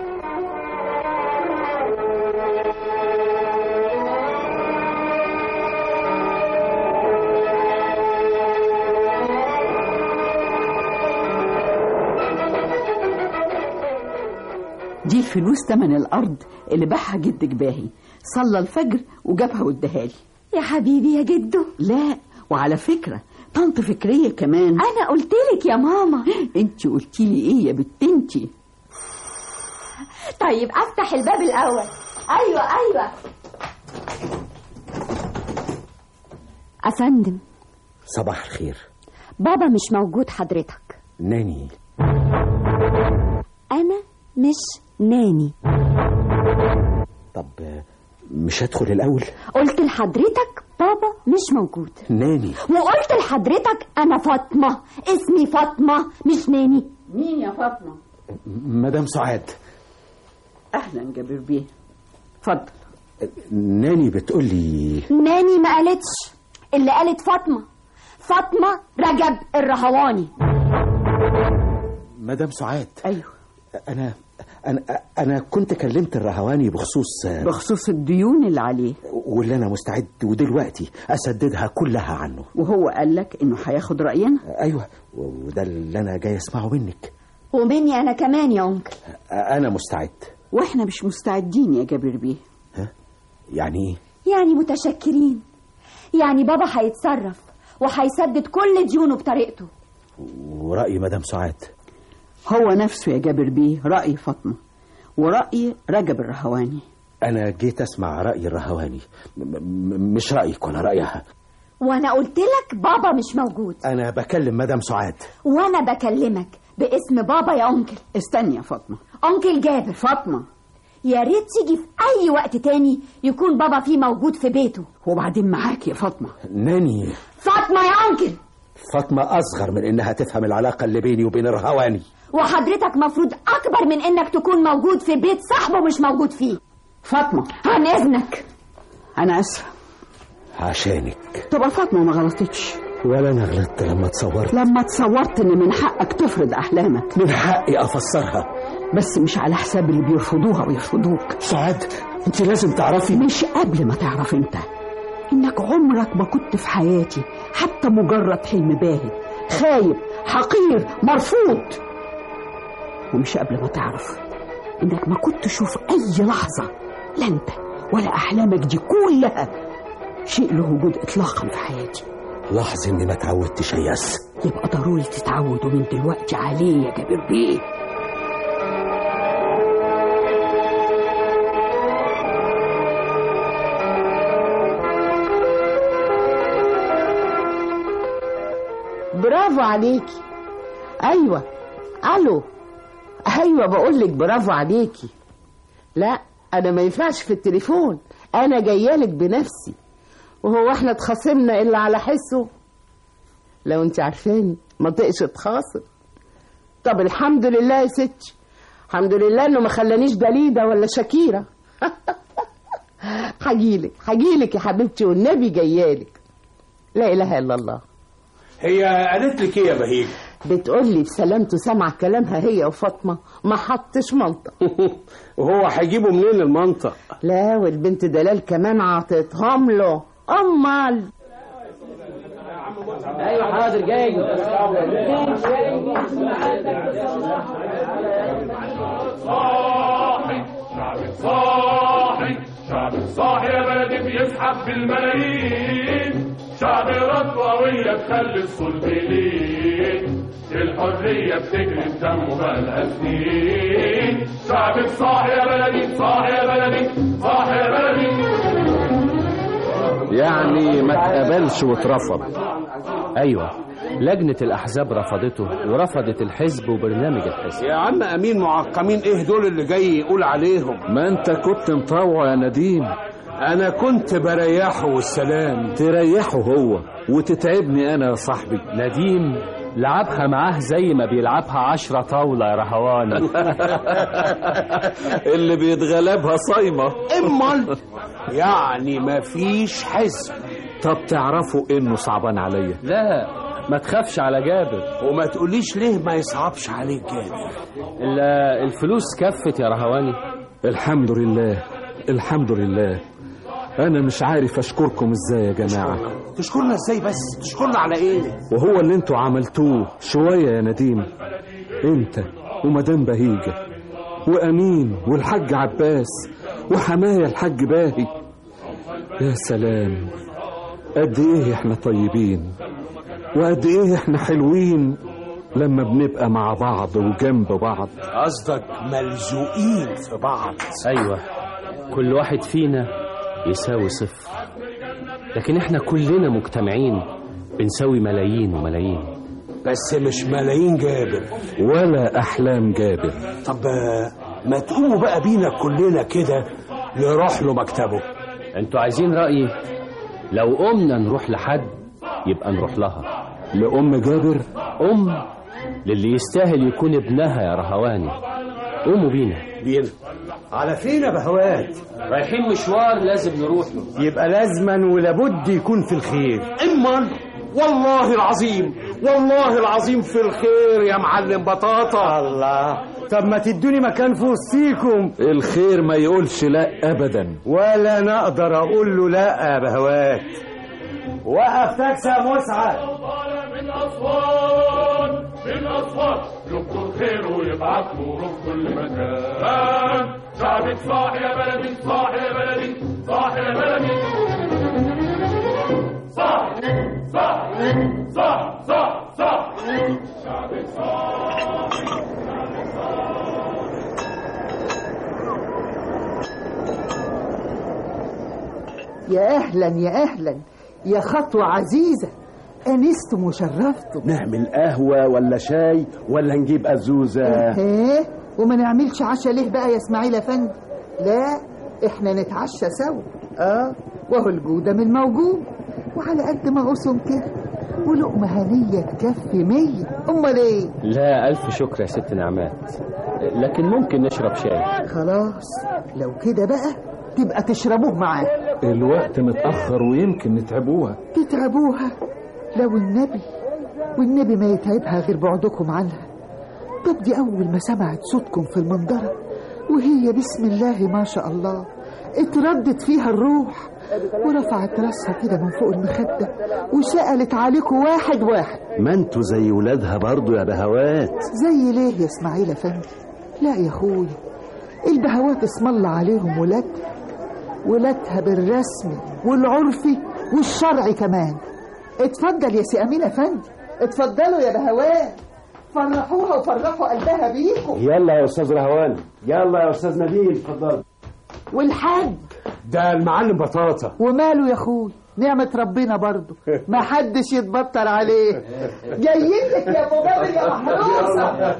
دي الفلوس تمن الأرض اللي باعها جدك باهي صلى الفجر وجابها واداها لي يا حبيبي يا جدو لا وعلى فكرة طنط فكرية كمان أنا قلتلك يا ماما انت قلتي لي ايه يا بت انتي طيب أفتح الباب الأول أيوة أيوة أفندم صباح الخير بابا مش موجود حضرتك ناني أنا مش ناني طب آه، مش هدخل الاول قلت لحضرتك بابا مش موجود ناني وقلت لحضرتك أنا فاطمة اسمي فاطمة مش ناني مين يا فاطمة مدام سعاد أهلا جابر بيه اتفضل ناني بتقول لي ناني ما قالتش اللي قالت فاطمة فاطمة رجب الرهواني مدام سعاد ايوه انا انا انا كنت كلمت الرهواني بخصوص بخصوص الديون اللي عليه واللي انا مستعد ودلوقتي اسددها كلها عنه وهو قال لك انه هياخد رأينا ايوه وده اللي انا جاي اسمعه منك ومني أنا كمان يا أنكل انا مستعد واحنا مش مستعدين يا جابر بيه يعني ايه يعني متشكرين يعني بابا هيتصرف وهيسدد كل ديونه بطريقته ورأي مدام سعاد هو نفسه يا جابر بيه رأي فاطمة ورأي رجب الرهواني انا جيت اسمع رأي الرهواني م- م- مش رأيك ولا رأيها وانا قلت لك بابا مش موجود انا بكلم مدام سعاد وانا بكلمك باسم بابا يا انكل استني يا فاطمه انكل جابر فاطمه يا ريت تيجي في اي وقت تاني يكون بابا فيه موجود في بيته وبعدين معاك يا فاطمه ناني فاطمه يا انكل فاطمة أصغر من إنها تفهم العلاقة اللي بيني وبين الرهواني وحضرتك مفروض اكبر من انك تكون موجود في بيت صاحبه مش موجود فيه فاطمه عن اذنك انا اسفه عشانك تبقى فاطمه ما غلطتش ولا أنا غلطت لما تصورت لما تصورت ان من حقك تفرض احلامك من حقي أفسرها بس مش على حساب اللي بيرفضوها ويرفضوك سعاد أنت لازم تعرفي مش قبل ما تعرف انت انك عمرك ما كنت في حياتي حتى مجرد حلم باهت خايب حقير مرفوض ومش قبل ما تعرف انك ما كنت تشوف اي لحظة لا انت ولا احلامك دي كلها شيء له وجود اطلاقا في حياتي لاحظ إني ما اتعودتش ياس يبقى ضروري تتعودوا من دلوقتي عليه يا جابر بيه برافو عليكي ايوه الو ايوه بقول لك برافو عليكي لا انا ما ينفعش في التليفون انا جايالك بنفسي وهو احنا اتخاصمنا الا على حسه لو انت عارفاني ما طقش اتخاصم طب الحمد لله يا ستي الحمد لله انه ما خلانيش دليده ولا شكيره هجيلك هجيلك يا حبيبتي والنبي جايالك لا اله الا الله هي قالت لك ايه يا بهيج بتقول لي بسلامته سامعه كلامها هي وفاطمه ما حطش منطق وهو هيجيبه منين المنطق لا والبنت دلال كمان عطتهم له امال ايوه حاضر جاي صاحي شعب صاحي شعب صاحي يا بلدي بيسحب بالملايين شعب رد قوية تخلي الصلب لين الحرية بتجري في دمه بقالها سنين شعبك صاحي يا بلدي صاحي يا بلدي صاحي يا بلدي يعني ما اتقبلش واترفض ايوه لجنة الأحزاب رفضته ورفضت الحزب وبرنامج الحزب يا عم امين معقمين ايه دول اللي جاي يقول عليهم ما انت كنت مطوع يا نديم انا كنت بريحه والسلام تريحه هو وتتعبني انا يا صاحبي نديم لعبها معاه زي ما بيلعبها عشرة طاولة يا رهوان اللي بيتغلبها صايمة امال يعني مفيش حزب طب تعرفوا انه صعبان عليا لا ما تخافش على جابر وما تقوليش ليه ما يصعبش عليك جابر ال- الفلوس كفت يا رهواني الحمد لله الحمد لله انا مش عارف اشكركم ازاي يا جماعه تشكرنا ازاي بس تشكرنا على ايه وهو اللي انتوا عملتوه شويه يا نديم انت ومدام بهيجه وامين والحاج عباس وحماية الحاج باهي يا سلام قد ايه احنا طيبين وقد ايه احنا حلوين لما بنبقى مع بعض وجنب بعض قصدك ملزوقين في بعض ايوه كل واحد فينا يساوي صفر لكن احنا كلنا مجتمعين بنساوي ملايين وملايين بس مش ملايين جابر ولا احلام جابر طب آه، ما تقوموا بقى بينا كلنا كده نروح له مكتبه انتوا عايزين رأيي لو قمنا نروح لحد يبقى نروح لها لأم جابر أم للي يستاهل يكون ابنها يا رهواني قوموا بينا بينا على فين يا بهوات رايحين مشوار لازم نروح له يبقى لازما ولابد يكون في الخير اما والله العظيم والله العظيم في الخير يا معلم بطاطا الله طب ما تدوني مكان في وسطيكم الخير ما يقولش لا ابدا ولا انا اقدر اقول له لا يا بهوات وقف تاكسي يا مسعد من أسوان من أسوان يكتر خير ويبعت نوره في كل مكان شعبك صاحي يا بلدي صاحي يا بلدي صاحي يا بلدي صاحي صاحي صاحي صاحي صاحي شعبك صاحي يا اهلا يا اهلا يا خطوة عزيزة أنستم وشرفتم نعمل قهوة ولا شاي ولا نجيب أزوزة ايه وما نعملش عشاء ليه بقى يا اسماعيل افندي لا احنا نتعشى سوا اه وهو الجودة من موجود وعلى قد ما قسم كده ولقمة هنية تكفي مية امال ايه لا ألف شكر يا ست نعمات لكن ممكن نشرب شاي خلاص لو كده بقى تبقى تشربوه معاه الوقت متأخر ويمكن نتعبوها تتعبوها لو النبي والنبي ما يتعبها غير بعدكم عنها طب دي أول ما سمعت صوتكم في المنظرة وهي بسم الله ما شاء الله اتردت فيها الروح ورفعت راسها كده من فوق المخدة وسألت عليكم واحد واحد ما انتوا زي ولادها برضو يا بهوات زي ليه يا اسماعيل افندي لا يا اخويا البهوات اسم الله عليهم ولادها ولادها بالرسمي والعرفي والشرعي كمان اتفضل يا سي امين افندي اتفضلوا يا بهوات فرحوها وفرحوا قلبها بيكم يلا يا أستاذ رهوان يلا يا أستاذ نبيل اتفضل والحاج ده المعلم بطاطا وماله يا اخوي نعمة ربنا برضه ما حدش يتبطر عليه جايين لك يا ابو بدر يا محروسة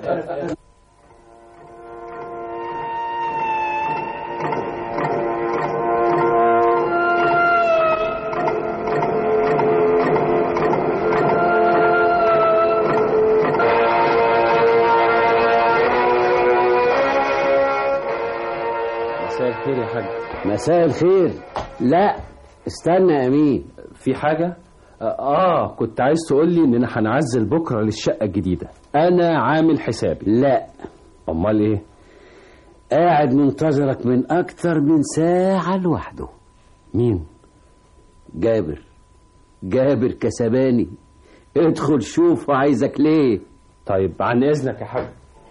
مساء الخير يا حاج مساء الخير لا استنى يا امين في حاجة؟ آه كنت عايز تقول لي إننا هنعزل بكرة للشقة الجديدة أنا عامل حسابي لا أمال إيه؟ قاعد منتظرك من أكتر من ساعة لوحده مين؟ جابر جابر كسباني ادخل شوف عايزك ليه طيب عن إذنك يا حاج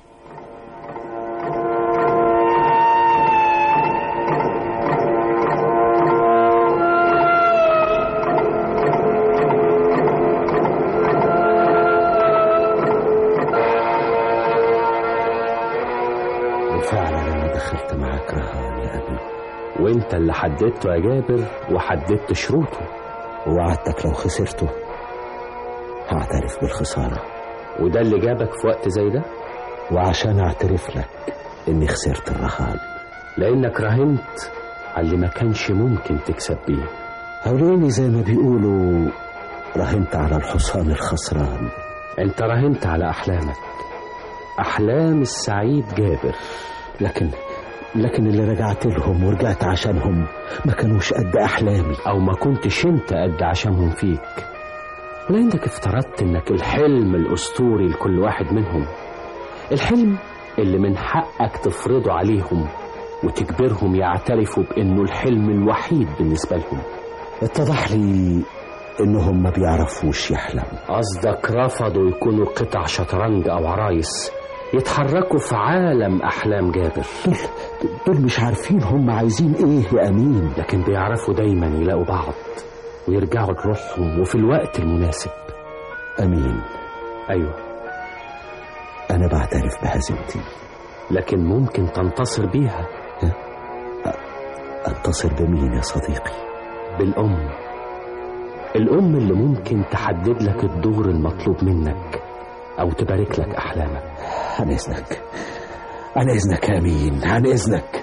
وفعلا أنا دخلت معاك رهان يا أبي وانت اللي حددته يا جابر وحددت شروطه ووعدتك لو خسرته هعترف بالخسارة وده اللي جابك في وقت زي ده وعشان أعترف لك إني خسرت الرهان لأنك راهنت على اللي ما كانش ممكن تكسب بيه أو لأني زي ما بيقولوا راهنت على الحصان الخسران انت راهنت على أحلامك أحلام السعيد جابر لكن لكن اللي رجعت لهم ورجعت عشانهم ما كانوش قد أحلامي أو ما كنتش انت قد عشانهم فيك لأنك افترضت انك الحلم الأسطوري لكل واحد منهم الحلم اللي من حقك تفرضه عليهم وتجبرهم يعترفوا بأنه الحلم الوحيد بالنسبة لهم اتضح لي إنهم ما بيعرفوش يحلموا قصدك رفضوا يكونوا قطع شطرنج أو عرايس يتحركوا في عالم أحلام جابر دول مش عارفين هم عايزين إيه يا أمين لكن بيعرفوا دايما يلاقوا بعض ويرجعوا لروحهم وفي الوقت المناسب أمين أيوة أنا بعترف بهزيمتي لكن ممكن تنتصر بيها أنتصر بمين يا صديقي بالأم الأم اللي ممكن تحدد لك الدور المطلوب منك أو تبارك لك أحلامك عن إذنك عن إذنك يا أمين عن إذنك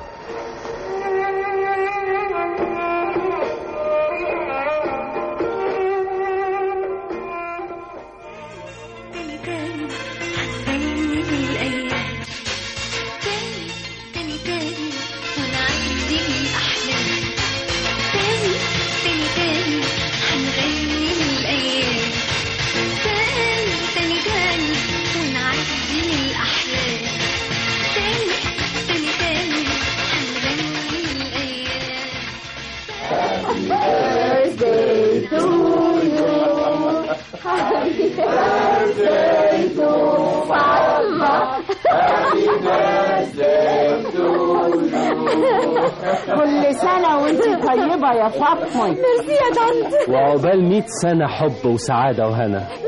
كل سنة وانت طيبة يا فاطمة ميرسي يا طنط وعقبال 100 سنة حب وسعادة وهنا ميرسي يا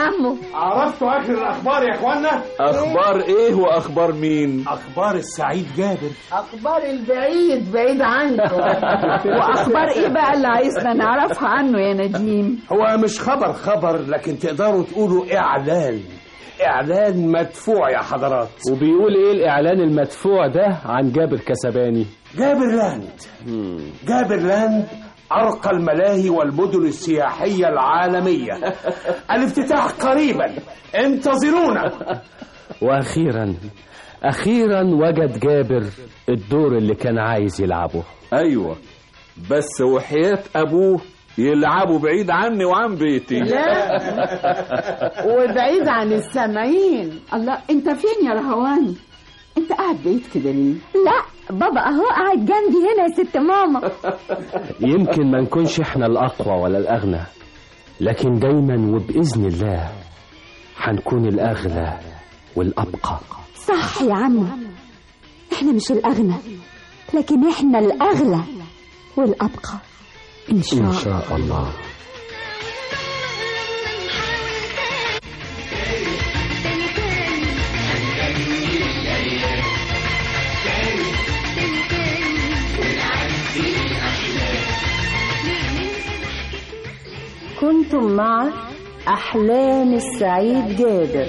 عمو عرفتوا اخر الاخبار يا اخوانا اخبار ايه واخبار مين اخبار السعيد جابر اخبار البعيد بعيد عنكم واخبار ايه بقى اللي عايزنا نعرفها عنه يا نديم هو مش خبر خبر لكن تقدروا تقولوا اعلان اعلان مدفوع يا حضرات وبيقول ايه الاعلان المدفوع ده عن جابر كسباني جابر لاند جابر لاند أرقى الملاهي والمدن السياحية العالمية الافتتاح قريبا انتظرونا واخيرا اخيرا وجد جابر الدور اللي كان عايز يلعبه ايوه بس وحياة ابوه يلعبوا بعيد عني وعن بيتي لا وبعيد عن السامعين الله انت فين يا رهواني انت قاعد بعيد كده ليه لا بابا اهو قاعد جنبي هنا يا ست ماما يمكن ما نكونش احنا الاقوى ولا الاغنى لكن دايما وباذن الله هنكون الاغلى والابقى صح يا عمو احنا مش الاغنى لكن احنا الاغلى والابقى ان شاء, ان شاء الله كنتم مع أحلام السعيد جابر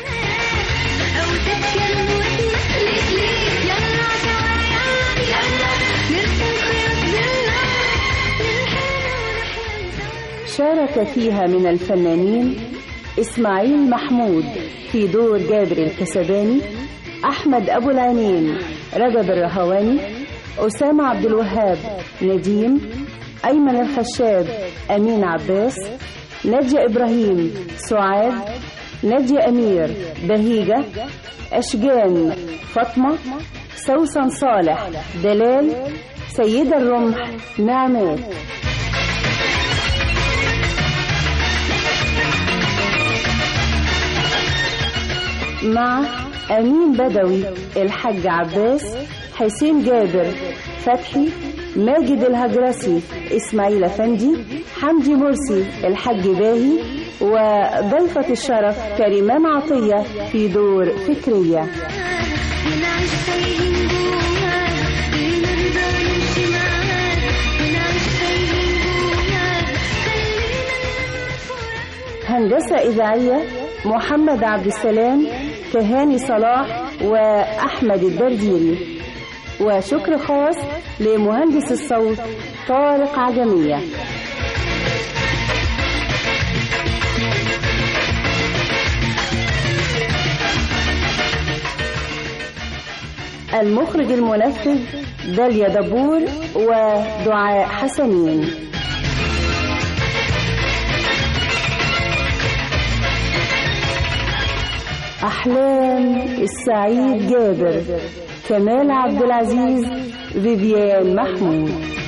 شارك فيها من الفنانين إسماعيل محمود في دور جابر الكسباني أحمد أبو العينين رجب الرهواني أسامة عبد الوهاب نديم أيمن الخشاب أمين عباس نجية إبراهيم سعاد نجية أمير بهيجة أشجان فاطمة سوسن صالح دلال سيدة الرمح نعمات مع أمين بدوي الحاج عباس حسين جابر فتحي ماجد الهجرسي إسماعيل أفندي حمدي مرسي الحاج باهي وضيفة الشرف كريمان عطية في دور فكرية هندسة إذاعية محمد عبد السلام كهاني صلاح وأحمد الدرديري وشكر خاص لمهندس الصوت طارق عجمية المخرج المنفذ داليا دبور ودعاء حسنين أحلام السعيد جابر كمال عبد العزيز فيفيان محمود